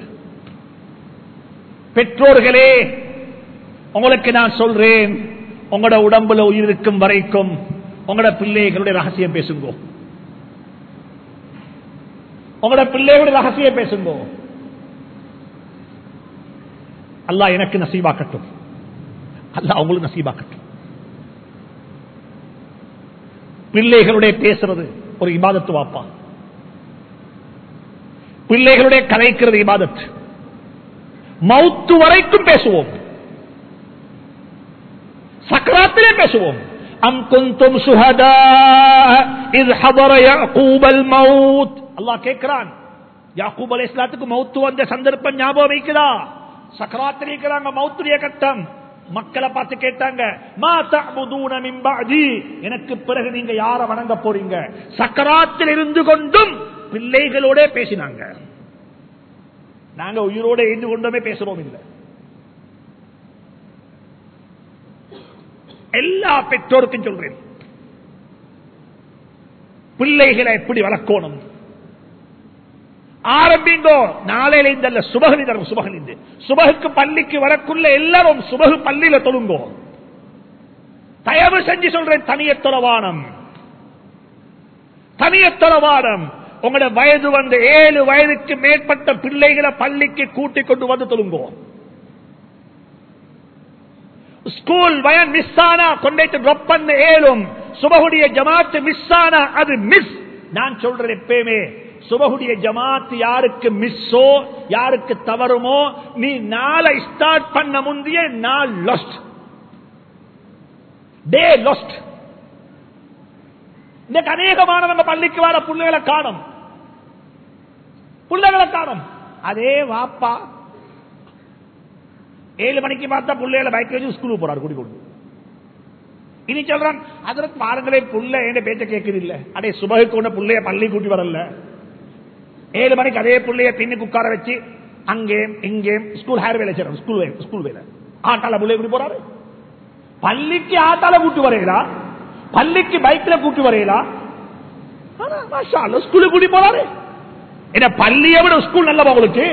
பெற்றோர்களே உங்களுக்கு நான் சொல்றேன் உங்களோட உடம்புல உயிர் இருக்கும் வரைக்கும் உங்களோட பிள்ளைகளுடைய ரகசியம் பேசுங்கோ உங்களோட பிள்ளைகளுடைய ரகசியம் பேசுங்கோ அல்லாஹ் எனக்கு நசீபாக்கட்டும் அல்லாஹ் அவங்களுக்கு நசீபாக்கட்டும் பிள்ளைகளுடைய பேசுறது ஒரு இபாதத்து வாப்பா பிள்ளைகளுடைய கதைக்கிறது இபாதத் மவுத்து வரைக்கும் பேசுவோம் சக்கராத்திலே பேசுவோம் அம் குந்தும் சுஹதா இது ஹபர யாக்கூபல் மவுத் அல்லாஹ் கேட்கிறான் யாக்கூப் அலை இஸ்லாத்துக்கு மவுத்து வந்த சந்தர்ப்பம் ஞாபகம் வைக்கிறா சக்கராத்தில் இருக்கிறாங்க மவுத்துடைய கட்டம் மக்களை பார்த்து கேட்டாங்க மா தஅபுதூன மின் பஅதி எனக்கு பிறகு நீங்க யார வணங்க போறீங்க சக்கராத்தில் இருந்து கொண்டும் பிள்ளைகளோட பேசினாங்க நாங்க உயிரோட இருந்து கொண்டுமே பேசுறோம் இல்லை எல்லா பெற்றோருக்கும் சொல்றேன் பிள்ளைகளை எப்படி வளர்க்கணும் ஆரம்பிங்கோ நாளையில இந்த அல்ல சுபகலி தரும் சுபகலிந்து சுபகுக்கு பள்ளிக்கு வரக்குள்ள எல்லாரும் சுபகு பள்ளியில தொழுங்கோ தயவு செஞ்சு சொல்றேன் தனிய தொலவானம் தனிய தொலவானம் உங்களோட வயது வந்து ஏழு வயதுக்கு மேற்பட்ட பிள்ளைகளை பள்ளிக்கு கூட்டிக் கொண்டு வந்து தொழுங்கோ ஸ்கூல் வயன் மிஸ் ஆனா கொண்டு ட்ராப் பண்ண ஏழும் சுபகுடைய ஜமாத்து மிஸ் ஆனா அது மிஸ் நான் சொல்றேன் எப்பயுமே சுபகுடைய ஜமாத் யாருக்கு மிஸ்ஸோ யாருக்கு தவறுமோ நீ நாளை ஸ்டார்ட் பண்ண முந்தைய நாள் லொஸ்ட் டே லொஸ்ட் இந்த அநேகமானவங்க பள்ளிக்கு வர பிள்ளைகளை காணும் பிள்ளைகளை காணும் அதே வாப்பா ஏழு மணிக்கு பார்த்தா பிள்ளைகளை பைக் வச்சு ஸ்கூலுக்கு போறாரு குடி கொண்டு இனி சொல்றான் அதற்கு பாருங்களே புள்ள என்ன பேச்ச கேட்குது இல்ல அடே சுபகுக்கு ஒண்ணு புள்ளைய பள்ளி கூட்டி வரல ஏழு மணிக்கு அதே புள்ளைய பின்னுக்கு உட்கார வச்சு அங்கே இங்கே ஸ்கூல் ஹேர் வேலை செய்யறோம் ஸ்கூல் வேலை ஸ்கூல் வேலை ஆட்டால புள்ளைய கூட்டி போறாரு பள்ளிக்கு ஆட்டால கூட்டு வரையலா பள்ளிக்கு பைக்ல கூட்டு வரையலா ஸ்கூலுக்கு கூட்டி போறாரு என்ன பள்ளியை விட ஸ்கூல் நல்லவா உங்களுக்கு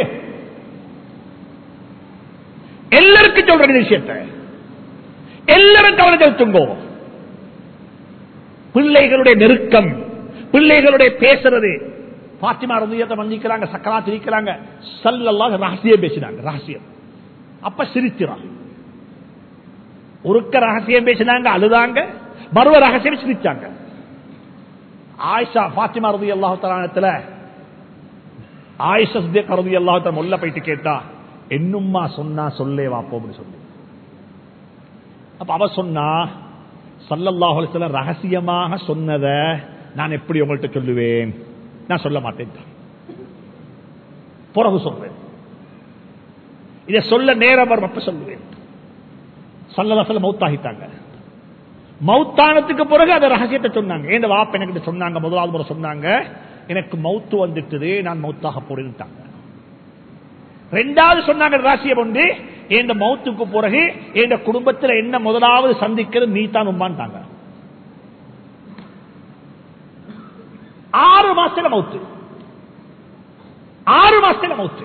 எல்லாருக்கும் சொல்ற இந்த விஷயத்தை எல்லாரும் கவனம் செலுத்துங்கோ பிள்ளைகளுடைய நெருக்கம் பிள்ளைகளுடைய பேசுறது பாத்திமா ரதியத்தை வந்திக்கிறாங்க சக்கராத் இருக்கிறாங்க சல்லெல்லாம் ரகசியம் பேசினாங்க ரகசியம் அப்ப சிரிச்சிறான் ஒருக்க ரகசியம் பேசினாங்க அழுதாங்க மறுவ ரகசியம் சிரிச்சாங்க ஆயிஷா பாத்திமா ரதி அல்லாஹாலத்துல ஆயிஷா ரதி அல்லாஹத்த முல்ல போயிட்டு கேட்டா என்னும்மா சொன்னா சொல்லே வாப்போம்னு சொல்லி அப்ப அவ சொன்னா சல்லல்லாஹு ரகசியமாக சொன்னத நான் எப்படி உங்கள்கிட்ட சொல்லுவேன் நான் சொல்ல மாட்டேன் பிறகு சொல்றேன் இதை சொல்ல நேரம் வரும் அப்ப சொல்லுவேன் சல்லல்லாஹு மௌத்தாகிட்டாங்க மௌத்தானத்துக்கு பிறகு அந்த ரகசியத்தை சொன்னாங்க ஏன் வாப்ப எனக்கு சொன்னாங்க முதலாவது முறை சொன்னாங்க எனக்கு மௌத்து வந்துட்டுது நான் மௌத்தாக போறேன்ட்டாங்க ரெண்டாவது சொன்னாங்க ராசியம் ஒன்று என் மௌத்துக்கு பிறகு என் குடும்பத்தில் என்ன முதலாவது சந்திக்கிறது நீ தான் உமான்ட்டாங்க ஆறு மாசத்துல மௌத்து ஆறு மாசத்துல மௌத்து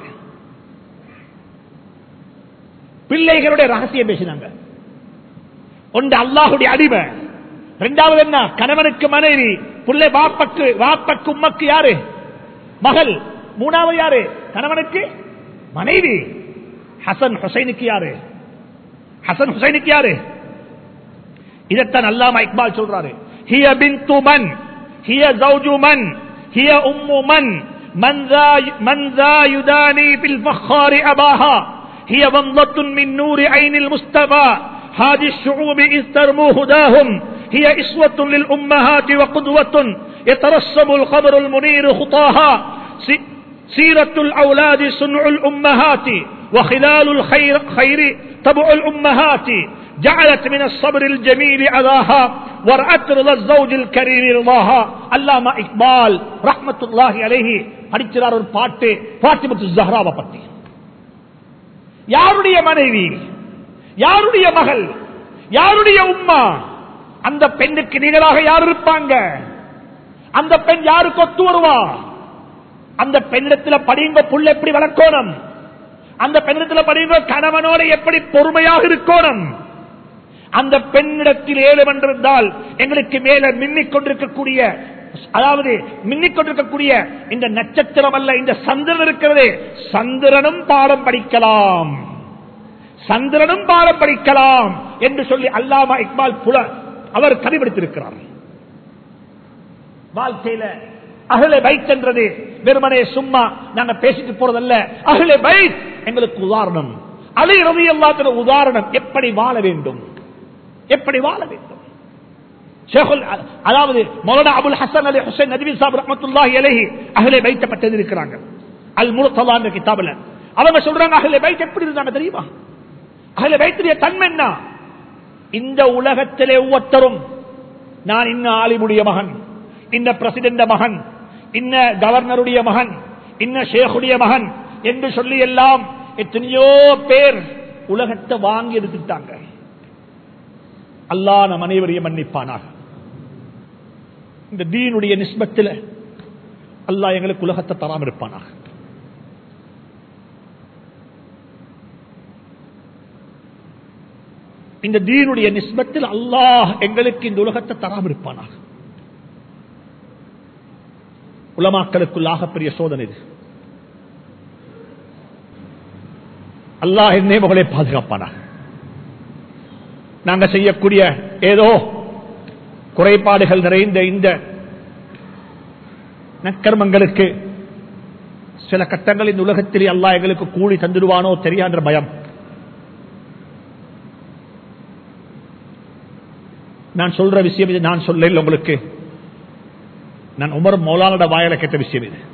பிள்ளைகளுடைய ரகசியம் பேசினாங்க ஒன்று அல்லாஹுடைய அடிமை ரெண்டாவது என்ன கணவனுக்கு மனைவி பிள்ளை வாப்பக்கு வாப்பக்கு உம்மக்கு யாரு மகள் மூணாவது யாரு கணவனுக்கு மனைவி ஹசன் ஹுசைனுக்கு யாரு ஹசன் ஹுசைனுக்கு யாரு இதத்தான் அல்லாம இக்பால் சொல்றாரு ஹிய பிந்து மன் ஹிய ஜௌஜு மன் ஹிய உம்மு மன் من ذا, من ذا يداني بالفخار أباها هي ومضة من نور عين المصطفى هذه الشعوب إذ ترموا هداهم هي إسوة للأمهات وقدوة يترسم القبر المنير خطاها سيرة الأولاد صنع الأمهات وخلال الخير خير تبع الأمهات جعلت من الصبر الجميل أذاها ورأت رضا الزوج الكريم رضاها அல்லாமா இக்பால் ரஹ்மத்துல்லாஹி அலைஹி படிக்கிறார் ஒரு பாட்டு பாத்திமத்து ஜஹ்ராவை பத்தி யாருடைய மனைவி யாருடைய மகள் யாருடைய உம்மா அந்த பெண்ணுக்கு நிகராக யார் இருப்பாங்க அந்த பெண் யாருக்கு ஒத்து வருவா அந்த பெண்ணிடத்துல படிங்க புள்ள எப்படி வளர்க்கணும் அந்த பெண்ணிடத்துல படிங்க கணவனோட எப்படி பொறுமையாக இருக்கணும் அந்த பெண்ணிடத்தில் ஏழு என்றிருந்தால் எங்களுக்கு மேல மின்னிக் கொண்டிருக்கக்கூடிய அதாவது மின்னிக் கொண்டிருக்கக்கூடிய இந்த நட்சத்திரம் அல்ல இந்த சந்திரன் இருக்கிறது சந்திரனும் பாடம் படிக்கலாம் சந்திரனும் பாடம் படிக்கலாம் என்று சொல்லி அல்லாமா இக்பால் புல அவர் கடைபிடித்திருக்கிறார் வாழ்க்கையில அகலை பைத் என்றது வெறுமனே சும்மா நாங்க பேசிட்டு போறதல்ல அகலை பைத் எங்களுக்கு உதாரணம் அலை ரவி எல்லாத்தின உதாரணம் எப்படி வாழ வேண்டும் எப்படி வாழ வேண்டும் அதாவது மௌலானா அபுல் ஹசன் அலி ஹுசைன் நதிவி சாப் ரஹமத்துல்லாஹி அலைஹி அகலை வைக்கப்பட்டது இருக்கிறாங்க அல் முருத்தலா என்ற கிதாபில் அவங்க சொல்றாங்க அகலை பைத் எப்படி இருந்தாங்க தெரியுமா அகலை பைத்துடைய தன்மை என்ன இந்த உலகத்திலே ஒவ்வொருத்தரும் நான் இன்ன ஆலிமுடைய மகன் இன்ன பிரசிடென்ட் மகன் இன்ன கவர்னருடைய மகன் இன்ன ஷேகுடைய மகன் என்று சொல்லி எல்லாம் எத்தனையோ பேர் உலகத்தை வாங்கி எடுத்துட்டாங்க அல்லா நம் அனைவரையும் மன்னிப்பானாக இந்த தீனுடைய நிஸ்பத்தில் அல்லாஹ் எங்களுக்கு உலகத்தை தராமல் இருப்பானாக இந்த தீனுடைய நிஸ்பத்தில் அல்லாஹ் எங்களுக்கு இந்த உலகத்தை தராமல் இருப்பானாக உலமாக்களுக்குள்ளாக பெரிய சோதனை இது அல்லாஹ் என்னே மகளை பாதுகாப்பானாக நாங்க செய்யக்கூடிய ஏதோ குறைபாடுகள் நிறைந்த இந்த நற்கர்மங்களுக்கு சில கட்டங்கள் இந்த உலகத்திலே அல்லாஹ் எங்களுக்கு கூலி தந்துடுவானோ தெரியான்ற பயம் நான் சொல்ற விஷயம் இது நான் சொல்ல உங்களுக்கு நான் உமர் மௌலானோட வாயில கேட்ட விஷயம் இது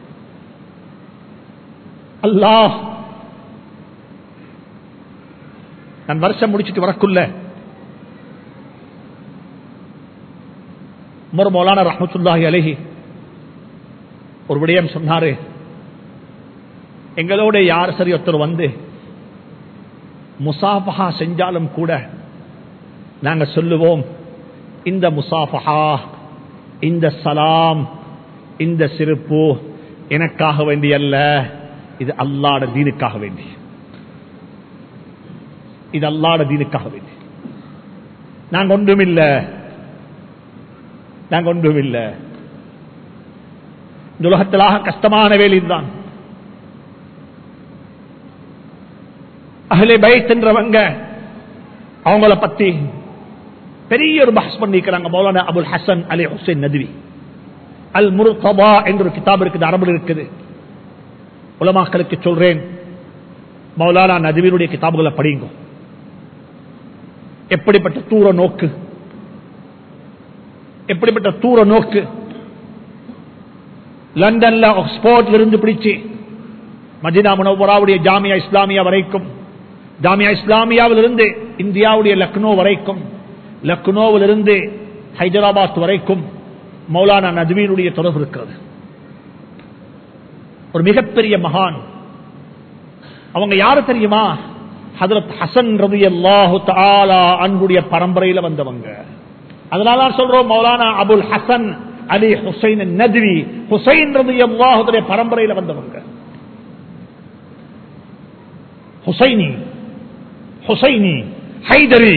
அல்லாஹ் நான் வருஷம் முடிச்சுட்டு வரக்குள்ள உமர் மௌலானா ரஹமத்துல்லாஹி அலஹி ஒரு விடயம் சொன்னாரு எங்களோட யார் சரி ஒருத்தர் வந்து முசாஃபஹா செஞ்சாலும் கூட நாங்க சொல்லுவோம் இந்த முசாஃபஹா இந்த சலாம் இந்த சிறப்பு எனக்காக வேண்டி அல்ல இது அல்லாட தீனுக்காக வேண்டி இது அல்லாட தீனுக்காக வேண்டி நாங்க ஒன்றுமில்ல நாங்க ஒன்றுமில்ல இந்த உலகத்திலாக கஷ்டமான வேலைதான் அகலே பைத் என்றவங்க அவங்கள பத்தி பெரிய ஒரு பஹஸ் பண்ணிக்கிறாங்க மௌலானா அபுல் ஹசன் அலி ஹுசைன் நதுவி அல் முருத்தபா என்ற ஒரு கிதாப் இருக்குது அரபுல இருக்குது உலமாக்களுக்கு சொல்றேன் மௌலானா நதுவினுடைய கிதாபுகளை படிங்க எப்படிப்பட்ட தூர நோக்கு எப்படிப்பட்ட தூர நோக்கு லண்டன்ல ஆக்ஸ்போர்ட்ல இருந்து பிடிச்சு மஜினா முனவராவுடைய ஜாமியா இஸ்லாமியா வரைக்கும் ஜாமியா இஸ்லாமியாவிலிருந்து இந்தியாவுடைய லக்னோ வரைக்கும் லக்னோவிலிருந்து ஹைதராபாத் வரைக்கும் மௌலானா நதுவீனுடைய தொடர்பு இருக்கிறது ஒரு மிகப்பெரிய மகான் அவங்க யாரு தெரியுமா ஹதரத் ஹசன் ரவி அல்லாஹு தாலா அன்புடைய பரம்பரையில வந்தவங்க அதனால சொல்றோம் மௌலானா அபுல் ஹசன் அலி ஹுசைன் நதுவி ஹுசைன் ரவி அல்லாஹுடைய பரம்பரையில வந்தவங்க ஹுசைனி ஹுசைனி ஹைதரி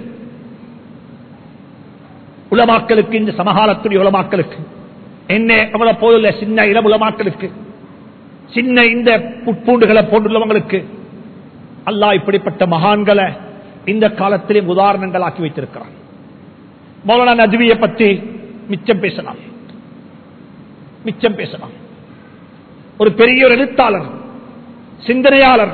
உலமாக்களுக்கு இந்த சமகாலத்துடைய உலமாக்களுக்கு என்ன எவ்வளவு போதில்ல சின்ன இளம் உலமாக்களுக்கு சின்ன இந்த புட்பூண்டுகளை போன்றுள்ளவங்களுக்கு அல்லாஹ் இப்படிப்பட்ட மகான்களை இந்த காலத்திலே உதாரணங்கள் ஆக்கி வைத்திருக்கிறான் மௌலானா நதுவியை பற்றி மிச்சம் பேசலாம் மிச்சம் பேசலாம் ஒரு பெரிய ஒரு எழுத்தாளர் சிந்தனையாளர்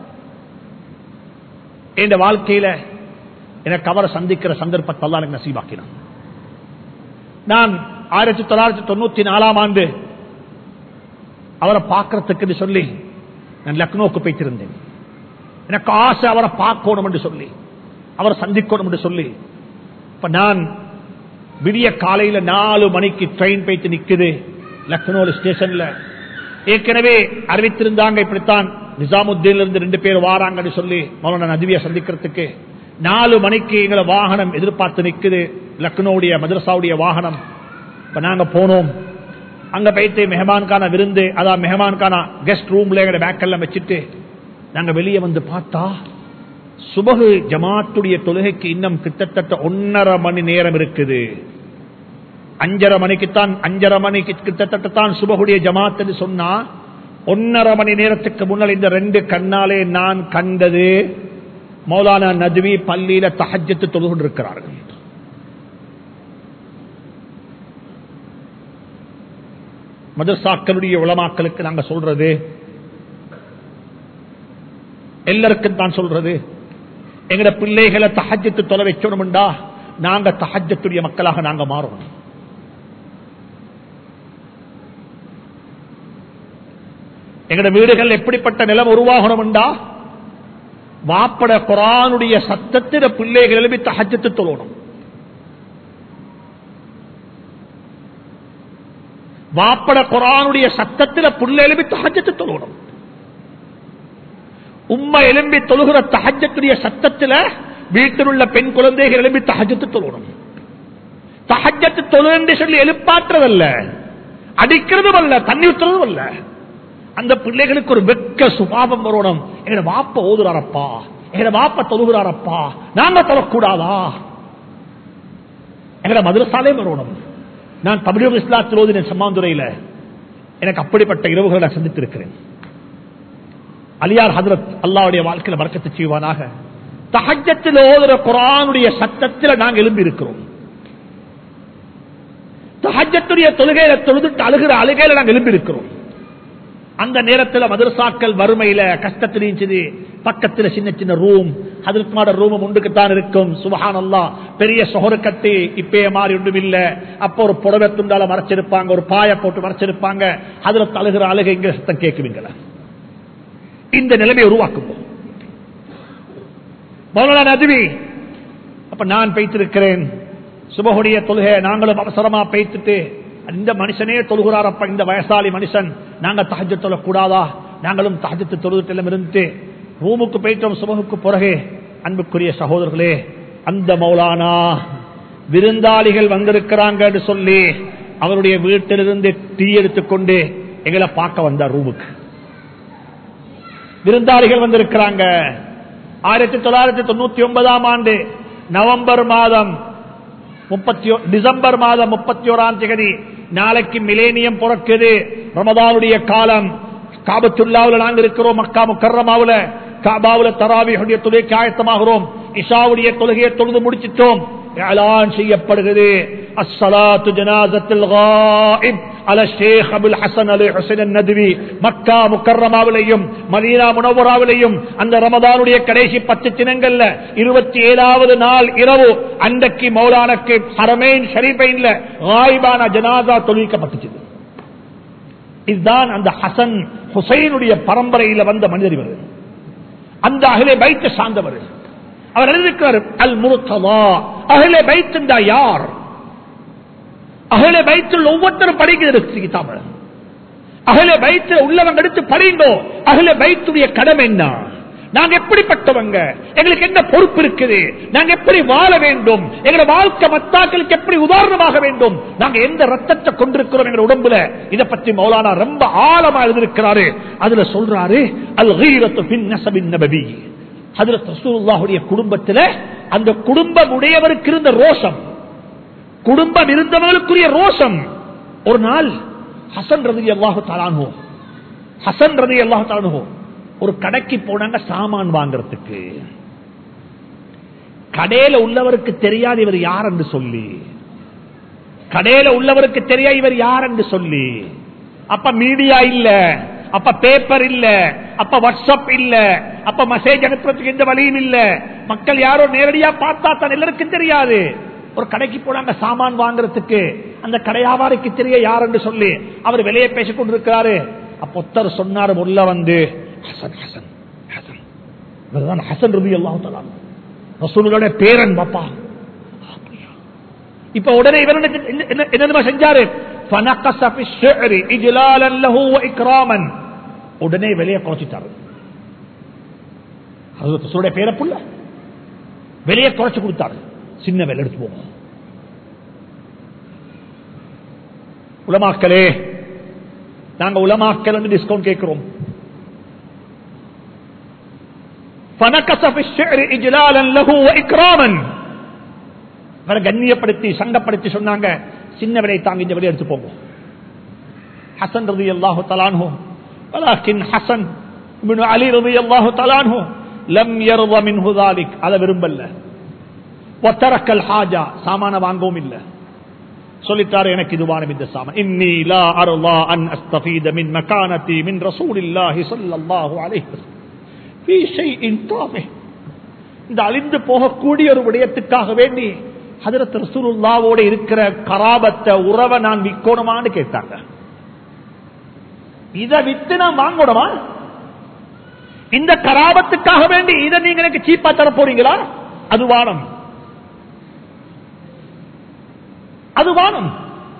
என் வாழ்க்கையில எனக்கு அவரை சந்திக்கிற சந்தர்ப்பத்தை எல்லாம் எனக்கு நசீபாக்கினான் நான் ஆயிரத்தி தொள்ளாயிரத்தி தொண்ணூத்தி நாலாம் ஆண்டு அவரை பார்க்கறதுக்கு சொல்லி நான் லக்னோக்கு போய்த்திருந்தேன் எனக்கு ஆசை அவரை பார்க்கணும் என்று சொல்லி அவரை சந்திக்கணும் என்று சொல்லி இப்ப நான் விடிய காலையில நாலு மணிக்கு ட்ரெயின் போயிட்டு நிக்குது லக்னோ ஸ்டேஷன்ல ஏற்கனவே அறிவித்திருந்தாங்க இப்படித்தான் நிசாமுத்தீன்ல இருந்து ரெண்டு பேர் வாராங்கன்னு சொல்லி மௌலான நதிவியை சந்திக்கிறதுக்கு நாலு மணிக்கு எங்களை வாகனம் எதிர்பார்த்து நிக்குது லக்னோடைய மதரசாவுடைய வாகனம் இப்ப நாங்க போனோம் அங்க போயிட்டு மெஹமான்கான விருந்து அதான் மெஹமான்கான கெஸ்ட் ரூம்ல எங்க பேக் எல்லாம் வச்சுட்டு நாங்க வெளியே வந்து பார்த்தா சுபகு ஜமாத்துடைய தொழுகைக்கு இன்னும் கிட்டத்தட்ட ஒன்னரை மணி நேரம் இருக்குது அஞ்சரை மணிக்குத்தான் அஞ்சரை மணிக்கு கிட்டத்தட்ட தான் சுபகுடைய ஜமாத்துன்னு சொன்னா ஒன்னரை மணி நேரத்துக்கு முன்னால் இந்த ரெண்டு கண்ணாலே நான் கண்டது மௌலானா நதுவி பள்ளியில தஹஜத்து தொழுகொண்டு இருக்கிறார்கள் மதர்சாக்களுடைய உளமாக்களுக்கு நாங்க சொல்றது எல்லாருக்கும் தான் சொல்றது எங்கட பிள்ளைகளை தஹஜத்து தொலை வச்சோம்டா நாங்க தஹஜத்துடைய மக்களாக நாங்க மாறணும் எங்கட வீடுகள் எப்படிப்பட்ட நிலம் உருவாகணும்டா வாப்பட குரானுடைய சத்தத்தில பிள்ளைகள் எழுப்பி தஹஜத்து தொழணும் வாப்பட குரானுடைய சத்தத்தில புள்ள எழுப்பி தஹஜத்து தொழணும் உம்மை எலும்பி தொழுகிற தஹஜத்துடைய சத்தத்துல வீட்டில் உள்ள பெண் குழந்தைகள் எழுப்பி தஹஜத்து தொழணும் தஹஜத்து தொழு என்று சொல்லி எழுப்பாற்றுறதல்ல அடிக்கிறதும் அல்ல தண்ணி ஊற்றுறதும் அல்ல அந்த பிள்ளைகளுக்கு ஒரு வெக்க சுபாவம் வரணும் எங்க வாப்ப ஓதுறாரப்பா எங்க வாப்ப தொழுகிறாரப்பா நாங்க தொழக்கூடாதா எங்கட மதுரசாலே வரணும் நான் தமிழக இஸ்லாத்தில் ஓதின சம்மாந்துறையில எனக்கு அப்படிப்பட்ட இரவுகளை நான் சந்தித்திருக்கிறேன் அலியார் ஹதரத் அல்லாவுடைய வாழ்க்கையில மறக்கத்து செய்வானாக தஹஜத்தில் ஓதுற குரானுடைய சத்தத்தில் நாங்கள் எழும்பி இருக்கிறோம் தஹஜத்துடைய தொழுகையில தொழுதுட்டு அழுகிற அழுகையில நாங்கள் எழும்பி இருக்கிறோம் அந்த நேரத்தில் மதரசாக்கள் வறுமையில கஷ்டத்தில் இருந்துச்சு பக்கத்தில் சின்ன சின்ன ரூம் அதற்கான ரூம் உண்டுக்குத்தான் இருக்கும் சுபஹான் அல்லா பெரிய சொகரு கட்டி இப்பயே மாறி ஒன்றும் இல்ல அப்போ ஒரு புடவை துண்டால மறைச்சிருப்பாங்க ஒரு பாய போட்டு மறைச்சிருப்பாங்க அதுல தழுகிற அழுகை இங்க சத்தம் கேட்குவீங்களா இந்த நிலைமையை உருவாக்குவோம் மௌலானா நதுவி அப்ப நான் பெய்த்திருக்கிறேன் சுபகுடைய தொழுகை நாங்களும் அவசரமா பெய்த்துட்டு இந்த மனுஷனே தொழுகிறாரப்ப இந்த வயசாலி மனுஷன் நாங்க தகஜ தொழக்கூடாதா நாங்களும் தகஜத்து தொழுதுட்டெல்லாம் இருந்து ரூமுக்கு போயிட்டோம் சுபகுக்கு பிறகு அன்புக்குரிய சகோதரர்களே அந்த மௌலானா விருந்தாளிகள் வந்திருக்கிறாங்க என்று சொல்லி அவருடைய வீட்டிலிருந்து டீ எடுத்துக்கொண்டு எங்களை பார்க்க வந்தார் ரூமுக்கு விருந்தாளிகள் வந்திருக்கிறாங்க ஆயிரத்தி தொள்ளாயிரத்தி தொண்ணூத்தி ஒன்பதாம் ஆண்டு நவம்பர் மாதம் முப்பத்தி டிசம்பர் மாதம் முப்பத்தி ஓராம் தேதி நாளைக்கு மிலேனியம் பிறக்குது ரமதானுடைய காலம் காபத்துல்லாவில் நாங்கள் இருக்கிறோம் மக்கா முக்கரமாவுல காபாவுல தராவியுடைய தொழுகைக்கு ஆயத்தமாகிறோம் இஷாவுடைய தொழுகையை தொழுது முடிச்சிட்டோம் ஏலான் செய்யப்படுகிறது அஸ்ஸலாத்து ஜனாசத்தில் காயிப் அல ஷேக் அபுல் ஹசன் அலி ஹுசைன் நதுவி மக்கா முக்கரமாவிலையும் மதீனா முனவராவிலையும் அந்த ரமதானுடைய கடைசி பத்து தினங்கள்ல இருபத்தி ஏழாவது நாள் இரவு அன்றைக்கு மௌலானக்கு ஹரமேன் ஷரீபைன்ல காயிபான ஜனாதா தொழிக்கப்பட்டுச்சு இதுதான் அந்த ஹசன் ஹுசைனுடைய பரம்பரையில வந்த மனிதர் இவர் அந்த அகிலே பைத்த சார்ந்தவர் அவர் எழுதியிருக்கிறார் அல் முருத்தலா அகிலே பைத்தா யார் அகிலே பைத்தில் ஒவ்வொருத்தரும் படிக்கிறது கிதாப அகிலே பைத்தில் உள்ளவங்க எடுத்து படிங்கோ அகிலே பைத்துடைய கடமை என்ன நாங்க எப்படிப்பட்டவங்க எங்களுக்கு என்ன பொறுப்பு இருக்குது நாங்க எப்படி வாழ வேண்டும் எங்களோட வாழ்க்கை மத்தாக்களுக்கு எப்படி உதாரணமாக வேண்டும் நாங்க எந்த ரத்தத்தை கொண்டிருக்கிறோம் எங்க உடம்புல இதை பற்றி மௌலானா ரொம்ப ஆழமா எழுதியிருக்கிறாரு அதுல சொல்றாரு அல் ஹீரத்து பின் நசபின் நபவி அதுல ரசூலுல்லாஹுடைய குடும்பத்துல அந்த குடும்பம் உடையவருக்கு இருந்த ரோஷம் குடும்பம் இருந்தவர்களுக்குரிய ரோஷம் ஒரு நாள் ஹசன் ரதி அல்லாஹு தாலானோ ஹசன் ரதி அல்லாஹு தாலானோ ஒரு கடைக்கு போனாங்க சாமான் வாங்கறதுக்கு கடையில உள்ளவருக்கு தெரியாது இவர் யார் என்று சொல்லி கடையில உள்ளவருக்கு தெரியாது இவர் யார் என்று சொல்லி அப்ப மீடியா இல்ல அப்ப பேப்பர் இல்ல அப்ப வாட்ஸ்அப் இல்ல அப்ப மெசேஜ் அனுப்புறதுக்கு எந்த வழியும் இல்ல மக்கள் யாரோ நேரடியா பார்த்தா தான் எல்லாருக்கும் தெரியாது ஒரு கடைக்கு போனாங்க சாமான் வாங்குறதுக்கு அந்த கடையாவாருக்கு தெரிய யார் என்று சொல்லி அவர் வெளியே பேசிக் கொண்டிருக்கிறாரு அப்ப ஒருத்தர் சொன்னாரு உள்ள வந்து ஹசன் ஹசன் ஹசன் இவர்தான் ஹசன் ரபி அல்லாஹ் ரசூலுடைய பேரன் பாப்பா அப்படியா? இப்ப உடனே இவர் என்ன- என்ன- என்ன- என்னதுமா செஞ்சாரு فَنَقَصَ فِي الشِّعْرِ إِجْلَالًا لَهُ وَإِكْرَامًا. உடனே வெளியே குறைச்சிட்டாரு ஹஜ்ரத் ரசூலுடைய பேர புள்ள வெளியே குறைச்சு கொடுத்தாரு சின்ன வேலை எடுத்து போகும் உலமாக்களே நாங்க உலமாக்கள் வந்து டிஸ்கவுண்ட் கேட்கிறோம் فنكس في الشعر اجلالا له واكراما அவரை கண்ணியப்படுத்தி சங்கப்படுத்தி சொன்னாங்க சின்ன விலை தாங்கி இந்த விலை எடுத்து போங்க ஹசன் ரதி அல்லாஹு தலான்ஹு ولكن حسن بن علي رضي الله تعالى عنه لم يرضى منه ذلك அதை விரும்பல وترك الحاجه சாமான வாங்கவும் இல்ல சொல்லிட்டாரு எனக்கு இதுவான இந்த சாமான் இன்னி லா அர்லா அன் அஸ்தஃபீத மின் மகானதி மின் ரசூலில்லாஹி ஸல்லல்லாஹு அலைஹி வஸல்லம் في شيء تافه இந்த அழிந்து போகக்கூடிய ஒரு விடயத்துக்காக வேண்டி ஹதரத் ரசூலுல்லாவோட இருக்கிற கராபத்தை உறவை நான் விற்கணுமான்னு கேட்டாங்க இதை வித்து நான் வாங்கணுமா இந்த கராபத்துக்காக வேண்டி இதை நீங்க எனக்கு சீப்பா தர போறீங்களா அது வானம் அது வானம்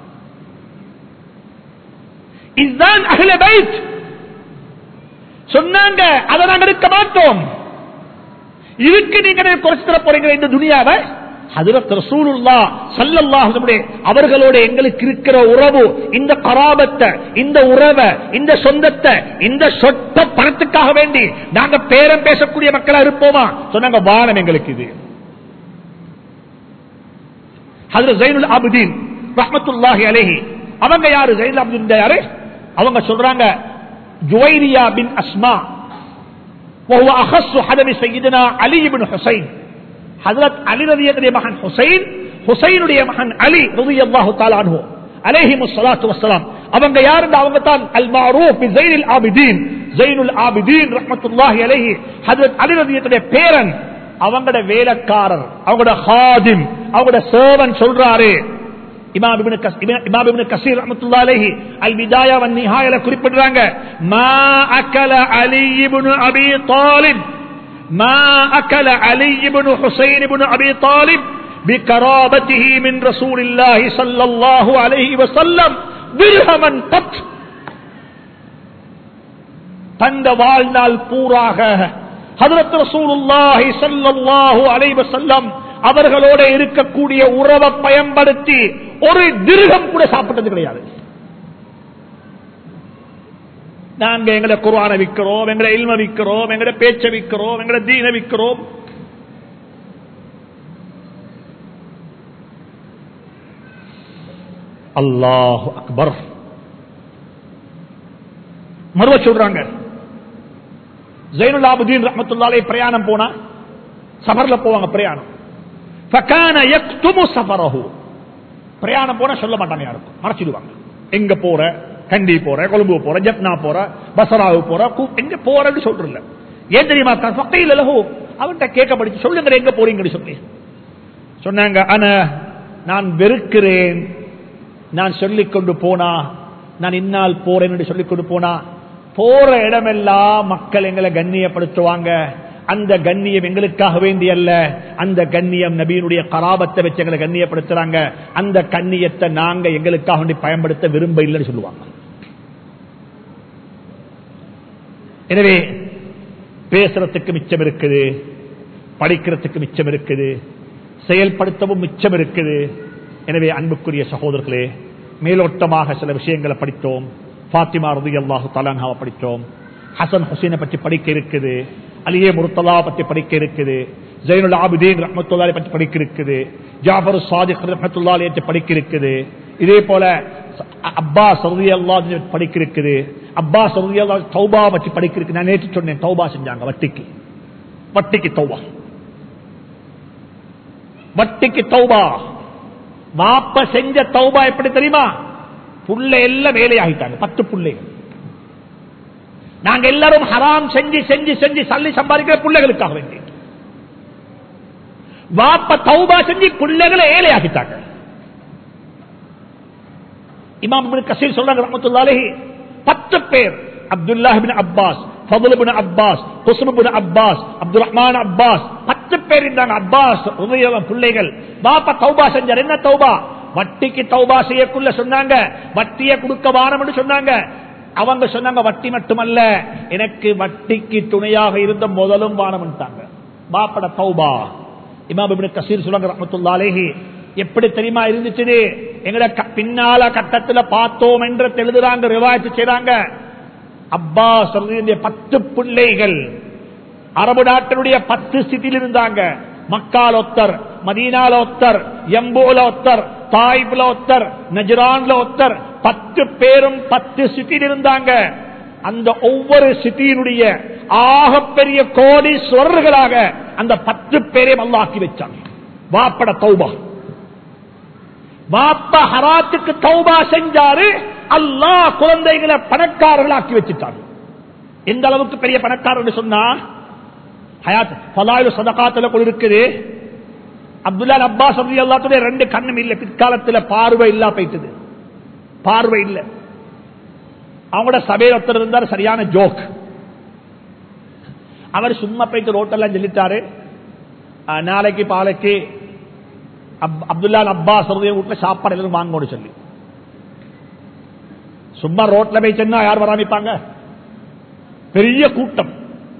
இதுதான் அகில பைத் சொன்னாங்க அதை நாங்க எடுக்க மாட்டோம் இதுக்கு நீங்க எனக்கு குறைச்சு தர போறீங்க இந்த துனியாவை ஹதரத் ரசூலுல்லா ஸல்லல்லாஹு அலைஹி வஸல்லம் அவர்களோட எங்களுக்கு இருக்கிற உறவு இந்த கராபத்தை இந்த உறவை இந்த சொந்தத்தை இந்த சொத்த பணத்துக்காக வேண்டி நாங்க பேரம் பேசக்கூடிய மக்களா இருப்போமா சொன்னாங்க வானம் எங்களுக்கு இது ஹதரத் ஜைனுல் ஆபிதீன் ரஹ்மத்துல்லாஹி அலைஹி அவங்க யாரு ஜைனுல் ஆபிதீன் யாரு அவங்க சொல்றாங்க ஜுவைரியா பின் அஸ்மா وهو أخص حدث سيدنا علي بن حسين حضرت علي رضي الله மகன் ஹுசைன் ஹுசைனுடைய மகன் அலி رضي الله تعالى عنه عليهم الصلاة والسلام அவங்க யாரு அவங்க தான் அல் மாரூஃப் பி ஸைனுல் ஆபிதீன் ஸைனுல் ஆபிதீன் ரஹ்மத்துல்லாஹி அலைஹி ஹஜ்ரத் அலி ரலியல்லாஹு பேரன் அவங்களோட வேலைக்காரர் அவங்களோட ஹாதிம் அவங்களோட சர்வன் சொல்றாரு இமாம் இப்னு கஸ் இமாம் இப்னு கஸீர் ரஹ்மத்துல்லாஹி அலைஹி அல் விதாயா வன் நிஹாயல குறிப்பிடுறாங்க மா அகல அலி இப்னு அபி தாலிப் மா அகல அலி இப்னு ஹுசைன் இப்னு அபி தாலிப் بقرابته من رسول الله صلى الله عليه وسلم درهما قط தந்த வாழ்நாள் பூராக ஹதரத் ரசூலுல்லாஹி ஸல்லல்லாஹு அலைஹி வஸல்லம் அவர்களோட இருக்கக்கூடிய உறவை பயன்படுத்தி ஒரு திருகம் கூட சாப்பிட்டது கிடையாது நாங்க எங்களை குர்ஆனை விக்கிறோம் எங்களை இல்ம விக்கிறோம் எங்களை பேச்ச விக்கிறோம் எங்களை தீன விக்கிறோம் அல்லாஹ் அக்பர் மறுவ சொல்றாங்க ஜைனுல் ஆபுதீன் ரஹ்மத்துல்லாஹி பிரயாணம் போனா சபர்ல போவாங்க பிரயாணம் ஃபகான யக்துமு சஃபரஹு பிரயாணம் போனா சொல்ல மாட்டாங்க யாருக்கும் மறைச்சிடுவாங்க எங்க போற கண்டி போற கொழும்பு போற ஜப்னா போற பசராவு போற கு- எங்க போறன்னு சொல்றல ஏன் தெரியுமா தான் ஃபகைல லஹு அவன்கிட்ட கேட்க படிச்சு சொல்லுங்க எங்க போறீங்கன்னு சொல்லி சொன்னாங்க அன நான் வெறுக்கிறேன் நான் சொல்லிக் கொண்டு போனா நான் இன்னால் போறேன் என்று சொல்லிக் கொண்டு போனா போற இடமெல்லாம் மக்கள் எங்களை கண்ணியப்படுத்துவாங்க அந்த கண்ணியம் எங்களுக்காக வேண்டி அல்ல அந்த கண்ணியம் நபியினுடைய கராபத்தை வச்சு எங்களை கண்ணியப்படுத்துறாங்க அந்த கண்ணியத்தை நாங்க எங்களுக்காக வேண்டி பயன்படுத்த விரும்ப இல்லைன்னு சொல்லுவாங்க எனவே பேசுறதுக்கு மிச்சம் இருக்குது படிக்கிறதுக்கு மிச்சம் இருக்குது செயல்படுத்தவும் மிச்சம் இருக்குது எனவே அன்புக்குரிய சகோதரர்களே மேலோட்டமாக சில விஷயங்களை படித்தோம் ஃபாத்திமா ரதி அல்லாஹு தலான்ஹாவை படித்தோம் ஹசன் ஹுசைனை பற்றி படிக்க இருக்குது அலியே முருத்தலா பற்றி படிக்க இருக்குது ஜெயினுல் ஆபிதீன் ரஹமத்துல்லாலை பற்றி படிக்க இருக்குது ஜாஃபர் சாதிக் ரஹமத்துல்லாலை பற்றி படிக்க இருக்குது இதே போல அப்பாஸ் ரதி அல்லாஹ் படிக்க இருக்குது அப்பாஸ் ரதி அல்லாஹ் தௌபா பற்றி படிக்க இருக்கு நான் நேற்று சொன்னேன் தௌபா செஞ்சாங்க வட்டிக்கு வட்டிக்கு தௌபா வட்டிக்கு தௌபா வாப்ப செஞ்ச தௌபா எப்படி தெரியுமா புள்ள எல்லாம் வேலையாகிட்டாங்க பத்து பிள்ளைகள் நாங்க எல்லாரும் ஹராம் செஞ்சு செஞ்சு செஞ்சு சல்லி சம்பாதிக்கிற பிள்ளைகளுக்காக வேண்டி வாப்ப தௌபா செஞ்சு பிள்ளைகளை ஏழையாகிட்டாங்க இமாம் இப்னு கசீர் சொல்றாங்க ரஹ்மத்துல்லாஹி பத்து பேர் Abdullah ibn Abbas Fadl ibn Abbas Qutham ibn Abbas Abdul Rahman Abbas பத்து பேர் இருந்தாங்க அப்பாஸ் உதயவன் பிள்ளைகள் பாப்பா தௌபா செஞ்சார் என்ன தௌபா வட்டிக்கு தௌபா செய்யக்குள்ள சொன்னாங்க வட்டியை கொடுக்க வாரம் சொன்னாங்க அவங்க சொன்னாங்க வட்டி மட்டுமல்ல எனக்கு வட்டிக்கு துணையாக இருந்த முதலும் வானம்ட்டாங்க பாப்பட தௌபா இமாம் இப்னு கசீர் சொல்றாங்க ரஹ்மத்துல்லாஹி எப்படி தெரியுமா இருந்துச்சு எங்கட க- பின்னால கட்டத்துல பார்த்தோம் என்று எழுதுறாங்க ரிவாயத்து செய்றாங்க அப்பா சொல்ற பத்து பிள்ளைகள் அரபு நாட்டினுடைய பத்து ஸ்திதியில் இருந்தாங்க மக்கால் ஒத்தர் மதீனால ஒத்தர் எம்போல ஒத்தர் தாய்புல ஒத்தர் நஜ்ரான்ல ஒத்தர் பத்து பேரும் பத்து சிட்டியில் இருந்தாங்க அந்த ஒவ்வொரு சிட்டியினுடைய ஆகப்பெரிய கோடீஸ்வரர்களாக அந்த பத்து பேரையும் அல்லாக்கி வச்சாங்க வாப்பட தௌபா வாப்பா ஹராத்துக்கு தௌபா செஞ்சாரு அல்லாஹ் குழந்தைகளை பணக்காரர்களாக்கி வச்சுட்டாங்க எந்த அளவுக்கு பெரிய பணக்காரர் சொன்னா ஹயாத் பலாயிரு சதகாத்துல கூட இருக்குது அப்துல்லா அப்பாஸ் ரலி அல்லாத்துடைய ரெண்டு கண்ணும் இல்ல பிற்காலத்துல பார்வை இல்லா போயிட்டது பார்வை இல்ல அவங்களோட சபையில் ஒருத்தர் இருந்தார் சரியான ஜோக் அவர் சும்மா போயிட்டு ரோட்டெல்லாம் சொல்லிட்டாரு அஹ், நாளைக்கு பாலைக்கு அப்- அப்துல்லா அப்பாஸ் ரலிய வீட்டுல சாப்பாடு எல்லாம் வாங்கணும் சொல்லி சும்மா ரோட்ல போய் சென்னா யார் வராமிப்பாங்க பெரிய கூட்டம்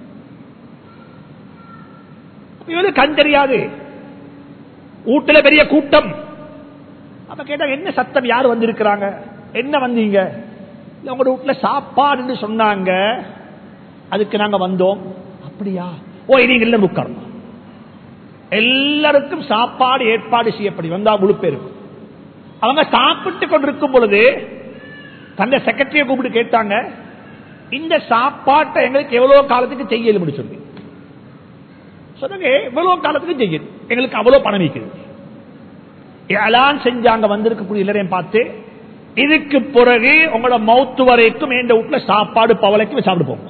இவரு கண் தெரியாது வீட்டுல பெரிய கூட்டம் அப்ப கேட்டா என்ன சத்தம் யார் வந்திருக்கிறாங்க என்ன வந்தீங்க இல்ல, உங்களோட வீட்டுல சாப்பாடுன்னு சொன்னாங்க அதுக்கு நாங்க வந்தோம் அப்படியா ஓ நீங்க இல்ல உட்காரணும் எல்லாருக்கும் சாப்பாடு ஏற்பாடு செய்யப்படி வந்தா முழு பேருக்கும் அவங்க சாப்பிட்டு கொண்டிருக்கும் பொழுது தந்த செக்ரட்டரியை கூப்பிட்டு கேட்டாங்க இந்த சாப்பாட்டை எங்களுக்கு எவ்வளவு காலத்துக்கு செய்யலும் சொல்லி சொன்னாங்க இவ்வளவு காலத்துக்கு செய்யுது எங்களுக்கு அவ்வளவு பணம் வைக்குது ஏலான் செஞ்சாங்க வந்திருக்கக்கூடிய எல்லாரையும் பார்த்து இதுக்கு பிறகு உங்களோட மௌத்து வரைக்கும் எந்த வீட்டுல சாப்பாடு பவலைக்கு சாப்பிட்டு போங்க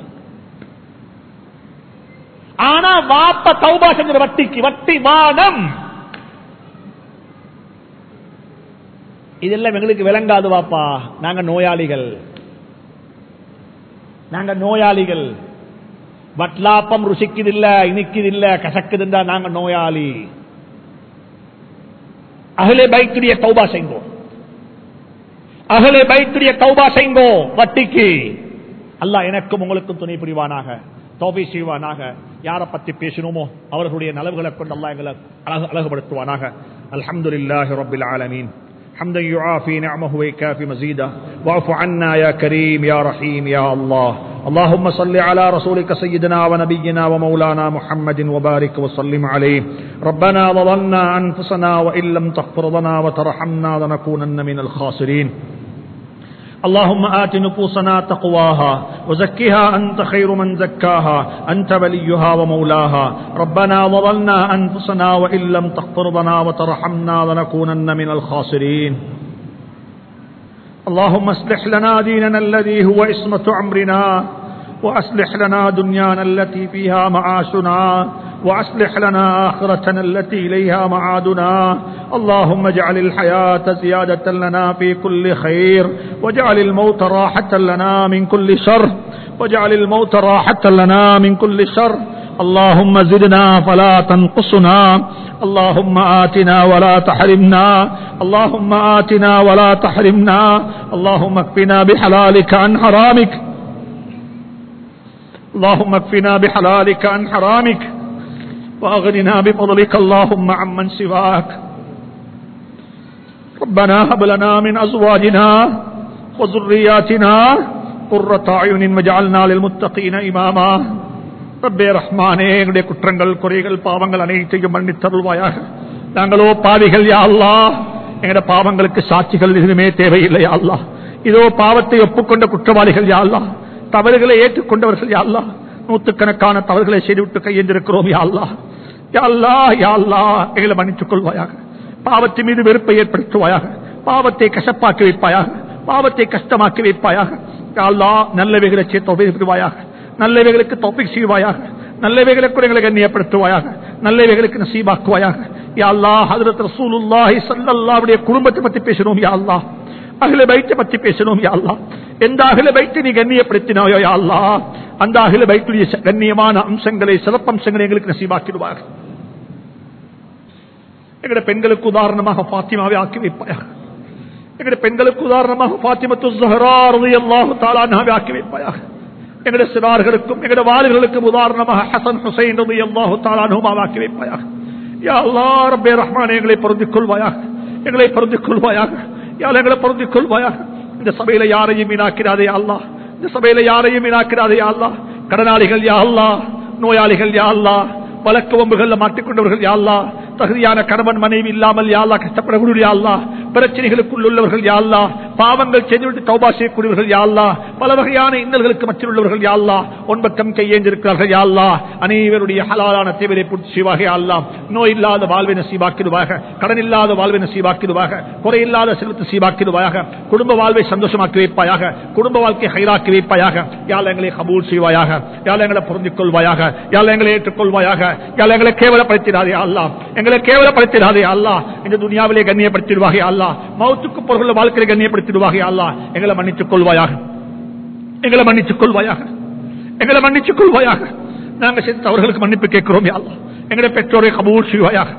ஆனா வாப்ப தௌபா செஞ்ச வட்டிக்கு வட்டி வானம் இதெல்லாம் எங்களுக்கு விளங்காது வாப்பா நாங்க நோயாளிகள் நாங்க நோயாளிகள் வட்லாப்பம் ருசிக்குதில்ல இனிக்குதில்ல கசக்குதுண்டா நாங்க நோயாளி அகலே பைத்துடைய தௌபா செய்ங்கோ அகலே பைத்துடைய தௌபா செய்ங்கோ வட்டிக்கு அல்லாஹ் எனக்கும் உங்களுக்கும் துணை புரிவானாக தௌபை செய்வானாக யாரை பத்தி பேசினோமோ அவர்களுடைய நலவுகளை கொண்டு அல்லாஹ் எங்களை அழகு அழகுபடுத்துவானாக அல்ஹம்துலில்லாஹி ரப்பில் ஆலமீன் حمدا يعافي نعمه ويكافي مزيدا واعف عنا يا كريم يا رحيم يا الله اللهم صل على رسولك سيدنا ونبينا ومولانا محمد وبارك وسلم عليه ربنا ظلمنا أنفسنا وإن لم تغفر لنا وترحمنا لنكونن من الخاسرين اللهم آت نفوسنا تقواها وزكها أنت خير من زكاها أنت وليها ومولاها ربنا ظلمنا أنفسنا وإن لم تغفر لنا وترحمنا لنكونن من الخاسرين اللهم اصلح لنا ديننا الذي هو اسمة أمرنا وأصلح لنا دنيانا التي فيها معاشنا وأصلح لنا آخرتنا التي إليها معادنا اللهم اجعل الحياة زيادة لنا في كل خير واجعل الموت راحة لنا من كل شر واجعل الموت راحة لنا من كل شر اللهم زدنا فلا تنقصنا اللهم آتنا ولا تحرمنا اللهم آتنا ولا تحرمنا اللهم اكفنا بحلالك عن حرامك اللهم اكفنا بحلالك عن حرامك وأغننا بفضلك اللهم عمن سواك ربنا هب لنا من أزواجنا وذرياتنا قرة أعين واجعلنا للمتقين إماما ரப்பே ரஹ்மானே எங்களுடைய குற்றங்கள் குறைகள் பாவங்கள் அனைத்தையும் மன்னித்தருள்வாயாக நாங்களோ பாவிகள் யா அல்லாஹ் எங்களுடைய பாவங்களுக்கு சாட்சிகள் எதுவுமே தேவையில்லை யா அல்லாஹ் இதோ பாவத்தை ஒப்புக்கொண்ட குற்றவாளிகள் யா அல்லாஹ் தவறுகளை ஏற்றுக்கொண்டவர்கள் யா அல்லாஹ் நூற்றுக்கணக்கான தவறுகளை செய்துவிட்டு கையெழுந்திருக்கிறோம் யா அல்லாஹ் யா அல்லாஹ் யா அல்லாஹ் எங்களை மன்னித்துக் கொள்வாயாக பாவத்தின் மீது வெறுப்பை ஏற்படுத்துவாயாக பாவத்தை கசப்பாக்கி வைப்பாயாக பாவத்தை கஷ்டமாக்கி வைப்பாயாக யா அல்லாஹ் நல்லவைகளை சேர்த்தோவாயாக நல்லவைகளுக்கு தொப்பிக் செய்வாயாக நல்லவைகளுக்கு எங்களை கண்ணியப்படுத்துவாயாக நல்லவைகளுக்கு நசீபாக்குவாயாக யா அல்லாஹ் ஹஜரத் ரசூலுல்லாஹி ஸல்லல்லாஹுடைய குடும்பத்தை பத்தி பேசணும் யா அல்லாஹ் அகில பைத்தை பத்தி பேசணும் யா அல்லாஹ் எந்த அகில பைத்தை நீ கண்ணியப்படுத்தினாயோ யா அல்லாஹ் அந்த அகில பைத்துடைய கண்ணியமான அம்சங்களை சிறப்பம்சங்களை எங்களுக்கு நசீபாக்கிடுவாங்க எங்கட பெண்களுக்கு உதாரணமாக பாத்திமாவை ஆக்கி வைப்பாயாக எங்கட பெண்களுக்கு உதாரணமாக பாத்திமத்து ஜஹரா ரலியல்லாஹு தஆலா அன்ஹாவை ஆக்கி வைப்பாயாக எங்கட சிறார்களுக்கும் எங்கட வாலிபர்களுக்கும் உதாரணமாக ஹசன் ஹுசைன் ரலியல்லாஹு தஆலா அன்ஹுமாவை ஆக்கி வைப்பாயாக யா அல்லாஹ் ரப்பே ரஹ்மான் எங்களை பொருந்திக் கொள்வாயாக எங்களை பொருந்திக் கொள்வாயாக யா அல்லாஹ் எங்களை பொருந்திக் கொள்வாயாக இந்த சபையில யாரையும் வீணாக்கிறாதே யா அல்லாஹ் இந்த சபையில யாரையும் வீணாக்கிறாதே யா அல்லாஹ் கடனாளிகள் யா அல்லாஹ் நோயாளிகள் யா அல்லாஹ் வழக்கு வம்புகள்ல மாட்டிக்கொண்டவர்கள் யாழ்லா தகுதியான கணவன் மனைவி இல்லாமல் யாழ்லா கஷ்டப்படக்கூடிய யாழ்லா பிரச்சனைகளுக்குள் உள்ளவர்கள் யாழ்லா பாவங்கள் செய்துவிட்டு தௌபா செய்யக்கூடியவர்கள் யாழ்லா பல வகையான இன்னல்களுக்கு மற்றில் உள்ளவர்கள் யாழ்லா ஒன்பக்கம் கையேந்திருக்கிறார்கள் யாழ்லா அனைவருடைய ஹலாலான தேவையை பூர்த்தி செய்வாக யாழ்லா நோய் இல்லாத வாழ்வை நசீபாக்கிடுவாக கடன் இல்லாத வாழ்வை நசீபாக்கிடுவாக குறையில்லாத செலுத்து சீபாக்கிடுவாயாக குடும்ப வாழ்வை சந்தோஷமாக்கி வைப்பாயாக குடும்ப வாழ்க்கை ஹைராக்கி வைப்பாயாக யாழ் எங்களை கபூல் செய்வாயாக யாழ் எங்களை பொருந்திக் கொள்வாயாக யாழ் எங்களை ஏற்றுக்கொள்வாயாக யாழ் எங்களை கேவலப்படுத்திடாதே அல்லா எங்களை கேவலப்படுத்திடாதே அல்லா இந்த துனியாவிலே கண்ணியப்படுத்திடுவாக அல்லா மௌத்துக்கு பொருள் வாழ்க்கையை கண்ணியப்படுத்திடுவாக அல்லா எங்களை மன்னித்துக் கொள்வாயாக எங்களை மன்னித்துக் கொள்வாயாக எங்களை மன்னித்துக் கொள்வாயாக நாங்கள் செய்த தவறுகளுக்கு மன்னிப்பு கேட்கிறோம் அல்லா எங்களுடைய பெற்றோரை கபூல் செய்வாயாக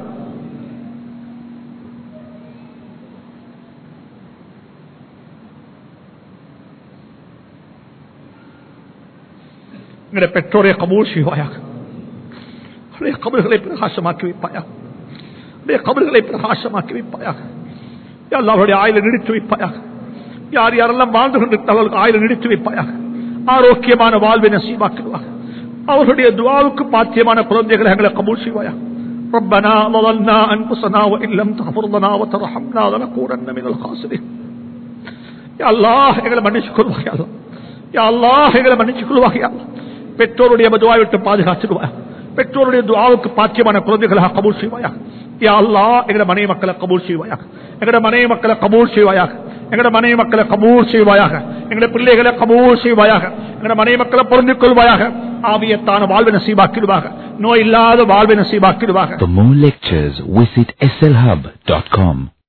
எங்களுடைய பெற்றோரை கபூல் செய்வாயாக அவருடைய கபல்களை பிரகாசமாக்கி வைப்பாயாக அவருடைய கபல்களை பிரகாசமாக்கி வைப்பாயாக யார் அவருடைய ஆயில நிறுத்தி வைப்பாயாக யார் யாரெல்லாம் வாழ்ந்து கொண்டிருந்தார்கள் ஆயில நிறுத்தி வைப்பாயாக ஆரோக்கியமான வாழ்வை நசீமாக்கிடுவாக அவர்களுடைய துவாவுக்கு பாத்தியமான குழந்தைகளை எங்களை கபூல் செய்வாயாக ربنا ظللنا أنفسنا وإن لم تغفر لنا وترحمنا لنكونن من الخاسرين يا الله எங்களை மன்னிச்சு கொள்வாக யா அல்லாஹ் யா அல்லாஹ் எங்களை மன்னிச்சு கொள்வாக யா அல்லாஹ் பெற்றோருடைய துவாவை விட்டு பாதுகாத்துடுவாங்க பெற்றோருடைய துவாவுக்கு பாக்கியமான குழந்தைகளாக கபூல் செய்வாயாக யா அல்லா எங்கட மனைவி மக்களை கபூல் செய்வாயாக எங்கட மனைவி மக்களை கபூல் செய்வாயாக எங்கட மனைவி மக்களை கபூல் செய்வாயாக எங்கட பிள்ளைகளை கபூல் செய்வாயாக எங்கட மனைவி மக்களை பொருந்திக் கொள்வாயாக ஆவியத்தான வாழ்வை நசீபாக்கிடுவாக நோய் இல்லாத வாழ்வை நசீபாக்கிடுவாக For more lectures, visit slhub.com.